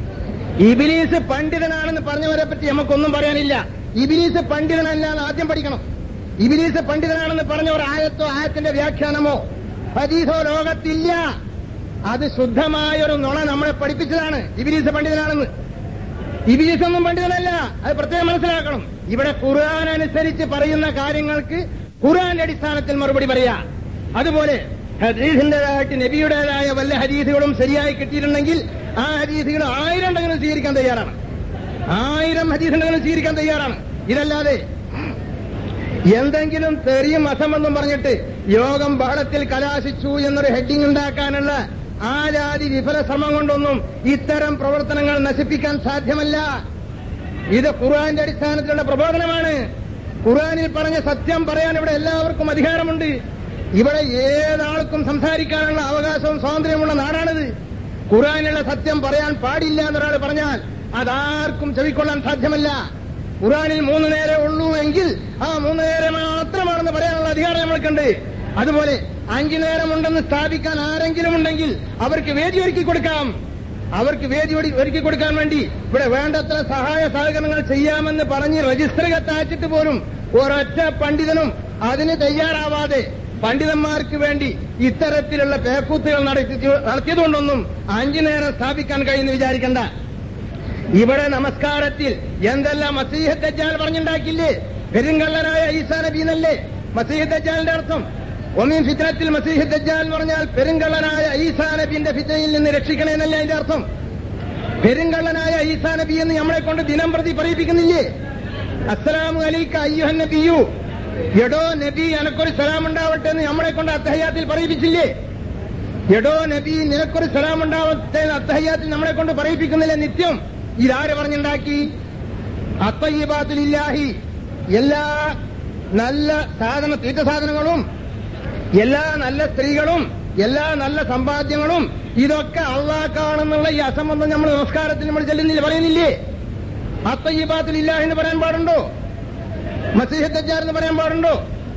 ഇബിലീസ് പണ്ഡിതനാണെന്ന് പറഞ്ഞവരെ പറ്റി നമുക്കൊന്നും പറയാനില്ല ഇബിലീസ് പണ്ഡിതനല്ല എന്ന് ആദ്യം പഠിക്കണം ഇബിലീസ് പണ്ഡിതനാണെന്ന് പറഞ്ഞ ഒരു ആയത്തോ ആയത്തിന്റെ വ്യാഖ്യാനമോ ഹദീസോ ലോകത്തില്ല അത് ശുദ്ധമായ ഒരു നുണ നമ്മളെ പഠിപ്പിച്ചതാണ് ഇബിലീസ് പണ്ഡിതനാണെന്ന് ഇബിലീസ് ഒന്നും പണ്ഡിതനല്ല അത് പ്രത്യേകം മനസ്സിലാക്കണം ഇവിടെ ഖുർആൻ അനുസരിച്ച് പറയുന്ന കാര്യങ്ങൾക്ക് ഖുർആന്റെ അടിസ്ഥാനത്തിൽ മറുപടി പറയാ അതുപോലെ ഹദീസിന്റേതായിട്ട് നബിയുടേതായ വല്ല ഹദീസുകളും ശരിയായി കിട്ടിയിട്ടുണ്ടെങ്കിൽ ആ ഹദീസുകൾ ആയിരം ഉണ്ടെങ്കിലും സ്വീകരിക്കാൻ തയ്യാറാണ് ആയിരം ഹദീസുണ്ടെങ്കിലും സ്വീകരിക്കാൻ തയ്യാറാണ് ഇതല്ലാതെ എന്തെങ്കിലും തെറിയും അസമെന്നും പറഞ്ഞിട്ട് യോഗം ബഹളത്തിൽ കലാശിച്ചു എന്നൊരു ഹെഡിംഗ് ഉണ്ടാക്കാനുള്ള ആ ജാതി വിഫല ശ്രമം കൊണ്ടൊന്നും ഇത്തരം പ്രവർത്തനങ്ങൾ നശിപ്പിക്കാൻ സാധ്യമല്ല ഇത് ഖുർആന്റെ അടിസ്ഥാനത്തിലുള്ള പ്രബോധനമാണ് ഖുർആനിൽ പറഞ്ഞ സത്യം പറയാൻ ഇവിടെ എല്ലാവർക്കും അധികാരമുണ്ട് ഇവിടെ ഏതാൾക്കും സംസാരിക്കാനുള്ള അവകാശവും സ്വാതന്ത്ര്യമുള്ള നാടാണിത് ഖുർആനിലുള്ള സത്യം പറയാൻ പാടില്ല എന്നൊരാൾ പറഞ്ഞാൽ അതാർക്കും ചെവിക്കൊള്ളാൻ സാധ്യമല്ല ഖുർആനിൽ മൂന്ന് നേരെ ഉള്ളൂ എങ്കിൽ ആ മൂന്ന് നേരെ മാത്രമാണെന്ന് പറയാനുള്ള അധികാരം നമ്മൾക്കുണ്ട് അതുപോലെ അഞ്ചു നേരമുണ്ടെന്ന് സ്ഥാപിക്കാൻ ആരെങ്കിലും ഉണ്ടെങ്കിൽ അവർക്ക് വേദി ഒരുക്കി കൊടുക്കാം അവർക്ക് വേദി ഒടി- ഒരുക്കി കൊടുക്കാൻ വേണ്ടി ഇവിടെ വേണ്ടത്ര സഹായ സഹകരണങ്ങൾ ചെയ്യാമെന്ന് പറഞ്ഞ് രജിസ്റ്റർ കത്തയച്ചിട്ട് പോലും ഒരൊറ്റ പണ്ഡിതനും അതിന് തയ്യാറാവാതെ പണ്ഡിതന്മാർക്ക് വേണ്ടി ഇത്തരത്തിലുള്ള പേക്കൂത്തുകൾ നടത്തി നടത്തിയതുകൊണ്ടൊന്നും അഞ്ചു നേരം സ്ഥാപിക്കാൻ കഴിയുമെന്ന് വിചാരിക്കണ്ട ഇവിടെ നമസ്കാരത്തിൽ എന്തെല്ലാം മസീഹ് ദജ്ജാൽ പറഞ്ഞുണ്ടാക്കില്ലേ പെരുങ്കള്ളനായ ഈസാ നബി എന്നല്ലേ മസീഹ് ദജ്ജാലിന്റെ അർത്ഥം ഒമീൻ ഫിത്രത്തിൽ മസീഹ് ദജ്ജാൽ എന്ന് പറഞ്ഞാൽ പെരുങ്കള്ളനായ ഈസാ നബിന്റെ ഫിത്രയിൽ നിന്ന് രക്ഷിക്കണേന്നല്ലേ അതിന്റെ അർത്ഥം പെരുങ്കള്ളനായ ഈസാ നബി എന്ന് നമ്മളെ കൊണ്ട് ദിനം പ്രതി പറയിപ്പിക്കുന്നില്ലേ അസ്സലാമു അലൈക്ക അയ്യുഹൻ നബിയു എടോ നബി എനക്കൊരു സലാം ഉണ്ടാവട്ടെ എന്ന് നമ്മളെ കൊണ്ട് അത്തഹയാത്തിൽ പറയിപ്പിച്ചില്ലേ എടോ നബി നിനക്കൊരു സലാം ഉണ്ടാവട്ടെ എന്ന് അത്തഹയാത്തിൽ നമ്മളെ കൊണ്ട് പറയിപ്പിക്കുന്നില്ലേ നിത്യം ഇതാര് പറഞ്ഞുണ്ടാക്കി അത്തയ്യബാത്തിലില്ലാഹി എല്ലാ നല്ല സാധന തീറ്റ സാധനങ്ങളും എല്ലാ നല്ല സ്ത്രീകളും എല്ലാ നല്ല സമ്പാദ്യങ്ങളും ഇതൊക്കെ അള്ളാഹ്ക്കാണെന്നുള്ള ഈ അസംബന്ധം നമ്മൾ നമസ്കാരത്തിൽ നമ്മൾ ചെല്ലുന്നില്ല പറയുന്നില്ലേ അത്തയ്യബാത്തിലില്ല എന്ന് പറയാൻ പാടുണ്ടോ മസീഹ് ദജ്ജാൽ എന്ന് പറയാൻ പാടുണ്ടോ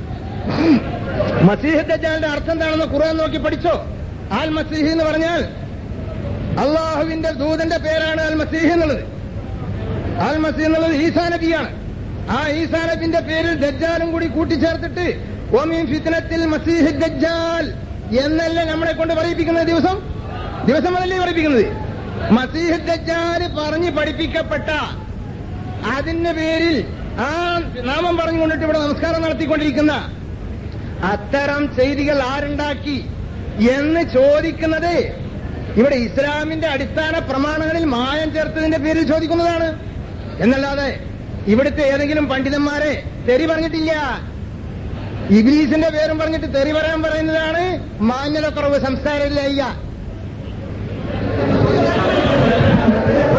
മസീഹ് ദജ്ജാലിന്റെ അർത്ഥം എന്താണെന്ന് ഖുർആൻ നോക്കി പഠിച്ചോ ആൽ മസീഹ് എന്ന് പറഞ്ഞാൽ അള്ളാഹുവിന്റെ ദൂതന്റെ പേരാണ് അൽ മസീഹ് എന്നുള്ളത് അൽ മസീഹ് എന്നുള്ളത് ഈസാ നബിയാണ് ആ ഈസാ നബിന്റെ പേരിൽ ദജ്ജാലും കൂടി കൂട്ടിച്ചേർത്തിട്ട് ഓമീൻ ഫിത്നത്തിൽ മസീഹ് ദജ്ജാൽ എന്നല്ല നമ്മളെ കൊണ്ട് പറയിപ്പിക്കുന്ന ദിവസം ദിവസമല്ലേ പറയിപ്പിക്കുന്നത് മസീഹ് ദജ്ജാല് പറഞ്ഞ് പഠിപ്പിക്കപ്പെട്ട അതിന്റെ പേരിൽ ആ നാമം പറഞ്ഞുകൊണ്ടിട്ട് ഇവിടെ നമസ്കാരം നടത്തിക്കൊണ്ടിരിക്കുന്ന അത്തരം ചെയ്തികൾ ആരുണ്ടാക്കി എന്ന് ചോദിക്കുന്നത് ഇവിടെ ഇസ്ലാമിന്റെ അടിസ്ഥാന പ്രമാണങ്ങളിൽ മായം ചേർത്തതിന്റെ പേരിൽ ചോദിക്കുന്നതാണ് എന്നല്ലാതെ ഇവിടുത്തെ ഏതെങ്കിലും പണ്ഡിതന്മാരെ തെറി പറഞ്ഞിട്ടില്ല ഇബ്ലീസിന്റെ പേരും പറഞ്ഞിട്ട് തെറി പറയാൻ പറയുന്നതാണ് മാന്യത കുറവ് സംസ്കാരമില്ല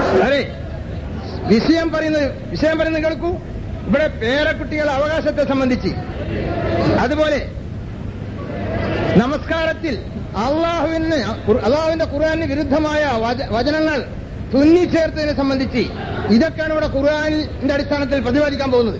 അതെ വിഷയം പറയുന്നത് വിഷയം പറയുന്നത് കേൾക്കൂ ഇവിടെ പേരക്കുട്ടികളുടെ അവകാശത്തെ സംബന്ധിച്ച് അതുപോലെ നമസ്കാരത്തിൽ അള്ളാഹുവിന് അള്ളാഹുവിന്റെ ഖുർആാനിന് വിരുദ്ധമായ വച- വചനങ്ങൾ തുന്നിച്ചേർത്തതിനെ സംബന്ധിച്ച് ഇതൊക്കെയാണ് ഇവിടെ ഖുർആാനിന്റെ അടിസ്ഥാനത്തിൽ പ്രതിപാദിക്കാൻ പോകുന്നത്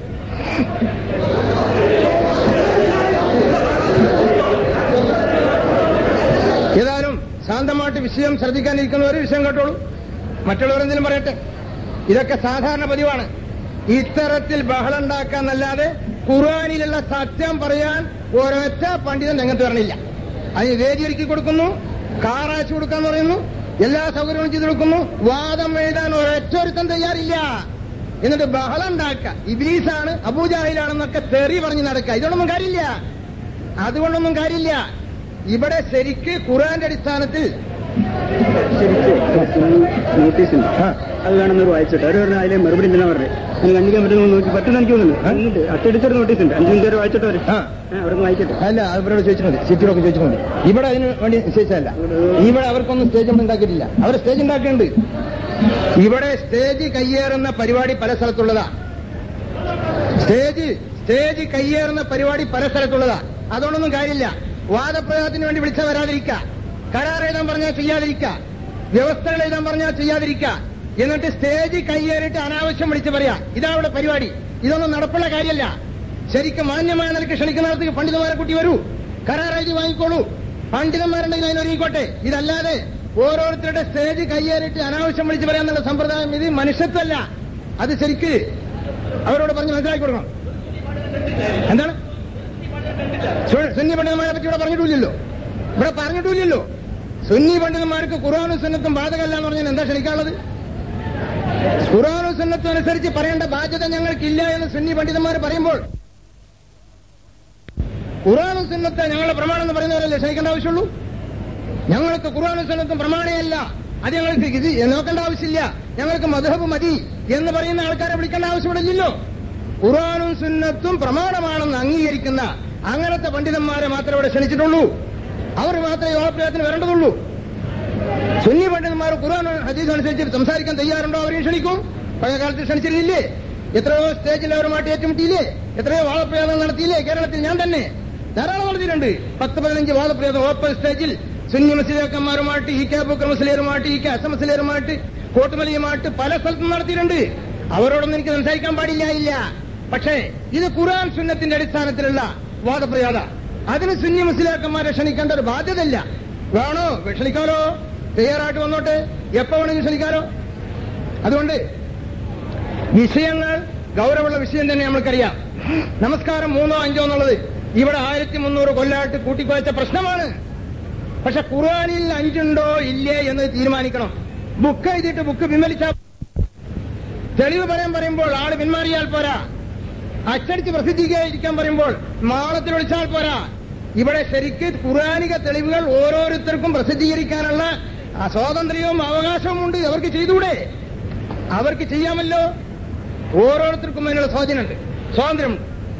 ഏതായാലും ശാന്തമായിട്ട് വിഷയം ശ്രദ്ധിക്കാനിരിക്കുന്നവർ വിഷയം കേട്ടോളൂ മറ്റുള്ളവരെന്തെങ്കിലും പറയട്ടെ ഇതൊക്കെ സാധാരണ പതിവാണ് ഇത്തരത്തിൽ ബഹളം ഉണ്ടാക്കാന്നല്ലാതെ ഖുർആാനിലുള്ള സത്യം പറയാൻ ഒരൊറ്റ പണ്ഡിതൻ രംഗത്ത് വരണില്ല അതിന് വേദി ഒരുക്കി കൊടുക്കുന്നു കാറാച്ചു കൊടുക്കാന്ന് പറയുന്നു എല്ലാ സൗകര്യവും ചെയ്തു കൊടുക്കുന്നു വാദം എഴുതാൻ ഒരൊറ്റ ഒരുത്തം തയ്യാറില്ല എന്നിട്ട് ബഹളം ഉണ്ടാക്കുക ഇബ്ലീസാണ് അബൂജാഹിലാണെന്നൊക്കെ തെറി പറഞ്ഞ് നടക്കുക ഇതൊന്നും കാര്യമില്ല അതുകൊണ്ടൊന്നും കാര്യമില്ല ഇവിടെ ശരിക്ക് ഖുർആന്റെ അടിസ്ഥാനത്തിൽ നോട്ടീസ് ഉണ്ട് ആ, അത് വേണമെന്ന് വായിച്ചിട്ട് അവർ പറഞ്ഞ അതിലെ മറുപടി എന്തിനാ പറഞ്ഞത് എനിക്ക് കണ്ടിക്കാൻ പറ്റുന്ന നോക്കി പറ്റുന്ന എനിക്ക് തോന്നുന്നു അങ്ങോട്ട് അച്ചടിച്ചൊരു നോട്ടീസ് ഉണ്ട് അഞ്ചു മിനിറ്റ് വരെ വായിച്ചിട്ട് വരും ആ. അവിടെ വായിക്കട്ടെ അല്ല അവരോട് ചോദിച്ചാൽ മതി സിറ്റിയോടൊക്കെ ചോദിച്ചാൽ മതി ഇവിടെ അതിന് വേണ്ടി നിശ്ചയിച്ചതല്ല ഇവിടെ അവർക്കൊന്നും സ്റ്റേജ് ഒന്നും ഉണ്ടാക്കിയിട്ടില്ല അവർ സ്റ്റേജ് ഉണ്ടാക്കിയിട്ടുണ്ട് ഇവിടെ സ്റ്റേജ് കയ്യേറുന്ന പരിപാടി പല സ്ഥലത്തുള്ളതാ സ്റ്റേജ് സ്റ്റേജ് കയ്യേറുന്ന പരിപാടി പല സ്ഥലത്തുള്ളതാ അതുകൊണ്ടൊന്നും കാര്യമില്ല വാദപ്രയോഗത്തിന് വേണ്ടി വിളിച്ച വരാതിരിക്ക കരാർ എഴുതാൻ പറഞ്ഞാൽ ചെയ്യാതിരിക്ക വ്യവസ്ഥകൾ എഴുതാൻ പറഞ്ഞാൽ ചെയ്യാതിരിക്ക എന്നിട്ട് സ്റ്റേജ് കയ്യേറിയിട്ട് അനാവശ്യം വിളിച്ച് പറയാ ഇതാ ഇവിടെ പരിപാടി ഇതൊന്നും നടപ്പുള്ള കാര്യമല്ല ശരിക്കും മാന്യമായ നിലയ്ക്ക് ക്ഷണിക്കുന്നിടത്തേക്ക് പണ്ഡിതന്മാരെ കൂട്ടി വരൂ കരാർ എഴുതി വാങ്ങിക്കോളൂ പണ്ഡിതന്മാരുണ്ടെങ്കിൽ അതിനൊരുങ്ങിക്കോട്ടെ ഇതല്ലാതെ ഓരോരുത്തരുടെ സ്റ്റേജ് കയ്യേറിയിട്ട് അനാവശ്യം വിളിച്ച് പറയാന്നുള്ള സമ്പ്രദായം ഇത് മനുഷ്യത്വമല്ല അത് ശരിക്ക് അവരോട് പറഞ്ഞ് മനസ്സിലാക്കി കൊടുക്കണം എന്താണ് സു- സുന്നി പണ്ഡിതന്മാരെ പറ്റി ഇവിടെ പറഞ്ഞിട്ടില്ലല്ലോ ഇവിടെ പറഞ്ഞിട്ടില്ലല്ലോ സുന്നി പണ്ഡിതന്മാർക്ക് ഖുർആാനും സുന്നത്തും ബാധകമല്ല എന്ന് പറഞ്ഞാൽ എന്താ ക്ഷണിക്കാനുള്ളത് ഖുർആാനും സുന്നത്തും അനുസരിച്ച് പറയേണ്ട ബാധ്യത ഞങ്ങൾക്കില്ല എന്ന് സുന്നി പണ്ഡിതന്മാർ പറയുമ്പോൾ ഖുർആാനും സുന്നത്ത് ഞങ്ങളുടെ പ്രമാണം എന്ന് പറയുന്നവരല്ലേ ക്ഷണിക്കേണ്ട ആവശ്യമുള്ളൂ ഞങ്ങൾക്ക് ഖുർആാനും സുന്നത്തും പ്രമാണയല്ല അത് ഞങ്ങൾക്ക് ഇത് നോക്കേണ്ട ആവശ്യമില്ല ഞങ്ങൾക്ക് മധുഹബ് മതി എന്ന് പറയുന്ന ആൾക്കാരെ വിളിക്കേണ്ട ആവശ്യമില്ലല്ലോ ഖുർആാനും സുന്നത്തും പ്രമാണമാണെന്ന് അംഗീകരിക്കുന്ന അങ്ങനത്തെ പണ്ഡിതന്മാരെ മാത്രമേ ഇവിടെ ക്ഷണിച്ചിട്ടുള്ളൂ അവർ മാത്രമേ യോഗപ്രയോഗത്തിന് വരേണ്ടതുള്ളൂ സുന്നി പണ്ഡിതന്മാർ ഖുർആൻ ഹദീസ് അനുസരിച്ച് സംസാരിക്കാൻ തയ്യാറുണ്ടോ അവരെയും ക്ഷണിക്കും പഴയ കാലത്ത് ക്ഷണിച്ചിരുന്നില്ലേ എത്രയോ സ്റ്റേജിൽ അവരുമായിട്ട് ഏറ്റുമുട്ടിയില്ലേ എത്രയോ വാദപ്രയോഗം നടത്തിയില്ലേ കേരളത്തിൽ ഞാൻ തന്നെ ധാരാളം നടത്തിയിട്ടുണ്ട് പത്ത് പതിനഞ്ച് വാദപ്രയോഗം ഓപ്പൺ സ്റ്റേജിൽ സുന്നി മസ്ലിയാക്കന്മാരുമായിട്ട് ഇ കെ ബുക്കർ മുസ്ലിയറുമായിട്ട് ഇ കെ അസം മുസ്ലിയറുമായിട്ട് കോട്ടുമലിയുമായിട്ട് പല സ്ഥലത്തും നടത്തിയിട്ടുണ്ട് അവരോടൊന്നും എനിക്ക് സംസാരിക്കാൻ പാടില്ല ഇല്ല പക്ഷേ ഇത് ഖുർആൻ സുന്നത്തിന്റെ അടിസ്ഥാനത്തിലുള്ള വാദപ്രയോഗ അതിന് സുന്നി മുസ്ലിയാക്കന്മാരെ ക്ഷണിക്കേണ്ട ഒരു ബാധ്യതയില്ല വേണോ ക്ഷണിക്കാലോ തയ്യാറായിട്ട് വന്നോട്ടെ എപ്പോ വേണമെങ്കിലും ക്ഷണിക്കാലോ അതുകൊണ്ട് വിഷയങ്ങൾ ഗൗരവമുള്ള വിഷയം തന്നെ നമ്മൾക്കറിയാം നമസ്കാരം മൂന്നോ അഞ്ചോ എന്നുള്ളത് ഇവിടെ ആയിരത്തി മുന്നൂറ് കൊല്ലായിട്ട് കൂട്ടിക്കുവച്ച പ്രശ്നമാണ് പക്ഷെ ഖുർആാനിൽ അഞ്ചുണ്ടോ ഇല്ലേ എന്ന് തീരുമാനിക്കണം ബുക്ക് എഴുതിയിട്ട് ബുക്ക് പിൻവലിച്ചാൽ തെളിവ് പറയാൻ പറയുമ്പോൾ ആള് പിന്മാറിയാൽ പോരാ അച്ചടിച്ച് പ്രസിദ്ധീകരിക്കാൻ പറയുമ്പോൾ മാളത്തിൽ വിളിച്ചാൽ പോരാ ഇവിടെ ശരിക്ക് ഖുർആാനിക തെളിവുകൾ ഓരോരുത്തർക്കും പ്രസിദ്ധീകരിക്കാനുള്ള ആ സ്വാതന്ത്ര്യവും അവകാശവും ഉണ്ട് അവർക്ക് ചെയ്തുകൂടെ അവർക്ക് ചെയ്യാമല്ലോ ഓരോരുത്തർക്കും അതിനുള്ള സ്വാധീനമുണ്ട് സ്വാതന്ത്ര്യമുണ്ട്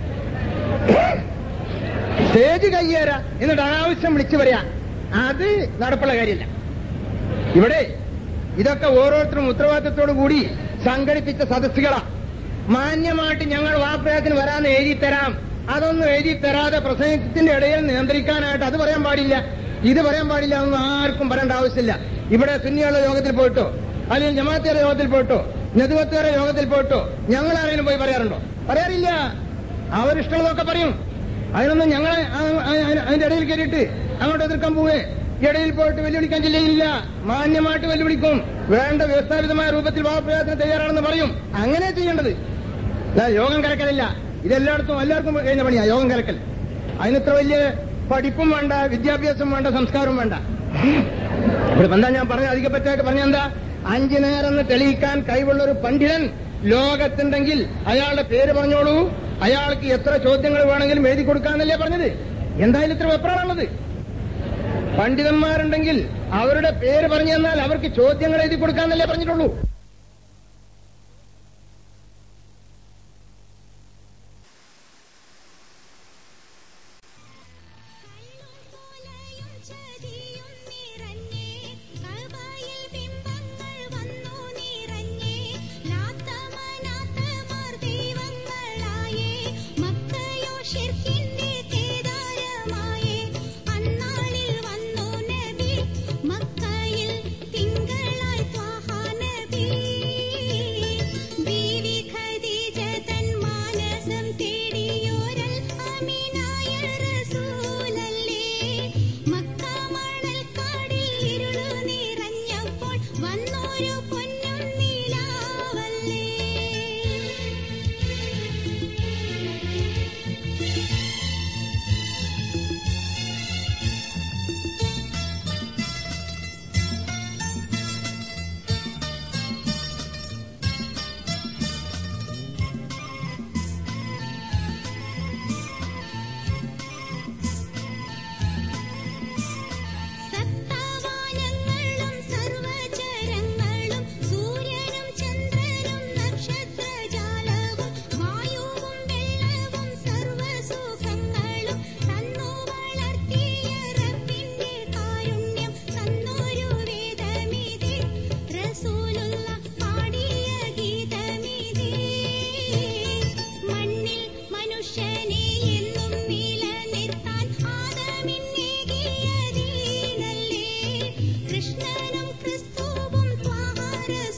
സ്റ്റേജ് കയ്യേറ എന്നിട്ട് അനാവശ്യം വിളിച്ചു പറയാ അത് നടപ്പുള്ള കാര്യമില്ല ഇവിടെ ഇതൊക്കെ ഓരോരുത്തരും ഉത്തരവാദിത്തത്തോടു കൂടി സംഘടിപ്പിച്ച സദസ്സുകളാ മാന്യമായിട്ട് ഞങ്ങൾ വാപ്രയത്തിന് വരാന്ന് എഴുതി തരാം അതൊന്നും എഴുതി തരാതെ പ്രസംഗത്തിന്റെ ഇടയിൽ നിയന്ത്രിക്കാനായിട്ട് അത് പറയാൻ പാടില്ല ഇത് പറയാൻ പാടില്ല എന്നൊന്നും ആർക്കും പറയേണ്ട ആവശ്യമില്ല ഇവിടെ സുന്നിയുള്ള യോഗത്തിൽ പോയിട്ടോ അല്ലെങ്കിൽ ജമാഅത്തുകാരുടെ യോഗത്തിൽ പോയിട്ടോ നെതുവത്തുകാരുടെ യോഗത്തിൽ പോയിട്ടോ ഞങ്ങൾ ആരെങ്കിലും പോയി പറയാറുണ്ടോ പറയാറില്ല അവരിഷ്ടമുള്ളതൊക്കെ പറയും അതിനൊന്നും ഞങ്ങളെ ആ- ആ- ആ- അതിന്റെ ഇടയിൽ കയറിയിട്ട് അങ്ങോട്ട് എതിർക്കാൻ പോവേ ഇടയിൽ പോയിട്ട് വെല്ലുവിളിക്കാൻ ചെല്ലില്ല മാന്യമായിട്ട് വെല്ലുവിളിക്കും വേണ്ട വ്യവസ്ഥാപിതമായ രൂപത്തിൽ ഭാവപ്രയോഗത്തിന് തയ്യാറാണെന്ന് പറയും അങ്ങനെ ചെയ്യേണ്ടത് അല്ല യോഗം കലക്കലില്ല ഇതെല്ലായിടത്തും എല്ലാവർക്കും കഴിഞ്ഞ പണിയാ യോഗം കലക്കൽ അതിനിത്ര വലിയ പഠിപ്പും വേണ്ട വിദ്യാഭ്യാസം വേണ്ട സംസ്കാരവും വേണ്ട ഇവിടെ എന്താ ഞാൻ പറഞ്ഞ അധികപ്പറ്റായിട്ട് പറഞ്ഞ എന്താ അഞ്ചു നേരം തെളിയിക്കാൻ കഴിവുള്ള ഒരു പണ്ഡിതൻ ലോകത്തുണ്ടെങ്കിൽ അയാളുടെ പേര് പറഞ്ഞോളൂ അയാൾക്ക് എത്ര ചോദ്യങ്ങൾ വേണമെങ്കിലും എഴുതി കൊടുക്കാന്നല്ലേ പറഞ്ഞത് എന്തായാലും ഇത്ര വെപ്രാണുള്ളത് പണ്ഡിതന്മാരുണ്ടെങ്കിൽ അവരുടെ പേര് പറഞ്ഞു തന്നാൽ അവർക്ക് ചോദ്യങ്ങൾ എഴുതി കൊടുക്കാന്നല്ലേ പറഞ്ഞിട്ടുള്ളൂ കൊലയും ചതിയും നിറഞ്ഞേ കബയിൽ ബിംബങ്ങൾ വന്നു നിറഞ്ഞേ സരസ